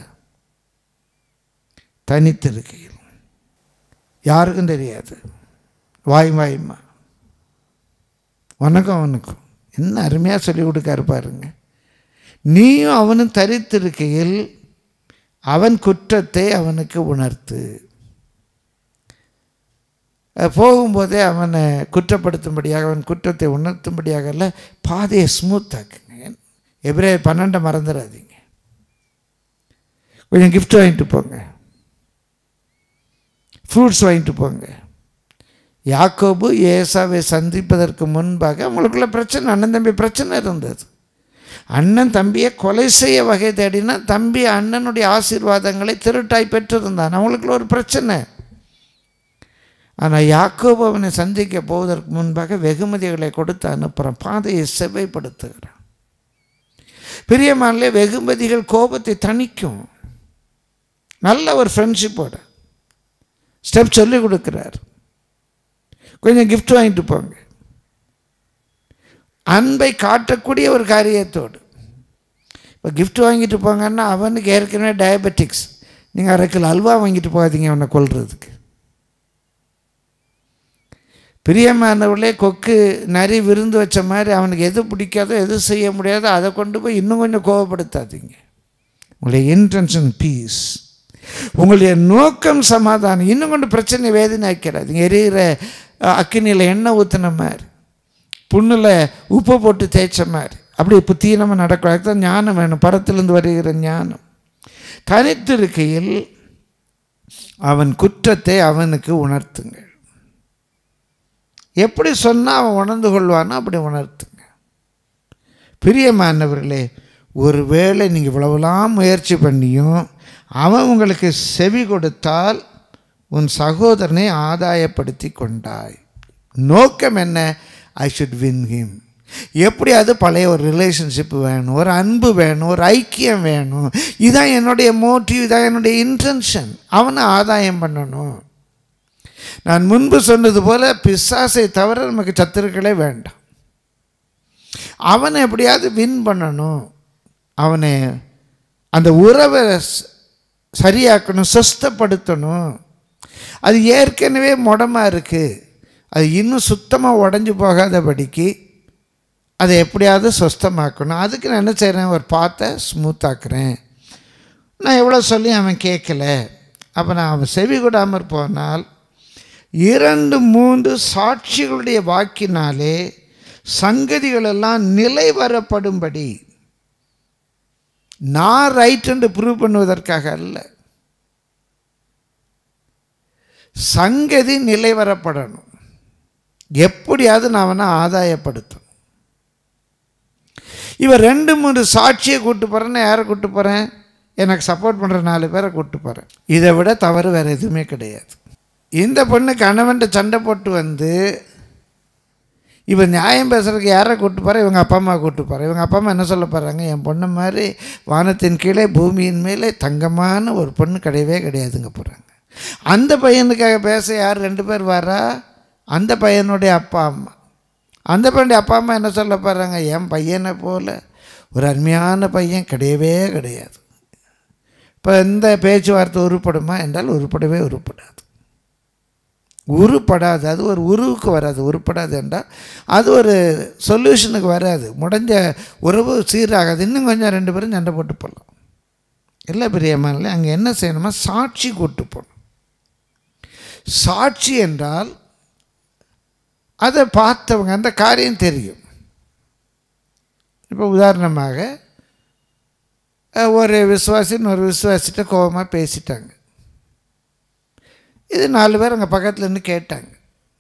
Speaker 1: தனித்திருக்கையில் யாருக்கும் தெரியாது வாய் வாய்மா உனக்கும் அவனுக்கும் என்ன அருமையாக சொல்லி கொடுக்காரு பாருங்க நீயும் அவனும் தரித்திருக்கையில் அவன் குற்றத்தை அவனுக்கு உணர்த்து அஹ், போகும்போதே அவனை குற்றப்படுத்தும்படியாக அவன் குற்றத்தை உணர்த்தும்படியாக இல்லை பாதையை ஸ்மூத்தாக்குங்க எபிரே பன்னெண்டை மறந்துடாதீங்க கொஞ்சம் gift வாங்கிட்டு போங்க ஃப்ரூட்ஸ் வாங்கிட்டு போங்க யாக்கோபு ஏசாவை சந்திப்பதற்கு முன்பாக அவங்களுக்குள்ள பிரச்சனை அண்ணன் தம்பி பிரச்சனை இருந்தது அண்ணன் தம்பியை கொலை செய்ய வகை தேடினா தம்பி அண்ணனுடைய ஆசீர்வாதங்களை திருட்டாய் பெற்றிருந்தான் அவங்களுக்குள்ள ஒரு பிரச்சனை ஆனால் யாக்கோபு அவனை சந்திக்க போவதற்கு முன்பாக வெகுமதிகளை கொடுத்து அனுப்புகிறான் பாதையை செவ்வைப்படுத்துகிறான் பிரியமானே வெகுமதிகள் கோபத்தை தணிக்கும் நல்ல ஒரு ஃப்ரெண்ட்ஷிப்போட ஸ்டெப் சொல்லி கொடுக்குறார் கொஞ்சம் gift வாங்கிட்டு போங்க அன்பை காட்டக்கூடிய ஒரு காரியத்தோடு இப்போ gift வாங்கிட்டு போங்கன்னா அவனுக்கு ஏற்கனவே டயபெட்டிக்ஸ் நீங்கள் அரை கிலோ அல்வா வாங்கிட்டு போகாதீங்க அவனை கொல்றதுக்கு பிரியமானவர்களே கொக்கு நரி விருந்து வச்ச மாதிரி அவனுக்கு எது பிடிக்காதோ எது செய்ய முடியாதோ அதை கொண்டு போய் இன்னும் கொஞ்சம் கோவப்படுத்தாதீங்க உங்களுடைய இன்டென்ஷன் பீஸ் உங்களுடைய நோக்கம் சமாதானம் இன்னும் கொண்டு பிரச்சனை வேதனை ஆக்கிறாதீங்க எரியிற அக்கினியில் எண்ணெய் ஊற்றின மாதிரி புண்ணில் உப்பு போட்டு தேய்ச்ச மாதிரி அப்படி புத்தீனமாக நடக்கும் அதுக்கு தான் ஞானம் வேணும் பரத்திலிருந்து வருகிற ஞானம் தனித்திருக்கையில் அவன் குற்றத்தை அவனுக்கு உணர்த்துங்கள் எப்படி சொன்னால் அவன் உணர்ந்து கொள்வானோ அப்படி உணர்த்துங்க பிரியமானவர்களே ஒருவேளை நீங்கள் இவ்வளவுலாம் முயற்சி பண்ணியும் அவன் உங்களுக்கு செவி கொடுத்தால் உன் சகோதரனை ஆதாயப்படுத்தி கொண்டாய் நோக்கம் என்ன ஐ ஷுட் வின் ஹிம் எப்படி அது பழைய ஒரு ரிலேஷன்ஷிப் வேணும் ஒரு அன்பு வேணும் ஒரு ஐக்கியம் வேணும் இதான் என்னுடைய மோட்டிவ் இதான் என்னுடைய இன்டென்ஷன் அவனை ஆதாயம் பண்ணணும் நான் முன்பு சொன்னது போல பிசாசை தவிர நமக்கு சத்துருக்களே வேண்டாம் அவனை எப்படியாவது வின் பண்ணணும் அவனை அந்த உறவை ஸ்- சரியாக்கணும் சுஸ்தப்படுத்தணும் அது ஏற்கனவே முடமாக இருக்குது அது இன்னும் சுத்தமாக உடஞ்சி போகாதபடிக்கு அதை எப்படியாவது சுஸ்தமாக்கணும் அதுக்கு நான் என்ன செய்கிறேன் ஒரு பாத்தை ஸ்மூத்தாக்குறேன் நான் எவ்வளோ சொல்லி அவன் கேட்கல அப்போ நான் அவன் செவி கொடாமற் போனால் இரண்டு மூன்று சாட்சிகளுடைய வாக்கினாலே சங்கதிகளெல்லாம் நிலைவரப்படும்படி நான் ரைட் என்று ப்ரூவ் பண்ணுவதற்காக அல்ல சங்கதி நிலைவரப்படணும் எப்படியாவது நான் அவனை ஆதாயப்படுத்தணும் இவன் ரெண்டு மூணு சாட்சியை கூட்டு போகிறேன்னு யாரை கூட்டு போகிறேன் எனக்கு சப்போர்ட் பண்ணுற நாலு பேரை கூட்டு போகிறேன் இதை விட தவறு வேறு எதுவுமே கிடையாது இந்த பொண்ணு கணவன்ட்ட சண்டை போட்டு வந்து இவன் நியாயம் பேசுறதுக்கு யாரை கூட்டு போகிறேன் இவங்க அப்பா அம்மா கூட்டு போகிறேன் இவங்க அப்பா அம்மா என்ன சொல்ல போகிறாங்க என் பொண்ணு மாதிரி வானத்தின் கீழே பூமியின் மேலே தங்கமான ஒரு பொண்ணு கிடையவே கிடையாதுங்க போகிறாங்க அந்த பையனுக்காக பேச யார் ரெண்டு பேர் வரா அந்த பையனுடைய அப்பா அம்மா அந்த பையனுடைய அப்பா அம்மா என்ன சொல்ல போகிறாங்க என் பையனை போல் ஒரு அருமையான பையன் கிடையவே கிடையாது இப்போ இந்த பேச்சுவார்த்தை உருப்படுமா என்றால் உருப்படவே உருப்படாது உருப்படாது அது ஒரு உருவுக்கு வராது உருப்படாது என்றால் அது ஒரு சொல்யூஷனுக்கு வராது முடிஞ்ச உறவு சீராகாது இன்னும் கொஞ்சம் ரெண்டு பேரும் சண்டை போட்டு போகலாம் இல்லை பிரியமான அங்கே என்ன செய்யணுமா சாட்சி கூட்டு போகணும் சாட்சி என்றால் அதை பார்த்தவங்க அந்த காரியம் தெரியும் இப்போ உதாரணமாக அஹ், ஒரு விசுவாசி ஒரு விசுவாசிட்ட கோபமாக பேசிட்டாங்க இது நாலு பேர் அங்கே பக்கத்தில் இருந்து கேட்டாங்க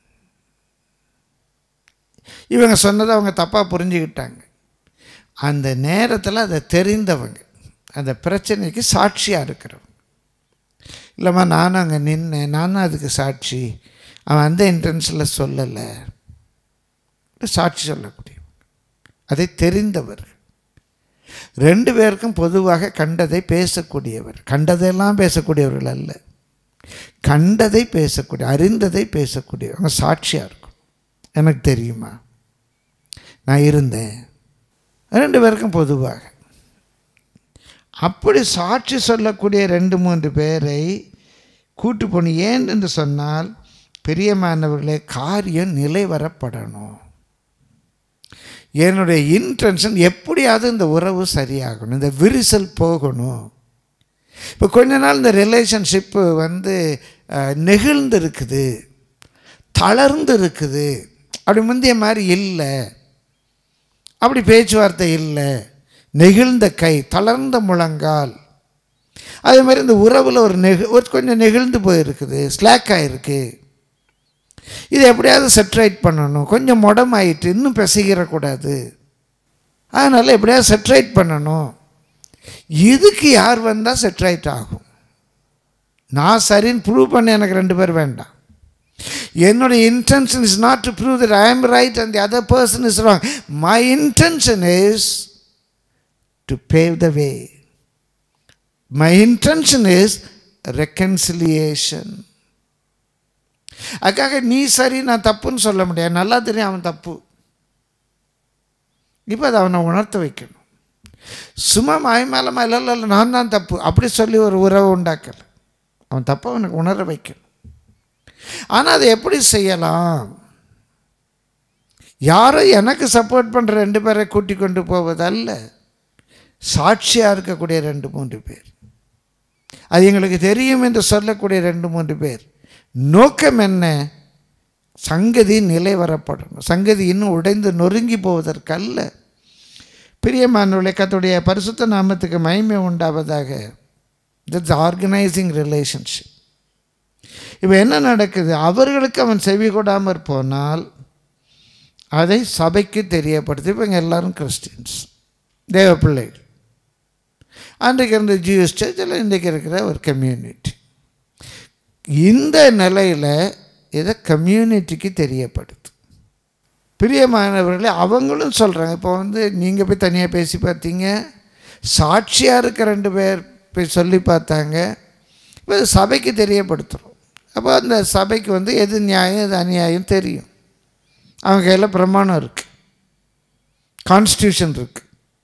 Speaker 1: இவங்க சொன்னதை அவங்க தப்பாக புரிஞ்சுக்கிட்டாங்க அந்த நேரத்தில் அதை தெரிந்தவங்க அந்த பிரச்சனைக்கு சாட்சியாக இருக்கிறவங்க இல்லைம்மா நானும் அங்கே நின்னேன் நானும் அதுக்கு சாட்சி அவன் அந்த இன்டென்ஷனில் சொல்லலை சாட்சி சொல்லக்கூடியவங்க அதை தெரிந்தவர்கள் ரெண்டு பேருக்கும் பொதுவாக கண்டதை பேசக்கூடியவர் கண்டதெல்லாம் பேசக்கூடியவர்கள் அல்ல கண்டதை பேசக்கூடிய அறிந்ததை பேசக்கூடியவங்க சாட்சியாக இருக்கும் எனக்கு தெரியுமா நான் இருந்தேன் ரெண்டு பேருக்கும் பொதுவாக அப்படி சாட்சி சொல்லக்கூடிய ரெண்டு மூன்று பேரை கூட்டு போன ஏன் என்று சொன்னால் பிரியமானவர்களே காரியம் நிலைவரப்படணும் என்னுடைய இன்டென்ஷன் எப்படியாவது இந்த உறவு சரியாகணும் இந்த விரிசல் போகணும் இப்போ கொஞ்ச நாள் இந்த ரிலேஷன்ஷிப்பு வந்து அஹ், நெகிழ்ந்து இருக்குது தளர்ந்து இருக்குது அப்படி முந்தைய மாதிரி இல்லை அப்படி பேச்சுவார்த்தை இல்லை நெகிழ்ந்த கை தளர்ந்த முழங்கால் அதே மாதிரி இந்த உறவில் ஒரு நெகு ஒரு கொஞ்சம் நெகிழ்ந்து போயிருக்குது ஸ்லாக் ஆகிருக்கு இது எப்படியாவது செட்ரைட் பண்ணணும் கொஞ்சம் முடமாயிட்டு இன்னும் பிசைகிறக்கூடாது அதனால் எப்படியாவது செட்ரைட் பண்ணணும் இதுக்கு யார் வந்தால் செட்ரைட் ஆகும் நான் சரின்னு ப்ரூவ் பண்ண எனக்கு ரெண்டு பேர் வேண்டாம் என்னுடைய intention is not to prove that I am right and the other person is wrong my intention is to pave the way my intention is reconciliation அதுக்காக நீ சரி நான் தப்புன்னு சொல்ல முடியாது நல்லா தெரியும் அவன் தப்பு இப்போ அதை அவனை உணர்த்த வைக்கணும் சும்மா மாய மேலே மேலே இல்லை இல்லை நான் தான் தப்பு அப்படி சொல்லி ஒரு உறவை உண்டாக்கலை அவன் தப்பை அவனுக்கு உணர வைக்கணும் ஆனால் அதை எப்படி செய்யலாம் யாரோ எனக்கு சப்போர்ட் பண்ணுற ரெண்டு பேரை கூட்டி கொண்டு போவதல்ல சாட்சியாக இருக்கக்கூடிய ரெண்டு மூன்று பேர் அது எங்களுக்கு தெரியும் என்று சொல்லக்கூடிய ரெண்டு மூன்று பேர் நோக்கம் என்ன சங்கதி நிலை வரப்படணும் சங்கதி இன்னும் உடைந்து நொறுங்கி போவதற்கல்ல பிரியமானவர்களே கத்துடைய பரிசுத்த நாமத்துக்கு மகிமை உண்டாவதாக தட்ஸ் ஆர்கனைசிங் ரிலேஷன்ஷிப் இப்போ என்ன நடக்குது அவர்களுக்கு அவன் செவி கொடாமற் போனால் அதை சபைக்கு தெரியப்படுத்தி இப்போ இங்கே எல்லாரும் கிறிஸ்டின்ஸ் தேவ பிள்ளைகள் அன்றைக்கு இருந்த ஜியூஸ் சர்ச்சில் இன்றைக்கு இருக்கிற ஒரு கம்யூனிட்டி இந்த நிலையில் இதை கம்யூனிட்டிக்கு தெரியப்படுது பிரியமானவர்களே அவங்களும் சொல்கிறாங்க இப்போ வந்து நீங்கள் போய் தனியாக பேசி பார்த்தீங்க சாட்சியாக இருக்க ரெண்டு பேர் போய் சொல்லி பார்த்தாங்க இப்போ இது சபைக்கு தெரியப்படுத்துகிறோம் அப்போ அந்த சபைக்கு வந்து எது நியாயம் எது அநியாயம் தெரியும் அவங்க கையில் பிரமாணம் இருக்குது கான்ஸ்டியூஷன் இருக்குது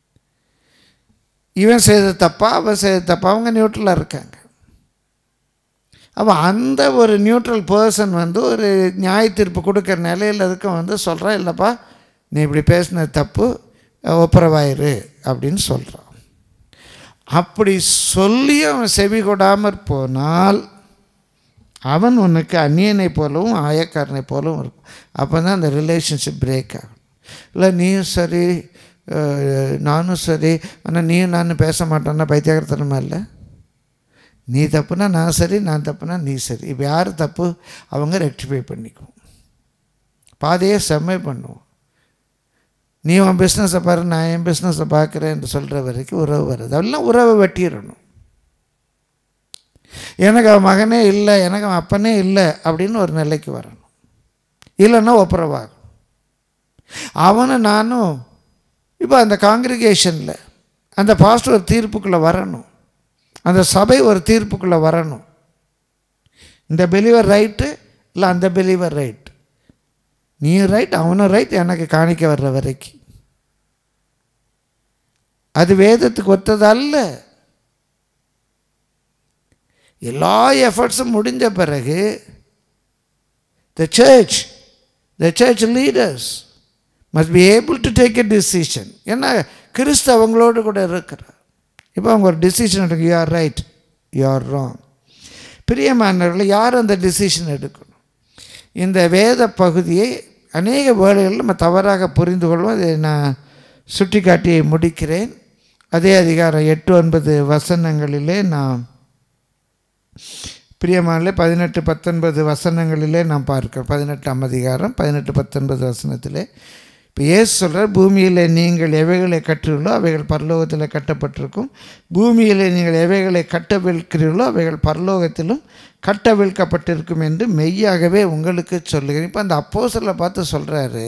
Speaker 1: இவன் செய்த தப்பா அவன் செய்த தப்பா அவங்க நியூட்ரலாக இருக்காங்க அப்போ அந்த ஒரு நியூட்ரல் பர்சன் வந்து ஒரு நியாய தீர்ப்பு கொடுக்குற நிலையில் இருக்க வந்து சொல்கிறான் இல்லைப்பா நீ இப்படி பேசின தப்பு ஒப்புரவாயிரு அப்படின்னு சொல்கிறான் அப்படி சொல்லி அவன் செவி கொடாமற் போனால் அவன் உனக்கு அந்நியனை போலவும் ஆயக்காரனை போலவும் இருக்கும் அப்போ தான் அந்த ரிலேஷன்ஷிப் பிரேக் ஆகும் இல்லை நீயும் சரி அஹ், நானும் சரி ஆனால் நீயும் நானும் பேச மாட்டோன்னா பைத்தியகாரத்தனமா இல்லை நீ தப்புனா நான் சரி நான் தப்புனா நீ சரி இப்போ யார் தப்பு அவங்க ரெக்டிஃபை பண்ணிக்குவோம் பாதையை செம்மை பண்ணுவோம் நீ உன் பிஸ்னஸை பாரு நான் என் பிஸ்னஸை பார்க்குறேன் என்று சொல்கிற வரைக்கும் உறவு வருது அதெல்லாம் உறவை வெட்டிடணும் எனக்கு அவன் மகனே இல்லை எனக்கு அவன் அப்பனே இல்லை அப்படின்னு ஒரு நிலைக்கு வரணும் இல்லைன்னா ஒப்புரவாகும் அவனும் நானும் இப்போ அந்த காங்கிரிகேஷனில் அந்த பாஸ்டர் ஒரு தீர்ப்புக்குள்ளே வரணும் அந்த சபை ஒரு தீர்ப்புக்குள்ளே வரணும் இந்த பெலிவர் ரைட்டு இல்லை அந்த பெலிவர் ரைட் நீயும் ரைட் அவனும் ரைட் எனக்கு காணிக்க வர்ற வரைக்கும் அது வேதத்துக்கு ஒத்ததல்ல எல்லா எஃபர்ட்ஸும் முடிஞ்ச பிறகு the church the church leaders must be able to take a decision ஏன்னா கிறிஸ்து அவங்களோடு கூட இருக்கிறார் இப்போ அவங்க ஒரு டிசிஷன் எடுக்க you are right you are wrong பிரியமானவர்கள் யார் அந்த டிசிஷன் எடுக்கணும் இந்த வேத பகுதியை அநேக வேளைகளில் நம்ம தவறாக புரிந்து கொள்வோம் அதை நான் சுட்டிக்காட்டி முடிக்கிறேன் அதே அதிகாரம் எட்டு ஒன்பது வசனங்களிலே நான் பிரியமானே பதினெட்டு பத்தொன்பது வசனங்களிலே நாம் பார்க்கிறோம் பதினெட்டாம் அதிகாரம் பதினெட்டு பத்தொன்பது வசனத்திலே இப்போ ஏசு சொல்கிறார் பூமியில் நீங்கள் எவைகளை கற்றுள்ளோ அவைகள் பரலோகத்தில் கட்டப்பட்டிருக்கும் பூமியில் நீங்கள் எவைகளை கட்டவிழ்க்கிறீர்களோ அவைகள் பரலோகத்திலும் கட்டவிழ்க்கப்பட்டிருக்கும் என்று மெய்யாகவே உங்களுக்கு சொல்லுகிறேன் இப்போ அந்த அப்போசரில் பார்த்து சொல்கிறாரு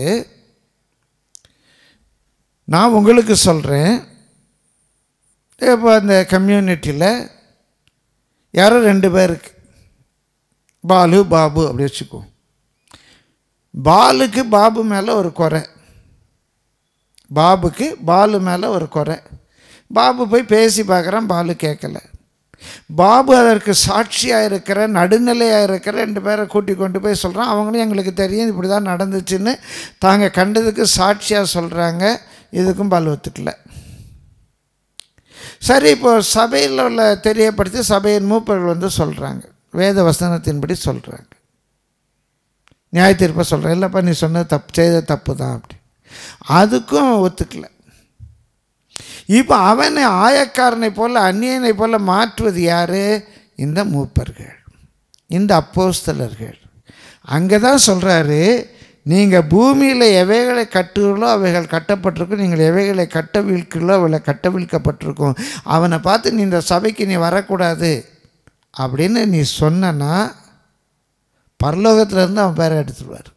Speaker 1: நான் உங்களுக்கு சொல்கிறேன் இப்போ அந்த கம்யூனிட்டியில் யாரோ ரெண்டு பேருக்கு பாலு பாபு அப்படி வச்சுக்கோ பாலுக்கு பாபு மேலே ஒரு குறை பாபுக்கு பாலு மேலே ஒரு குறை பாபு போய் பேசி பார்க்குறான் பாலு கேட்கல பாபு அதற்கு சாட்சியாக இருக்கிற நடுநிலையாக இருக்கிற ரெண்டு பேரை கூட்டி கொண்டு போய் சொல்கிறான் அவங்களும் எங்களுக்கு தெரியும் இப்படி தான் நடந்துச்சுன்னு தாங்க கண்டதுக்கு சாட்சியாக சொல்கிறாங்க இதுக்கும் பால் ஒத்துக்கல சரி இப்போ சபையில் உள்ள தெரியப்படுத்தி சபையின் மூப்பர்கள் வந்து சொல்கிறாங்க வேத வசனத்தின்படி சொல்கிறாங்க நியாய தீர்ப்பை சொல்கிறேன் இல்லைப்பா நீ சொன்னது தப்பு செய்த தப்பு தான் அப்படி அதுக்கும் அவன் ஒத்துக்கல இப்போ அவனை ஆயக்காரனை போல அந்நியனை போல மாற்றுவது யார் இந்த மூப்பர்கள் இந்த அப்போஸ்தலர்கள் அங்கே தான் சொல்கிறாரு நீங்கள் பூமியில் எவைகளை கட்டுகளோ அவைகள் கட்டப்பட்டிருக்கும் நீங்கள் எவைகளை கட்டவிழ்க்கிறோ அவைகளை கட்டவிழ்க்கப்பட்டிருக்கும் அவனை பார்த்து நீ இந்த சபைக்கு நீ வரக்கூடாது அப்படின்னு நீ சொன்னனா பரலோகத்திலேருந்து அவன் பேரை எடுத்துருவார்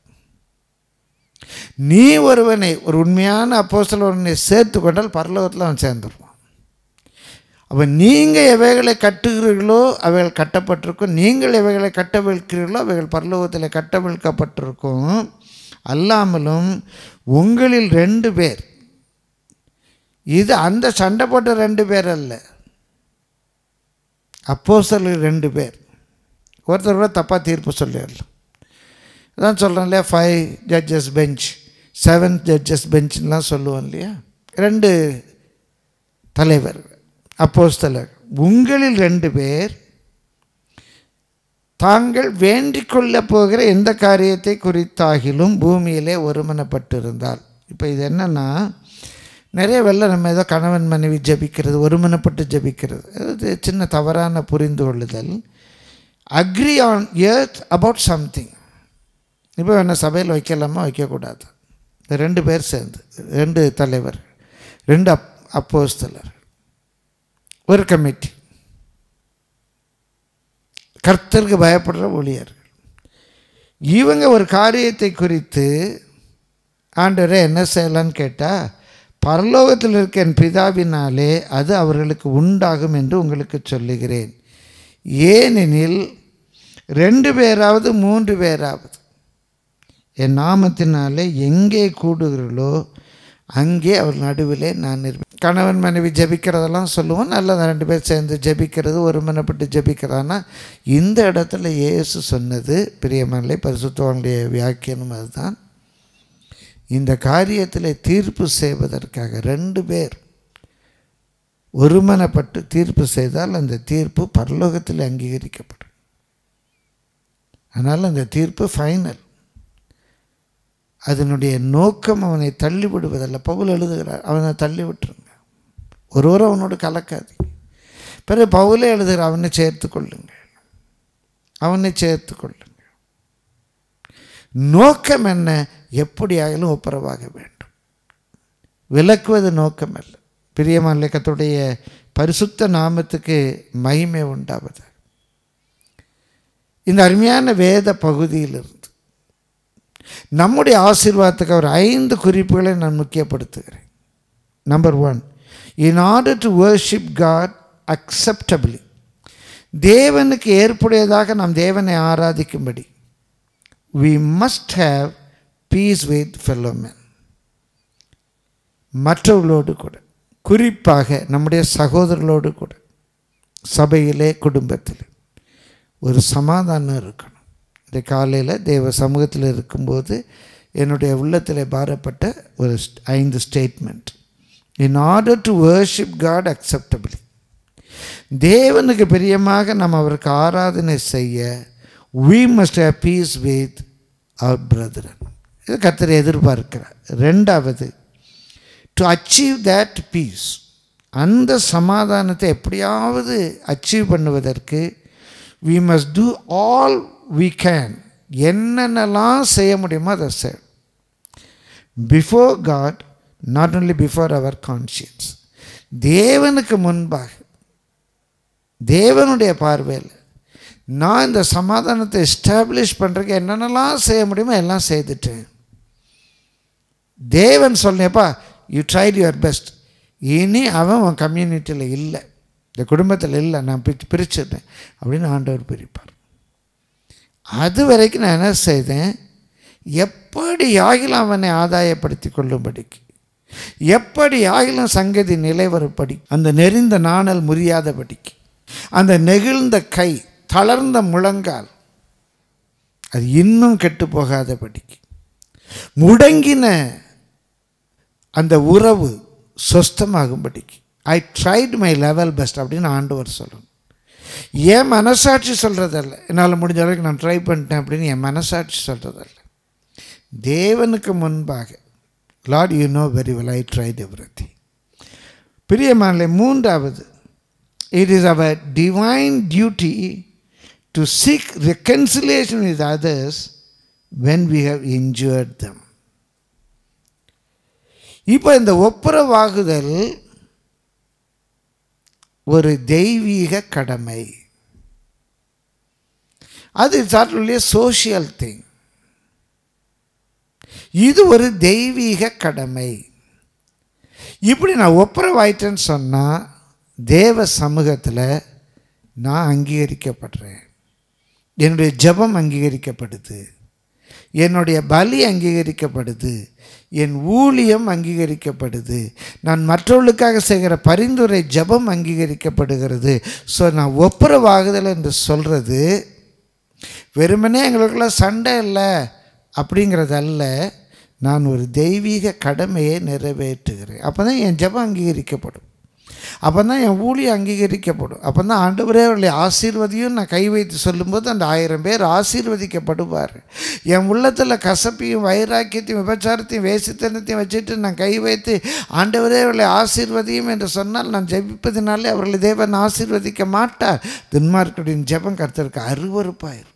Speaker 1: நீ ஒருவனை ஒரு உண்மையான அப்போஸ்தலர் ஒருவனை சேர்த்து கொண்டால் பரலோகத்தில் அவன் சேர்ந்துருவான் அப்போ நீங்கள் எவைகளை கட்டுகிறீர்களோ அவைகள் கட்டப்பட்டிருக்கும் நீங்கள் எவைகளை கட்டவிழ்க்கிறீர்களோ அவைகள் பரலோகத்தில் கட்டவிழ்க்கப்பட்டிருக்கும் அல்லாமலும் உங்களில் ரெண்டு பேர் இது அந்த சண்டை போட்ட ரெண்டு பேர் அல்ல அப்போஸ்தலர் ரெண்டு பேர் ஒருத்தர் கூட தப்பாக தீர்ப்பு சொல்லிடலாம் அதான் சொல்கிறேன் இல்லையா five judges bench seven judges பெஞ்ச்லாம் சொல்லுவோம் இல்லையா ரெண்டு தலைவர் அப்போஸ்தலர் உங்களில் ரெண்டு பேர் தாங்கள் வேண்டிக் கொள்ளப் போகிற எந்த காரியத்தை குறித்தாகிலும் பூமியிலே ஒருமனப்பட்டிருந்தால் இப்போ இது என்னென்னா நிறைய வெள்ள நம்ம ஏதோ கணவன் மனைவி ஜபிக்கிறது ஒருமனப்பட்டு ஜபிக்கிறது அது சின்ன தவறான புரிந்து கொள்ளுதல் agree on earth about something இப்போ என்ன சபையில் வைக்கலாமா வைக்கக்கூடாது இந்த ரெண்டு பேர் சேர்ந்து ரெண்டு தலைவர் ரெண்டு அப் அப்போஸ்தலர் ஒரு கமிட்டி கர்த்தருக்கு பயப்படுற ஊழியர்கள் இவங்க ஒரு காரியத்தை குறித்து ஆண்டவரே என்ன செய்யலான்னு கேட்டால் பரலோகத்தில் இருக்க என் பிதாவினாலே அது அவர்களுக்கு உண்டாகும் என்று உங்களுக்கு சொல்லுகிறேன் ஏனெனில் ரெண்டு பேராவது மூன்று பேராவது என் நாமத்தினாலே எங்கே கூடுகிறீர்களோ அங்கே அவர் நடுவிலே நான் இருப்பேன் கணவன் மனைவி ஜபிக்கிறதெல்லாம் சொல்லுவோம் நல்லதா ரெண்டு பேர் சேர்ந்து ஜபிக்கிறது ஒருமனப்பட்டு ஜபிக்கிறதானா இந்த இடத்துல இயேசு சொன்னது பிரியமல்லை பரிசுத்தவனுடைய வியாக்கியனும் அதுதான் இந்த காரியத்தில் தீர்ப்பு செய்வதற்காக ரெண்டு பேர் ஒருமனப்பட்டு தீர்ப்பு செய்தால் அந்த தீர்ப்பு பரலோகத்தில் அங்கீகரிக்கப்படும் அதனால் அந்த தீர்ப்பு ஃபைனல் அதனுடைய நோக்கம் அவனை தள்ளி விடுவதல்ல பவுல் எழுதுகிறார் அவனை தள்ளி விட்டுருங்க ஒருவர் அவனோடு கலக்காது பிறகு பவுலே எழுதுகிற அவனை சேர்த்து கொள்ளுங்கள் அவனை சேர்த்து கொள்ளுங்கள் நோக்கம் என்ன எப்படியாகிலும் ஒப்புரவாக வேண்டும் விளக்குவது நோக்கம் அல்ல பிரியமல்லக்கத்துடைய பரிசுத்த நாமத்துக்கு மகிமை உண்டாவது இந்த அருமையான வேத பகுதியிலிருந்து நம்முடைய ஆசீர்வாதத்துக்கு ஒரு ஐந்து குறிப்புகளை நான் முக்கியப்படுத்துகிறேன் number one in order to worship God acceptably தேவனுக்கு ஏற்புடையதாக நாம் தேவனை ஆராதிக்கும்படி we must have peace with fellowman மற்றவர்களோடு கூட குறிப்பாக நம்முடைய சகோதரர்களோடு கூட சபையிலே குடும்பத்தில் ஒரு சமாதானம் இருக்கணும் இந்த காலையில் தேவ சமூகத்தில் இருக்கும்போது என்னுடைய உள்ளத்தில் பாரப்பட்ட ஒரு st- ஐந்து statement in order to worship God acceptably தேவனுக்கு பிரியமாக நாம் அவருக்கு ஆராதனை செய்ய we must have peace with our brethren இது கர்த்தர் எதிர்பார்க்கிறார் ரெண்டாவது டு அச்சீவ் that பீஸ் அந்த சமாதானத்தை எப்படியாவது அச்சீவ் பண்ணுவதற்கு we must do all we can என்னென்னலாம் செய்ய முடியுமோ அதை செய் before God not only before our conscience தேவனுக்கு முன்பாக தேவனுடைய பார்வையில் நான் இந்த சமாதானத்தை எஸ்டாப்ளிஷ் பண்ணுறதுக்கு என்னென்னலாம் செய்ய முடியுமோ எல்லாம் செய்துட்டேன் தேவன் சொன்னேப்பா யூ ட்ரைட் யுவர் பெஸ்ட் இனி அவன் உன் கம்யூனிட்டியில் இல்லை இந்த குடும்பத்தில் இல்லை நான் பிரி பிரிச்சிட்டேன் அப்படின்னு ஆண்டவர் பிரிப்பார் அது வரைக்கும் நான் என்ன செய்தேன் எப்படி ஆகிலும் அவனை ஆதாயப்படுத்தி கொள்ளும்படிக்கு எப்படி ஆகிலும் சங்கதி நிலைவரும்படி அந்த நெறிந்த நாணல் முறியாதபடிக்கு அந்த நெகிழ்ந்த கை தளர்ந்த முழங்கால் அது இன்னும் கெட்டு போகாதபடிக்கு முடங்கின அந்த உறவு சொஸ்தமாகும்படிக்கு I tried my level best அப்படின்னு ஆண்டவர் சொல்லணும் என் மனசாட்சி சொல்கிறதல்ல என்னால் முடிஞ்ச அளவுக்கு நான் ட்ரை பண்ணிட்டேன் அப்படின்னு என் மனசாட்சி சொல்கிறதல்ல தேவனுக்கு முன்பாக Lord you know very well I tried everything பிரியமானே மூன்றாவது it is our divine duty to seek reconciliation with others when we have injured them இப்போ இந்த ஒப்புரவாகுதல் ஒரு தெய்வீக கடமை அது இட்ஸ் ஒன்லி சோஷியல் திங் இது ஒரு தெய்வீக கடமை இப்படி நான் ஒப்புரவாயிட்டேன்னு சொன்னால் தேவ சமூகத்தில் நான் அங்கீகரிக்கப்படுறேன் என்னுடைய ஜெபம் அங்கீகரிக்கப்படுது என்னுடைய பலி அங்கீகரிக்கப்படுது என் ஊழியம் அங்கீகரிக்கப்படுது நான் மற்றவர்களுக்காக செய்கிற பரிந்துரை ஜெபம் அங்கீகரிக்கப்படுகிறது ஸோ நான் ஒப்புரவாகுதல் என்று சொல்கிறது வெறுமனே எங்களுக்குள்ள சண்டை இல்லை அப்படிங்கிறதல்ல நான் ஒரு தெய்வீக கடமையை நிறைவேற்றுகிறேன் அப்போ தான் என் ஜெபம் அங்கீகரிக்கப்படும் அப்போ தான் என் ஊழியம் அங்கீகரிக்கப்படும் அப்போ தான் ஆண்டவரே அவர்களை ஆசீர்வதியும் நான் கை வைத்து சொல்லும்போது அந்த ஆயிரம் பேர் ஆசீர்வதிக்கப்படுவார் என் உள்ளத்தில் கசப்பையும் வைராக்கியத்தையும் விபச்சாரத்தையும் வேசித்தனத்தையும் வச்சுட்டு நான் கை வைத்து ஆண்டவரே அவர்களை ஆசீர்வதியும் என்று சொன்னால் நான் ஜெபிப்பதினாலே அவர்களை தேவன் ஆசீர்வதிக்க மாட்டார் துன்மார்க்குடைய ஜெபம் கர்த்தருக்கு அருவறுப்பாக இருக்கும்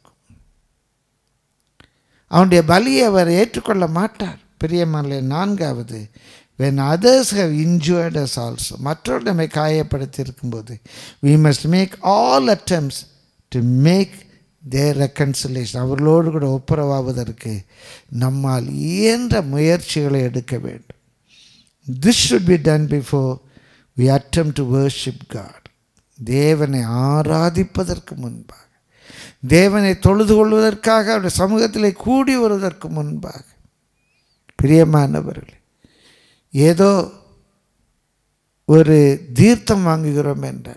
Speaker 1: அவனுடைய பலியை அவர் ஏற்றுக்கொள்ள மாட்டார் பிரியமான நான்காவது when others have injured us also மற்றவர்கள் நம்மை காயப்படுத்தி இருக்கும்போது we must make all attempts to make their reconciliation அவர்களோடு கூட ஒப்புரவாவதற்கு நம்மால் இயன்ற முயற்சிகளை எடுக்க வேண்டும் this should be done before we attempt to worship God தேவனை ஆராதிப்பதற்கு முன்பாக தேவனை தொழுது கொள்வதற்காக அவருடைய சமூகத்தில் கூடி வருவதற்கு முன்பாக பிரியமானவர்களே ஏதோ ஒரு தீர்த்தம் வாங்குகிறோம் என்றால்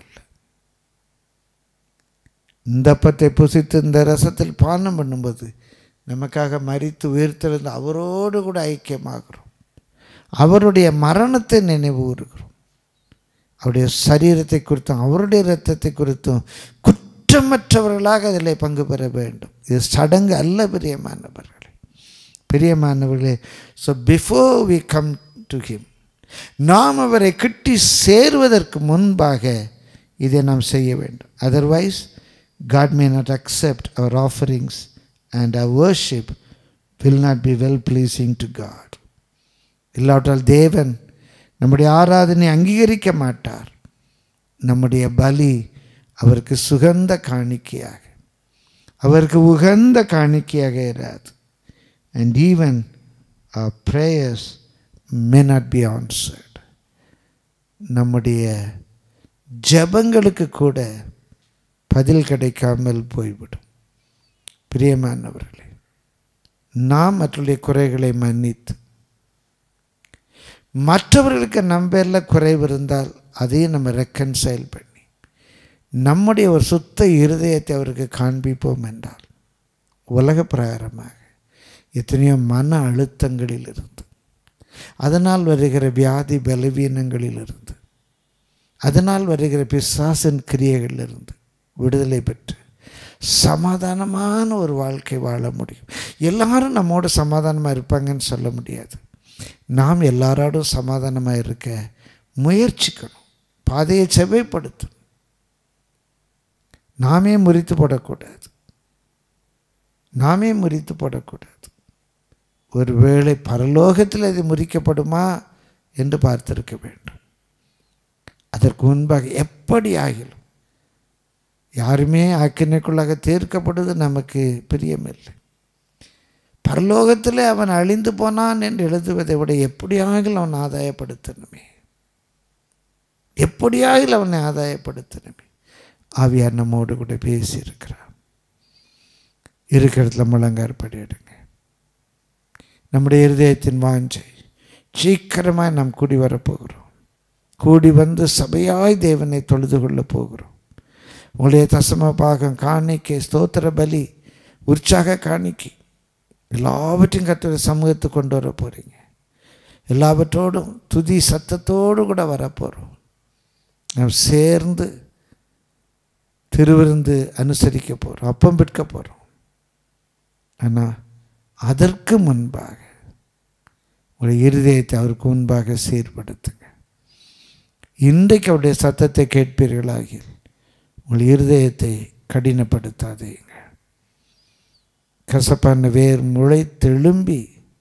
Speaker 1: இந்த அப்பத்தை புசித்து இந்த ரசத்தில் பானம் பண்ணும்போது நமக்காக மறித்து உயிர்த்தெழுந்து அவரோடு கூட ஐக்கியமாகிறோம் அவருடைய மரணத்தை நினைவு கூறுகிறோம் அவருடைய சரீரத்தை குறித்தும் அவருடைய இரத்தத்தை குறித்தும் குற்றமற்றவர்களாக அதில் பங்கு பெற வேண்டும் இது சடங்கு அல்ல பிரியமானவர்களே பிரியமானவர்களே so before we come to him நாம் அவரை கிட்டி சேருவதற்கு முன்பாக இதை நாம் செய்ய வேண்டும் otherwise God may not accept our offerings and our worship will not be well pleasing to God இல்லாவிட்டால் தேவன் நம்முடைய ஆராதனை அங்கீகரிக்க மாட்டார் நம்முடைய பலி அவருக்கு சுகந்த காணிக்கையாக அவருக்கு உகந்த காணிக்கையாக இராது and even prayers may not be answered நம்முடைய ஜபங்களுக்கு கூட பதில் கிடைக்காமல் போய்விடும் பிரியமானவர்களே நாம் மற்றவருடைய குறைகளை மன்னித்து மற்றவர்களுக்கு நம்ம பேரில் குறைவு இருந்தால் அதையும் நம்ம ரெக்கன்சைல் பண்ணி நம்முடைய ஒரு சுத்த இருதயத்தை அவருக்கு காண்பிப்போம் என்றால் உலக பிரகாரமாக எத்தனையோ மன அழுத்தங்களில் இருந்து அதனால் வருகிற வியாதி பலவீனங்களில் இருந்து அதனால் வருகிற பிசாசின் கிரியைகளிலிருந்து விடுதலை பெற்று சமாதானமான ஒரு வாழ்க்கை வாழ முடியும் எல்லாரும் நம்மோட சமாதானமாக இருப்பாங்கன்னு சொல்ல முடியாது நாம் எல்லாரோடும் சமாதானமாக இருக்க முயற்சிக்கணும் பாதையை செவைப்படுத்தணும் நாமே முறித்து போடக்கூடாது நாமே முறித்து போடக்கூடாது ஒருவேளை பரலோகத்தில் இது முறிக்கப்படுமா என்று பார்த்திருக்க வேண்டும் அதற்கு முன்பாக எப்படி ஆகிலும் யாருமே ஆக்கினைக்குள்ளாக தீர்க்கப்படுவது நமக்கு பிரியமில்லை பரலோகத்தில் அவன் அழிந்து போனான் என்று எழுதுவதை விட எப்படியாகிலும் அவன் ஆதாயப்படுத்தணுமே எப்படியாகிலும் அவனை ஆதாயப்படுத்தணுமே ஆவியார் நம்மோடு கூட பேசியிருக்கிறார் இருக்கிற இடத்துல முழங்கார் படியிடுங்க நம்முடைய இருதயத்தின் வாஞ்சை சீக்கிரமாக நாம் கூடி வரப்போகிறோம் கூடி வந்து சபையாய் தேவனை தொழுது கொள்ள போகிறோம் உங்களுடைய தசம பாகம் காணிக்கை ஸ்தோத்திர பலி உற்சாக காணிக்கை எல்லாவற்றையும் கத்துற சமூகத்துக்கு கொண்டு வர போகிறீங்க எல்லாவற்றோடும் துதி சத்தத்தோடு கூட வரப்போகிறோம் நாம் சேர்ந்து திருவிருந்து அனுசரிக்க போகிறோம் அப்பம் விற்க போகிறோம் ஆனால் அதற்கு முன்பாக உங்கள் இருதயத்தை அவருக்கு முன்பாக சீர்படுத்துங்க இன்றைக்கு அவருடைய சத்தத்தை கேட்பீர்களாகி உங்கள் இருதயத்தை கடினப்படுத்தாதீங்க கசப்பான வேர் முளை தெழும்பி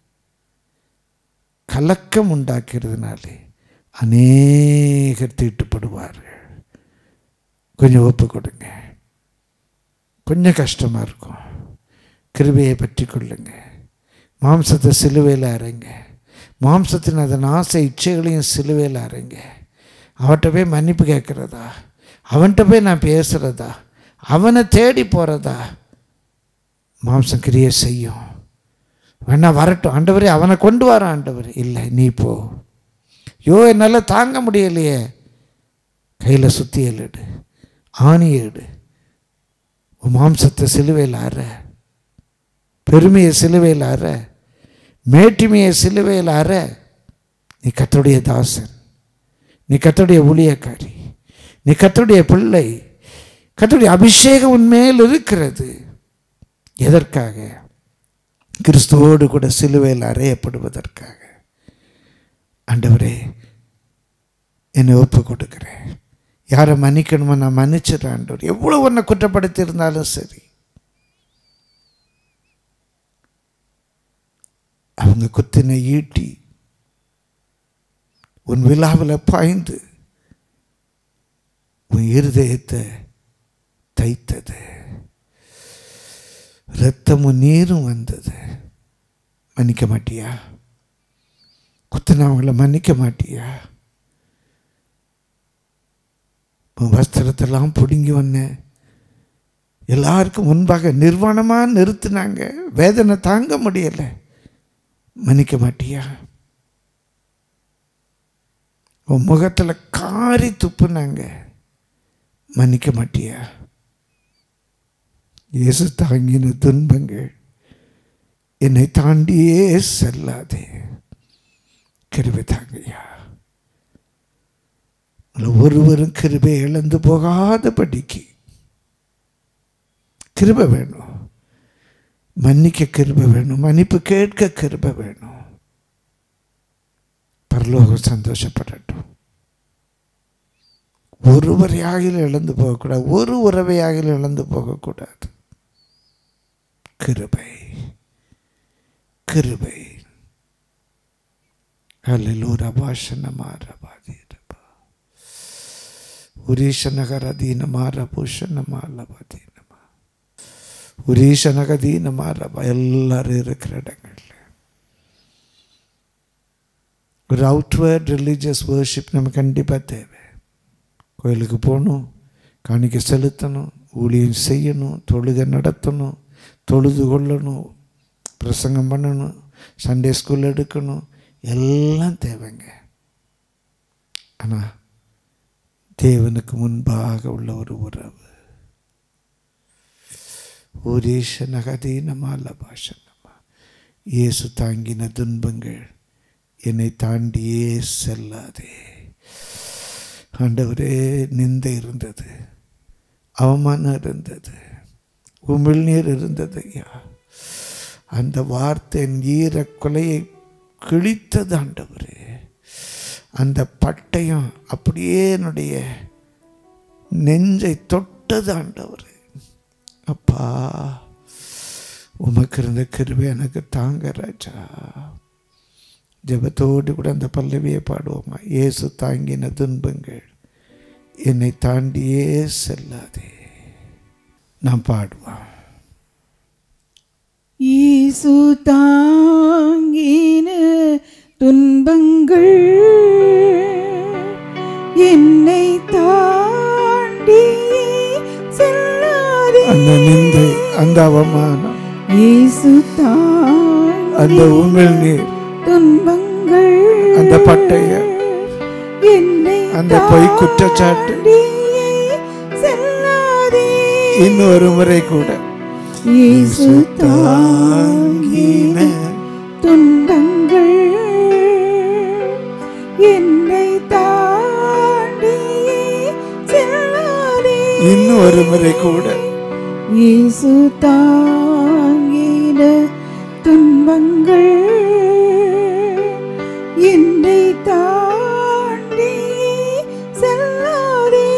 Speaker 1: கலக்கம் உண்டாக்கிறதுனாலே அநேகர் தீட்டுப்படுவார்கள் கொஞ்சம் ஒப்பு கொடுங்க கொஞ்சம் கஷ்டமாக இருக்கும் கிருபையை பற்றி கொள்ளுங்க மாம்சத்தை சிலுவையில் அறைங்க மாம்சத்தின் அதன் ஆசை இச்சைகளையும் சிலுவையில் அறைங்க அவன்கிட்ட போய் மன்னிப்பு கேட்குறதா அவன்கிட்ட போய் நான் பேசுகிறதா அவனை தேடி போகிறதா மாம்சம் கிரியை செய்யும் வேணா வரட்டும் ஆண்டவரே அவனை கொண்டு வர ஆண்டவர் இல்லை நீ போ யோ என்னால் தாங்க முடியலையே கையில் சுத்தியல் எடு ஆணி எடு உன் மாம்சத்தை சிலுவையில் அற பெருமையை சிலுவையில் அற மேட்டிமையை சிலுவையில் அற நீ கத்தருடைய தாசன் நீ கத்தருடைய ஊழியக்காரி நீ கத்தருடைய பிள்ளை கத்தருடைய அபிஷேகம் உன்மேல் இருக்கிறது எதற்காக கிறிஸ்துவோடு கூட சிலுவையில் அறையப்படுவதற்காக ஆண்டவரே என்னை ஒப்பு கொடுக்குறேன் யாரை மன்னிக்கணுமோ நான் மன்னிச்சிடுறேன் ஆண்டவர் எவ்வளோ ஒன்றை குற்றப்படுத்தி இருந்தாலும் சரி அவங்க குத்தின ஈட்டி உன் விழாவில் பாய்ந்து உன் இருதயத்தை தைத்தது ரத்தமும் நீரும் வந்தது மன்னிக்க மாட்டியா குத்தினவங்கள மன்னிக்க மாட்டியா உன் வஸ்திரத்தெல்லாம் பிடுங்கி வந்தேன் எல்லாருக்கும் முன்பாக நிர்வாணமாக நிறுத்தினாங்க வேதனை தாங்க முடியலை மன்னிக்க மாட்டியா உன் முகத்தில் காரி துப்புனாங்க மன்னிக்க மாட்டியா இயேசு தாங்கின துன்பங்கள் என்னை தாண்டியே செல்லாதே கிருபை தாங்கய்யா உங்களை ஒருவரும் கிருபை இழந்து போகாதபடிக்கு கிருபை வேணும் மன்னிக்க கிருபை வேணும் மன்னிப்பு கேட்க கிருபை வேணும் பரலோகம் சந்தோஷப்படட்டும் ஒருவரையாகிலும் இழந்து போகக்கூடாது ஒரு உறவையாகிலும் இழந்து போகக்கூடாது கிருபை கிருபை அல்லூர பாஷனமா ரபாதீரபா உரீஷனகரதீனமா ரபூஷனமா லபதீனமா உரீஷனகதீனமா ரபா எல்லாரும் இருக்கிற இடங்கள்ல ஒரு அவுட்வேர்ட் ரிலீஜியஸ் வேர்ஷிப் நமக்கு கண்டிப்பாக தேவை கோயிலுக்கு போகணும் காணிக்கை செலுத்தணும் ஊழியம் செய்யணும் தொழுகை நடத்தணும் தொழுது கொள்ளணும் பிரசங்கம் பண்ணணும் சண்டே ஸ்கூல் எடுக்கணும் எல்லாம் தேவைங்க ஆனால் தேவனுக்கு முன்பாக உள்ள ஒரு உறவு ஊரீஷனகதீனமா லபாஷனமா இயேசு தாங்கின துன்பங்கள் என்னை தாண்டியே செல்லாதே ஆண்டவரே நிந்தை இருந்தது அவமானம் இருந்தது உமிழ்நீர் இருந்தது ஐயா அந்த வார்த்தையின் ஈர கொலையை கிழித்தது ஆண்டவரே அந்த பட்டயம் அப்படியே என்னுடைய நெஞ்சை தொட்டது ஆண்டவரே அப்பா உமக்கு இருந்த கிருபை எனக்கு தாங்க ராஜா ஜெபத்தோடு கூட அந்த பல்லவியை பாடுவோமா இயேசு தாங்கின துன்பங்கள் என்னை தாண்டியே செல்லாதே நாம் பாடுவோம்
Speaker 3: இயேசு தாங்கின துன்பங்கள் என்னை தாண்டி செல்லாதே
Speaker 1: அந்த நிந்தை அந்த அவமானம்
Speaker 3: இயேசு தாங்கின
Speaker 1: அந்த உமிழ்நீர்
Speaker 3: துன்பங்கள்
Speaker 1: அந்த பட்டய
Speaker 3: என்னை
Speaker 1: அந்த பொய் குற்றச்சாட்டு
Speaker 3: தாண்டியே செல்லாதே
Speaker 1: இன்னொரு முறை கூட
Speaker 3: இயேசு
Speaker 1: தாங்கின
Speaker 3: தாங்கின துன்பங்கள் என்னை தாண்டியே செல்லாதே
Speaker 1: இன்னும் ஒரு முறை கூட
Speaker 3: இயேசு தாங்கின
Speaker 2: துன்பங்கள் என்னை தாண்டி செல்லாதே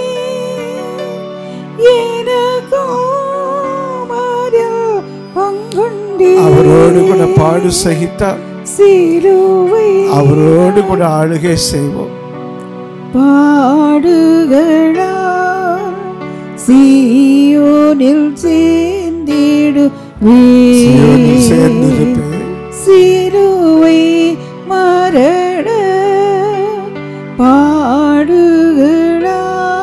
Speaker 2: எனக்கும் அதில் பங்குண்டே
Speaker 1: அவரோடு கூட பாடு சகித்தார்
Speaker 2: சிலுவை
Speaker 1: அவரோடு கூட ஆளுகை செய்வோம்
Speaker 2: பாடுகளா சீயோனில் சேர்ந்திடுவே
Speaker 1: சீயோனில் சேர்ந்திருப்பேன்.
Speaker 2: சிலுவை மரண பாடுகளா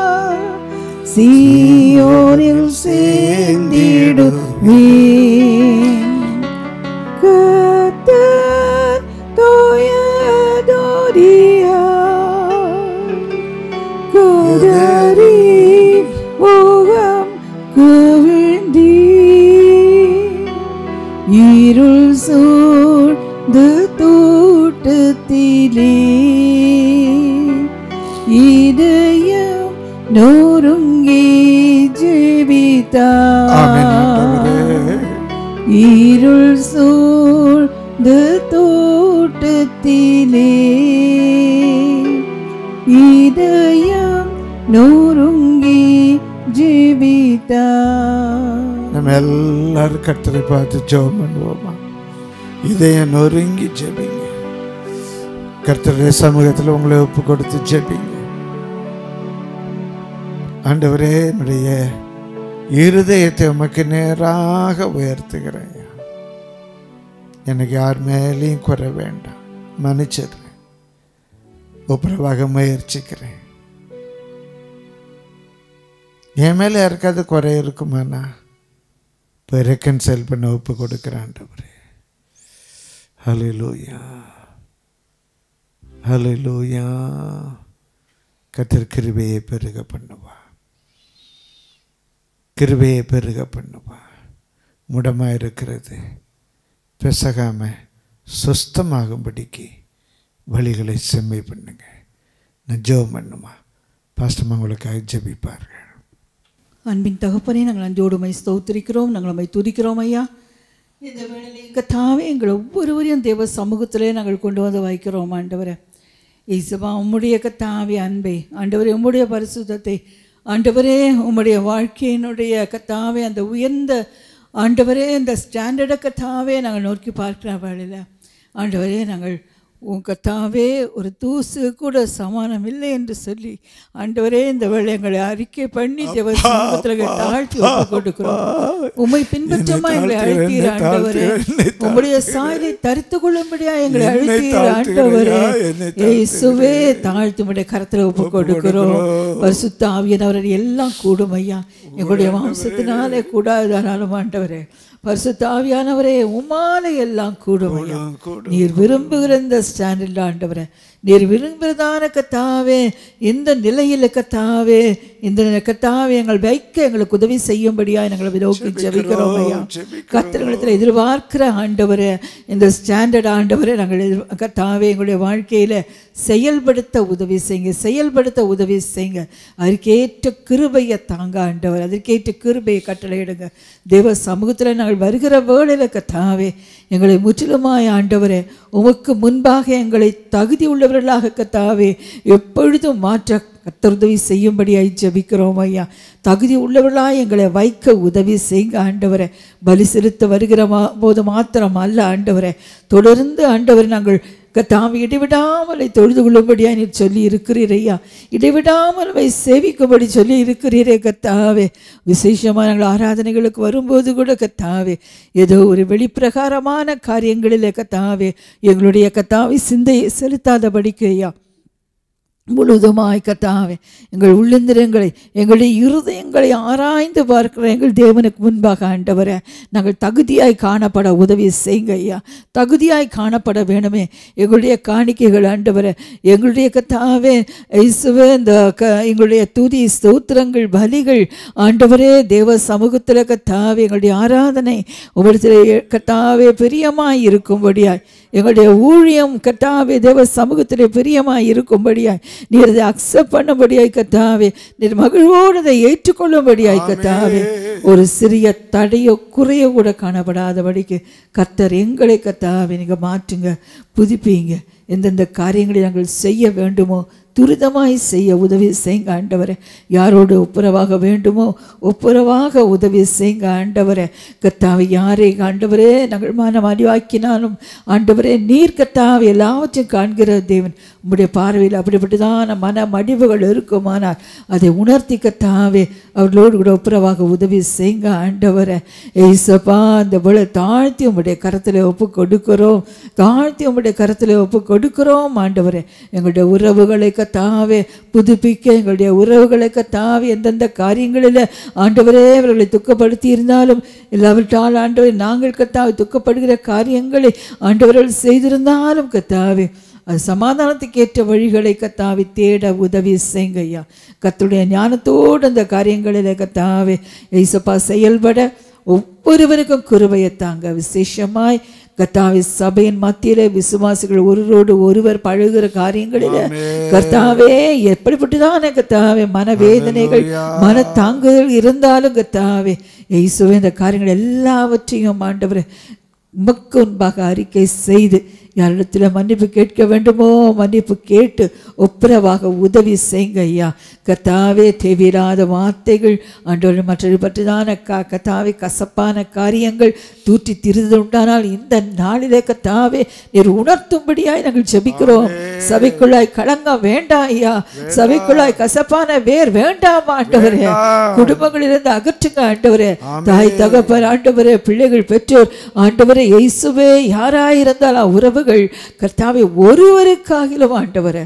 Speaker 2: சீயோனில் சேர்ந்திடுவே கத்தர் தோயதோரியா கதறி முகம் கவிழ்ந்தி இருள் சூழ்ந்து தோட்டத்திலே இதயம் நொறுங்கி ஜெபித்தார்
Speaker 1: ஆமென் ஆண்டவரே.
Speaker 2: இருள் சூழ்ந்து தோட்டத்திலே இதயம் நொறுங்கி ஜீவித்தார்
Speaker 1: நம்ம எல்லாரும் கர்த்தரை பார்த்து ஜெபம் பண்ணுவோமா இதயம் நொறுங்கி ஜெபிங்க கர்த்தருடைய சமூகத்தில் உங்களை ஒப்பு கொடுத்து ஜெபிங்க ஆண்டவரே என்னுடைய இருதயத்தை உமக்கு நேராக உயர்த்துகிறேன் எனக்கு யார் மேலேயும் குறை வேண்டாம் மன்னிச்சிடுறேன் ஒப்புரவாக முயற்சிக்கிறேன் என் மேலே யாருக்காவது குறை இருக்குமாண்ணா இப்போ ரெக்கன்சைல் பண்ண ஒப்பு கொடுக்குறாண்டவரே ஹலிலூயா ஹலிலூயா கத்தர் கிருபையை பெருக பண்ணுவா கிருபையை பெருக பண்ணுவா முடமாக இருக்கிறது பெசகாம சுஸ்தமாகும்படிக்கு வழிகளை செம்மை பண்ணுங்க நான் ஜெபம் பண்ணுமா பாஸ்டம்மா உங்களுக்காக ஜெபிப்பார்கள்
Speaker 3: அன்பின் தகப்பனே நாங்கள் அஞ்சோடுமை ஸ்தோத்திரிக்கிறோம் நாங்கள் உம்மை துதிக்கிறோம் ஐயா இந்த வேளையில் கத்தாவே எங்கள் ஒவ்வொருவரையும் தேவ சமூகத்திலே நாங்கள் கொண்டு வந்து வைக்கிறோம் ஆண்டவரை இயேசுவா உம்முடைய கத்தாவே அன்பை ஆண்டவரே உம்முடைய பரிசுத்தத்தை ஆண்டவரே உம்முடைய வாழ்க்கையினுடைய கத்தாவே அந்த உயர்ந்த ஆண்டவரே இந்த ஸ்டாண்டர்டை கத்தாவே நாங்கள் நோக்கி பார்க்கிற வேளையில் ஆண்டவரே நாங்கள் உன் கத்தாவே ஒரு தூசு கூட சமானம் இல்லை என்று சொல்லி ஆண்டவரே இந்த வேளை எங்களை அறிக்கை பண்ணி தேவ சமூகத்தில் தாழ்த்தி ஒப்புக் கொடுக்கிறோம் உம்மை பின்பற்றமா எங்களை அழைத்தீர் ஆண்டவரே உம்முடைய சாயலை தரித்து கொள்ளும்படியா எங்களை அழைத்தீர் ஆண்டவரே இயேசுவே தாழ்த்தி உம்முடைய கரத்தில் ஒப்புக் கொடுக்கிறோம் பரிசுத்த ஆவியனவரை எல்லாம் கூடும் ஐயா எங்களுடைய மாம்சத்தினாலே கூடாதானாலும் ஆண்டவரே பரிசுத்த ஆவியானவரே உமாலை எல்லாம் கூடும் ஐயா நீர் விரும்புகிற இந்த ஸ்டாண்டில் ஆண்டவரே நீர் விரும்புகிறதான கத்தாவே இந்த நிலையில் கத்தாவே இந்த கத்தாவே எங்கள் வைக்க எங்களுக்கு உதவி செய்யும்படியா எங்களை நோக்கி ஜெபிக்கிறோம் ஐயா கத்திரங்களிடத்தில் எதிர்பார்க்கிற ஆண்டவரே இந்த ஸ்டாண்டர்ட் ஆண்டவரே நாங்கள் எதிர் கத்தாவே எங்களுடைய வாழ்க்கையில் செயல்படுத்த உதவி செய்யுங்க செயல்படுத்த உதவி செய்யுங்க அதற்கேற்ற கிருபையை தாங்க ஆண்டவர் அதற்கேற்ற கிருபையை கட்டளையிடுங்க தேவ சமூகத்தில் நாங்கள் வருகிற வேளையில் கத்தாவே எங்களை முற்றிலுமாய் ஆண்டவரே உமக்கு முன்பாக எங்களை தகுதி உள்ளவர்களாக கத்தாவே எப்பொழுதும் மாற்ற கத்தருதவி செய்யும்படியாய் ஜெபிக்கிறோம் ஐயா தகுதி உள்ளவர்களாய் எங்களை வைக்க உதவி செய்யுங்க ஆண்டவரை பலி செலுத்த வருகிற மா- போது மாத்திரம் அல்ல ஆண்டவரை தொடர்ந்து ஆண்டவரை நாங்கள் தாம் இடைவிடாமலை தொழுது கொள்ளும்படியாக நீர் சொல்லி இருக்கிறீர் ஐயா இடைவிடாமல் வை சேவிக்கும்படி சொல்லி இருக்கிறீரே கத்தாவே விசேஷமாக நாங்கள் ஆராதனைகளுக்கு வரும்போது கூட கத்தாவே ஏதோ ஒரு வெளிப்பிரகாரமான காரியங்களிலே கத்தாவே எங்களுடைய கத்தாவை சிந்தையை செலுத்தாதபடிக்கு ஐயா முழுதுமாய் கத்தாவே எங்கள் உள்ளந்திரங்களை எங்களுடைய இருதயங்களை ஆராய்ந்து பார்க்கிற எங்கள் தேவனுக்கு முன்பாக ஆண்டவரே நாங்கள் தகுதியாய் காணப்பட உதவி செய்யுங்க ஐயா தகுதியாய் காணப்பட வேணுமே எங்களுடைய காணிக்கைகள் ஆண்டவரே எங்களுடைய கத்தாவே இயேசுவே இந்த க எங்களுடைய துதி ஸ்தோத்திரங்கள் பலிகள் ஆண்டவரே தேவ சமூகத்தில் கத்தாவே எங்களுடைய ஆராதனை உங்களிடத்தில் கத்தாவே பிரியமாய் இருக்கும்படியாய் எங்களுடைய ஊழியம் கத்தாவே தேவ சமூகத்திலே பிரியமாய் இருக்கும்படியாய் நீர் அதை அக்செப்ட் பண்ணும்படியாய் கத்தாவே நீர் மகிழ்வோடு அதை ஏற்றுக்கொள்ளும்படியாய் கத்தாவே ஒரு சிறிய தடையோ குறையோ கூட காணப்படாதபடிக்கு கர்த்தர் எங்களை கத்தாவை நீங்கள் மாற்றுங்க புதுப்பிங்க எந்தெந்த காரியங்களை நாங்கள் செய்ய வேண்டுமோ துரிதமாய் செய்ய உதவி செய்யுங்க ஆண்டவரே யாரோடு ஒப்புரவாக வேண்டுமோ ஒப்புரவாக உதவி செய்யுங்க ஆண்டவரே கத்தாவை யாரை ஆண்டவரே நாங்கள் மனம் அறிவாக்கினாலும் ஆண்டவரே நீர் கத்தாவை எல்லாவற்றையும் காண்கிற தேவன் உம்முடைய பார்வையில் அப்படிப்பட்டதான மன மடிவுகள் இருக்குமானால் அதை உணர்த்தி கத்தாவே அவர்களோடு கூட ஒப்புரவாக உதவி செய்யுங்க ஆண்டவரே ஏசப்பா அந்த விழ தாழ்த்தி உம்முடைய கரத்தில் ஒப்பு கொடுக்கிறோம் தாழ்த்தி உம்முடைய கரத்தில் ஒப்பு கொடுக்கிறோம் ஆண்டவரே எங்களுடைய உறவுகளை கத்தாவே புதுப்பிக்க எங்களுடைய உறவுகளை கத்தாவே எந்தெந்த காரியங்களில் ஆண்டவரே அவர்களை துக்கப்படுத்தி இருந்தாலும் இல்லாவிட்டால் ஆண்டவரே நாங்கள் கத்தாவை துக்கப்படுகிற காரியங்களை ஆண்டவர்கள் செய்திருந்தாலும் கத்தாவே அது சமாதானத்துக்கு ஏற்ற வழிகளை கத்தாவி தேட உதவி செய்யுங்க ஐயா கத்துடைய ஞானத்தோடு அந்த காரியங்களில் கத்தாவே ஏசப்பா செயல்பட ஒவ்வொருவருக்கும் குருவையை தாங்க விசேஷமாய் கத்தாவி சபையின் மத்தியில விசுவாசிகள் ஒருவரோடு ஒருவர் பழகுற காரியங்களில கர்த்தாவே எப்படிப்பட்டுதானே கத்தாவே மனவேதனைகள் மன தாங்குதல் இருந்தாலும் கத்தாவே இயேசுவே இந்த காரியங்கள் எல்லாவற்றையும் ஆண்டவர் உமக்கு முன்பாக அறிக்கை செய்து யாரிடத்தில் மன்னிப்பு கேட்க வேண்டுமோ மன்னிப்பு கேட்டு ஒப்புரவாக உதவி செய்யுங்க ஐயா கத்தாவே தேவையில்லாத வார்த்தைகள் ஆண்டோடு மற்றொரு பற்றிதான க கத்தாவே கசப்பான காரியங்கள் தூற்றி திரிந்து உண்டானால் இந்த நாளிலே கத்தாவே நீர் உணர்த்தும்படியாய் நாங்கள் ஜெபிக்கிறோம் சபைக்குள்ளாய் களங்கம் வேண்டாம் ஐயா சபைக்குள்ளாய் கசப்பான வேர் வேண்டாம் ஆண்டவரே குடும்பங்களிலிருந்து அகற்றுங்க ஆண்டவரே தாய் தகப்பன் ஆண்டவரே பிள்ளைகள் பெற்றோர் ஆண்டவரே இயேசுவே யாராயிருந்தாலும் உறவுகள் கர்த்தாவே ஒருவருக்காகிலும் ஆண்டவரே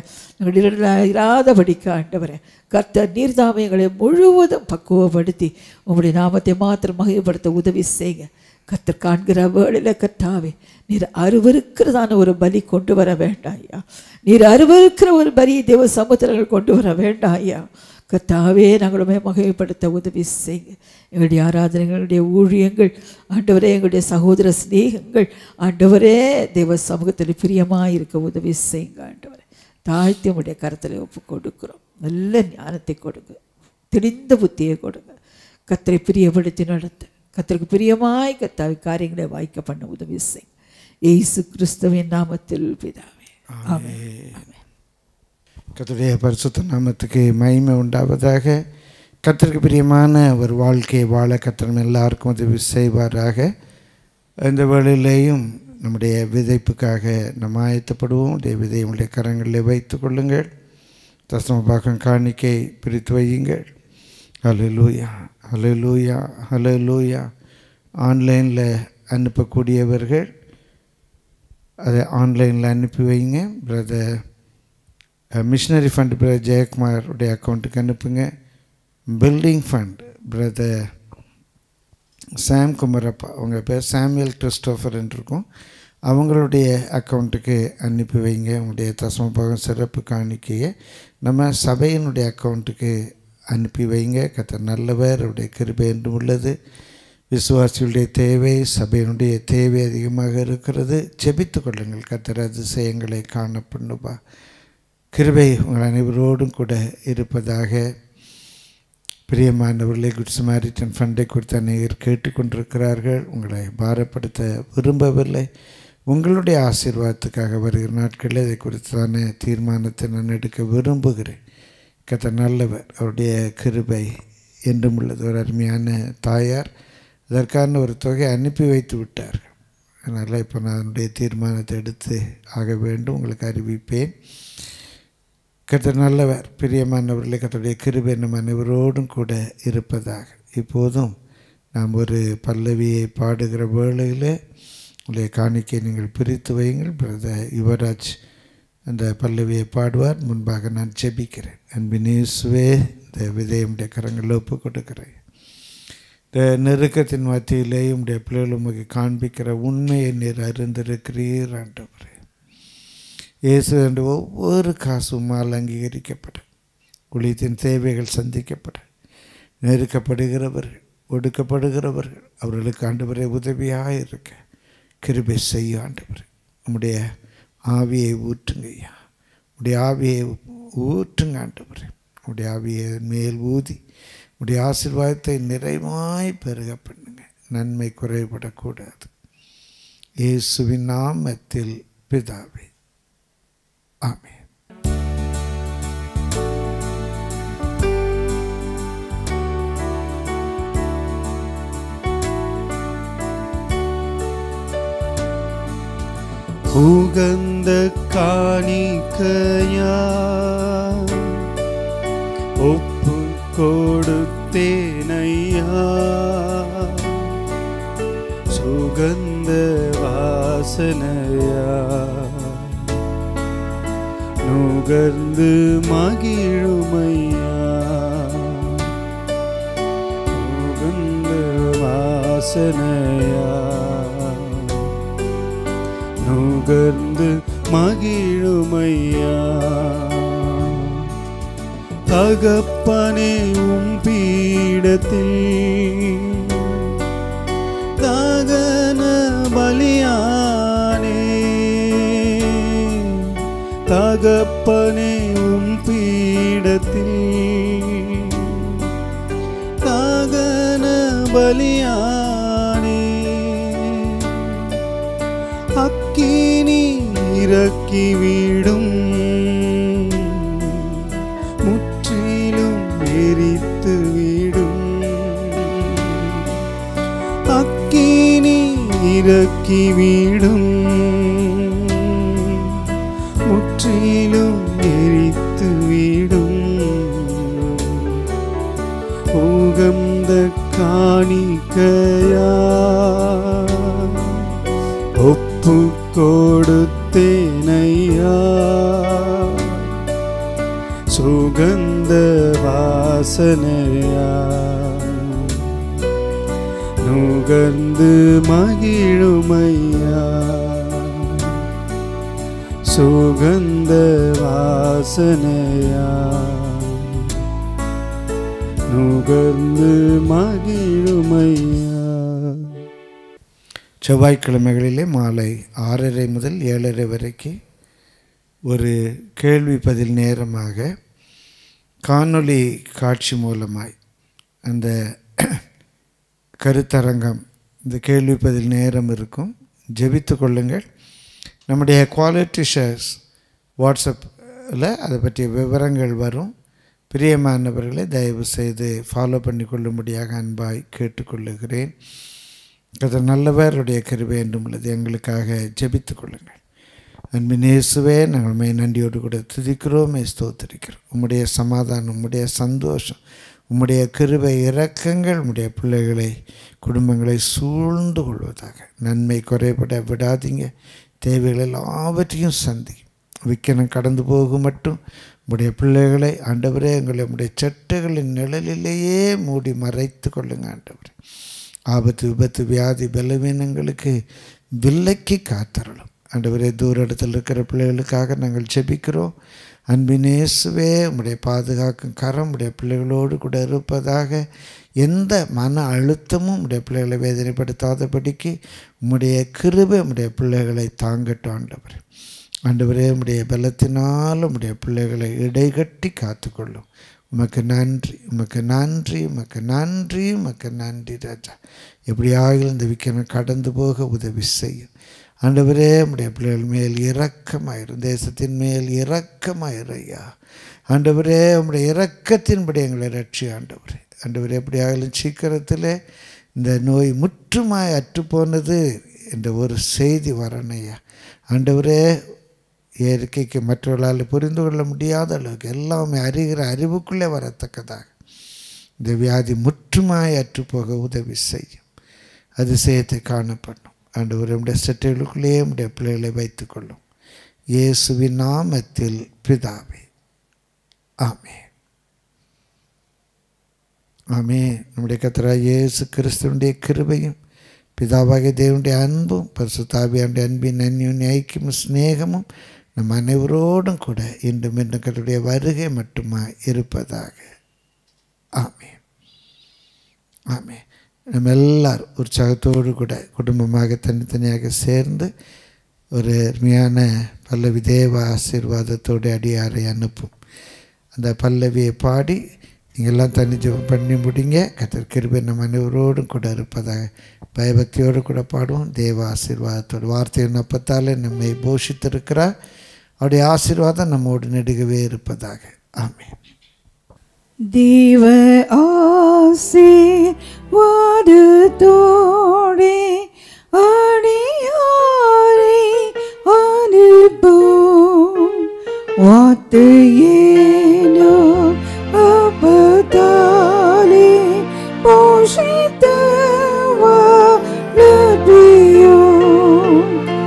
Speaker 3: இராதபடிக்க ஆண்டவரே கர்த்தர் நீர்தாமயங்களை முழுவதும் பக்குவப்படுத்தி உங்களுடைய நாமத்தை மாத்திரம் மகிழ்படுத்த உதவி செய்யுங்க கர்த்தர் காண்கிற வேளையில் கர்த்தாவே நீர் அருவருக்கிறதான ஒரு பலி கொண்டு வர வேண்டாம் ஐயா நீர் அருவருக்கிற ஒரு பலி தேவ சமுத்திரங்கள் கொண்டு வர வேண்டாம் ஐயா கர்த்தாவே நாங்களுமே மகிமைப்படுத்த உதவி செய்யுங்க எங்களுடைய ஆராதனைகளுடைய ஊழியங்கள் ஆண்டவரே எங்களுடைய சகோதர சிநேகங்கள் ஆண்டவரே தேவ சமூகத்தில் பிரியமாக இருக்க உதவி செய்யுங்க ஆண்டவரே தாழ்த்தி உடைய கருத்தில் ஒப்பு கொடுக்குறோம் நல்ல ஞானத்தை கொடுங்க தெளிந்த புத்தியை கொடுங்க கத்தரை பிரியப்படுத்தி நடத்த கத்தருக்கு பிரியமாய் கத்தாவி காரியங்களை வாய்க்க பண்ண உதவி செய்யுங்க இயேசு கிறிஸ்துவின் நாமத்தில் பிதாவே ஆமென்
Speaker 1: கர்த்தருடைய பரிசுத்த நாமத்துக்கு மகிமை உண்டாவதாக கர்த்தருக்கு பிரியமான ஒரு வாழ்க்கையை வாழ கர்த்தர் எல்லாருக்கும் உதவி செய்வாராக இந்த வேளையிலேயும் நம்முடைய விதைப்புக்காக நம்ம ஆயத்தப்படுவோம் உடைய விதை உங்களுடைய கரங்களில் வைத்து கொள்ளுங்கள் தசம பாகம் காணிக்கை பிரித்து வையுங்கள் ஹலலூயா ஹலலூயா ஹலலூயா ஆன்லைனில் அனுப்பக்கூடியவர்கள் அதை ஆன்லைனில் அனுப்பி வைங்க பிரதர் மிஷினரி ஃபண்ட் பிரதர் ஜெயக்குமாருடைய அக்கௌண்ட்டுக்கு அனுப்புங்க building fund brother Sam Kumarappa அவங்க பேர் சாமுவேல் கிறிஸ்டோஃபர்ன்னு இருக்கும் அவங்களுடைய அக்கௌண்ட்டுக்கு அனுப்பி வைங்க உங்களுடைய தசமபாகம் சிறப்பு காணிக்கையை நம்ம சபையினுடைய அக்கௌண்ட்டுக்கு அனுப்பி வைங்க கத்த நல்லவர் அவருடைய கிருபை என்று உள்ளது விசுவாசிகளுடைய தேவை சபையினுடைய தேவை அதிகமாக இருக்கிறது செபித்து கொள்ளுங்கள் கத்தர் அதிசயங்களை காண பண்ணுவா கிருபை உங்கள் அனைவரோடும் கூட இருப்பதாக பிரியமானவர்களே குட் சமாரிட்டன் ஃபண்டை குறித்து அநேகர் கேட்டுக்கொண்டிருக்கிறார்கள் உங்களை பாரப்படுத்த விரும்பவில்லை உங்களுடைய ஆசீர்வாதத்துக்காக வருகிற நாட்களில் இதை குறித்தான தீர்மானத்தை நான் எடுக்க விரும்புகிறேன் கத்த நல்லவர் அவருடைய கிருபை என்றும் உள்ளது ஒரு அருமையான தாயார் இதற்கான ஒரு தொகை அனுப்பி வைத்து விட்டார்கள் அதனால் இப்போ நான் அதனுடைய தீர்மானத்தை எடுத்து ஆக வேண்டும் உங்களுக்கு அறிவிப்பேன் கர்த்தர் நல்லவர் பிரியமானவர்களே கர்த்தருடைய கிருபை நம் அனைவரோடும் கூட இருப்பதாக இப்போதும் நாம் ஒரு பல்லவியை பாடுகிற வேளையில் உங்களுடைய காணிக்கை நீங்கள் பிரித்து வையுங்கள் பிரதர் யுவராஜ் அந்த பல்லவியை பாடுவார் முன்பாக நான் ஜெபிக்கிறேன் அன்பினேசுவே இந்த விதயமுடைய கரங்களில் ஒப்பு கொடுக்கிறேன் இந்த நெருக்கத்தின் மத்தியிலே உடைய பிள்ளைகள் உமக்கு காண்பிக்கிற உண்மையை நீர் அறிந்திருக்கிறீர் ஆண்டவரே இயேசு என்று ஒவ்வொரு காசுமால் அங்கீகரிக்கப்படும் குளித்தின் தேவைகள் சந்திக்கப்படும் நெருக்கப்படுகிறவர்கள் ஒடுக்கப்படுகிறவர்கள் அவர்களுக்கு ஆண்டவரை உதவியாக இருக்க கிருபை செய்ய ஆண்டவர் நம்முடைய ஆவியை ஊற்றுங்க ஐயா உடைய ஆவியை ஊற்றுங்க ஆண்டவர் உடைய ஆவியை மேல் ஊதி உடைய ஆசீர்வாதத்தை நிறைவாய் பெருக பண்ணுங்க நன்மை குறைபடக்கூடாது இயேசுவின் நாமத்தில் பிதாவே ஆமென்
Speaker 7: உகந்த காணிக்கையா ஒப்பு கொடுத்தேனையா சுகந்த வாசனையா நுகர்ந்து மகிழுமையா சுகந்த வாசனையா நுகர்ந்து மகிழுமையா தகப்பனே உம் பீடத்தில் தகன பலியானே தகப்பனே உம் பீடத்தில் தகன பலியானே அக்கினி இறக்கிவிடும் முற்றிலும் எரித்து விடும் அக்கினி இறக்கிவிடும் முற்றிலும் எரித்து விடும் உகந்த காணிக்கையா ஒப்பு கொடுத்தேனையா சுகந்த வாசனையா நுகர்ந்து மகிழுமையா சுகந்த வாசனையா நுகர்ந்து மகிழுமையா
Speaker 1: செவ்வாய்க்கிழமைகளிலே மாலை ஆறரை முதல் ஏழரை வரைக்கும் ஒரு கேள்வி பதில் நேரமாக காணொளி காட்சி மூலமாய் அந்த கருத்தரங்கம் இந்த கேள்வி பதில் நேரம் இருக்கும் ஜெபித்து கொள்ளுங்கள் நம்முடைய குவாலிட்டி ஷேர்ஸ் வாட்ஸ்அப்பில் அதை பற்றிய விவரங்கள் வரும் பிரியமானவர்களை தயவு செய்து ஃபாலோ பண்ணி கொள்ளும்படியாக அன்பாய் கேட்டுக்கொள்ளுகிறேன் கர்த்தர் நல்லவருடைய கருவை என்றும் உள்ளது எங்களுக்காக ஜெபித்து கொள்ளுங்கள் அன்பின் இயேசுவே நாங்கள் மே நன்றியோடு கூட துதிக்கிறோமே ஸ்தோத்திரிக்கிறோம் உம்முடைய சமாதானம் உம்முடைய சந்தோஷம் உம்முடைய கிருபை இரக்கங்கள் உம்முடைய பிள்ளைகளை குடும்பங்களை சூழ்ந்து கொள்வதாக நன்மை குறைபட விடாதீங்க தேவைகள் எல்லாவற்றையும் சந்தி விக்கனம் கடந்து போகும் மட்டும் உம்முடைய பிள்ளைகளை ஆண்டவரே எங்களை உம்முடைய சட்டைகளின் நிழலிலேயே மூடி மறைத்து கொள்ளுங்க ஆண்டவரே ஆபத்து விபத்து வியாதி பலவீனங்களுக்கு விலக்கி காத்தரலும் ஆண்டவரே தூர இடத்துல இருக்கிற பிள்ளைகளுக்காக நாங்கள் ஜெபிக்கிறோம் அன்பினேசுவே உம்முடைய பாதுகாக்கும் கரம் உடைய பிள்ளைகளோடு கூட இருப்பதாக எந்த மன அழுத்தமும் உடைய பிள்ளைகளை வேதனைப்படுத்தாதபடிக்கு உம்முடைய கிருபை உம்முடைய பிள்ளைகளை தாங்கட்டும் ஆண்டவர் ஆண்டவரே உம்முடைய பலத்தினால் உம்முடைய பிள்ளைகளை இடைகட்டி காத்துக்கொள்ளும் உமக்கு நன்றி உமக்கு நன்றி உமக்கு நன்றி உமக்கு நன்றி ராஜா எப்படியாகிலும் இந்த விக்கனம் கடந்து போக உதவி செய்யும் ஆண்டவரே உம்முடைய பிள்ளைகள் மேல் இரக்கமாயிரும் தேசத்தின் மேல் இரக்கமாயிரும் ஐயா ஆண்டவரே உம்முடைய இரக்கத்தின்படி எங்களை ரட்சி ஆண்டவரே ஆண்டவரே எப்படியாகிலும் சீக்கிரத்தில் இந்த நோய் முற்றுமாய் அற்றுப்போனது என்ற ஒரு செய்தி வரணும் ஐயா ஆண்டவரே இயற்கைக்கு மற்றவர்களால் புரிந்து கொள்ள முடியாத அளவுக்கு எல்லாமே அறிகிற அறிவுக்குள்ளே வரத்தக்கதாக இந்த வியாதி முற்றுமாய் அற்றுப்போக உதவி செய்யும் அதிசயத்தை காணப்படும் ஆண்டவர் நம்முடைய சட்டைகளுக்குள்ளேயே நம்முடைய பிள்ளைகளை வைத்துக்கொள்ளும் இயேசுவின் நாமத்தில் பிதாவே ஆமே ஆமே நம்முடைய கத்தரா இயேசு கிறிஸ்துவனுடைய கிருபையும் பிதாவாகிய தேவனுடைய அன்பும் பரிசுத்தாவியானுடைய அன்பின் அந்யுன் ஐக்கியமும் சிநேகமும் நம் அனைவரோடும் கூட இன்றும் இன்றும் கருடைய வருகை மட்டுமா இருப்பதாக ஆமே ஆமே நம்ம எல்லாரும் உற்சாகத்தோடு கூட குடும்பமாக தனித்தனியாக சேர்ந்து ஒரு அருமையான பல்லவி தேவ ஆசீர்வாதத்தோடு அடியாரை அனுப்பும் அந்த பல்லவியை பாடி நீங்கள் எல்லாம் தனி ஜெபம் பண்ணி முடிங்க கத்தர் கிருபை நம்ம அனைவரோடும் கூட இருப்பதாக பயபக்தியோடு கூட பாடுவோம் தேவ ஆசீர்வாதத்தோடு வார்த்தையின் நப்பத்தால் நம்மை போஷித்திருக்கிறார் அவருடைய ஆசீர்வாதம் நம்மோடு நெடுகவே இருப்பதாக ஆமென்
Speaker 3: தேவ ஆசீர்வாதத்தோடே அடியாரை அனுப்பும் வார்த்தையேனோ அப்பதாலே போஷித்து வளர்ப்பியும்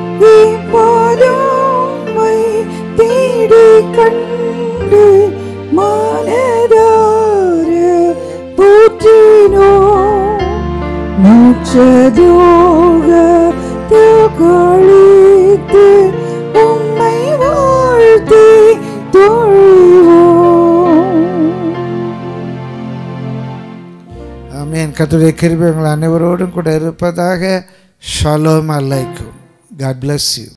Speaker 3: இப்போதும்மை தேடி கண்டு மனதார போற்றினோம் மூச்சதோக கழித்து உம்மை வாழ்த்தி தொழுவோம்
Speaker 1: ஆமென் கர்த்தருடைய கிருபை உங்கள் அனைவரோடும் கூட இருப்பதாக ஷாலோம் அலைக்கும் காட் bless யூ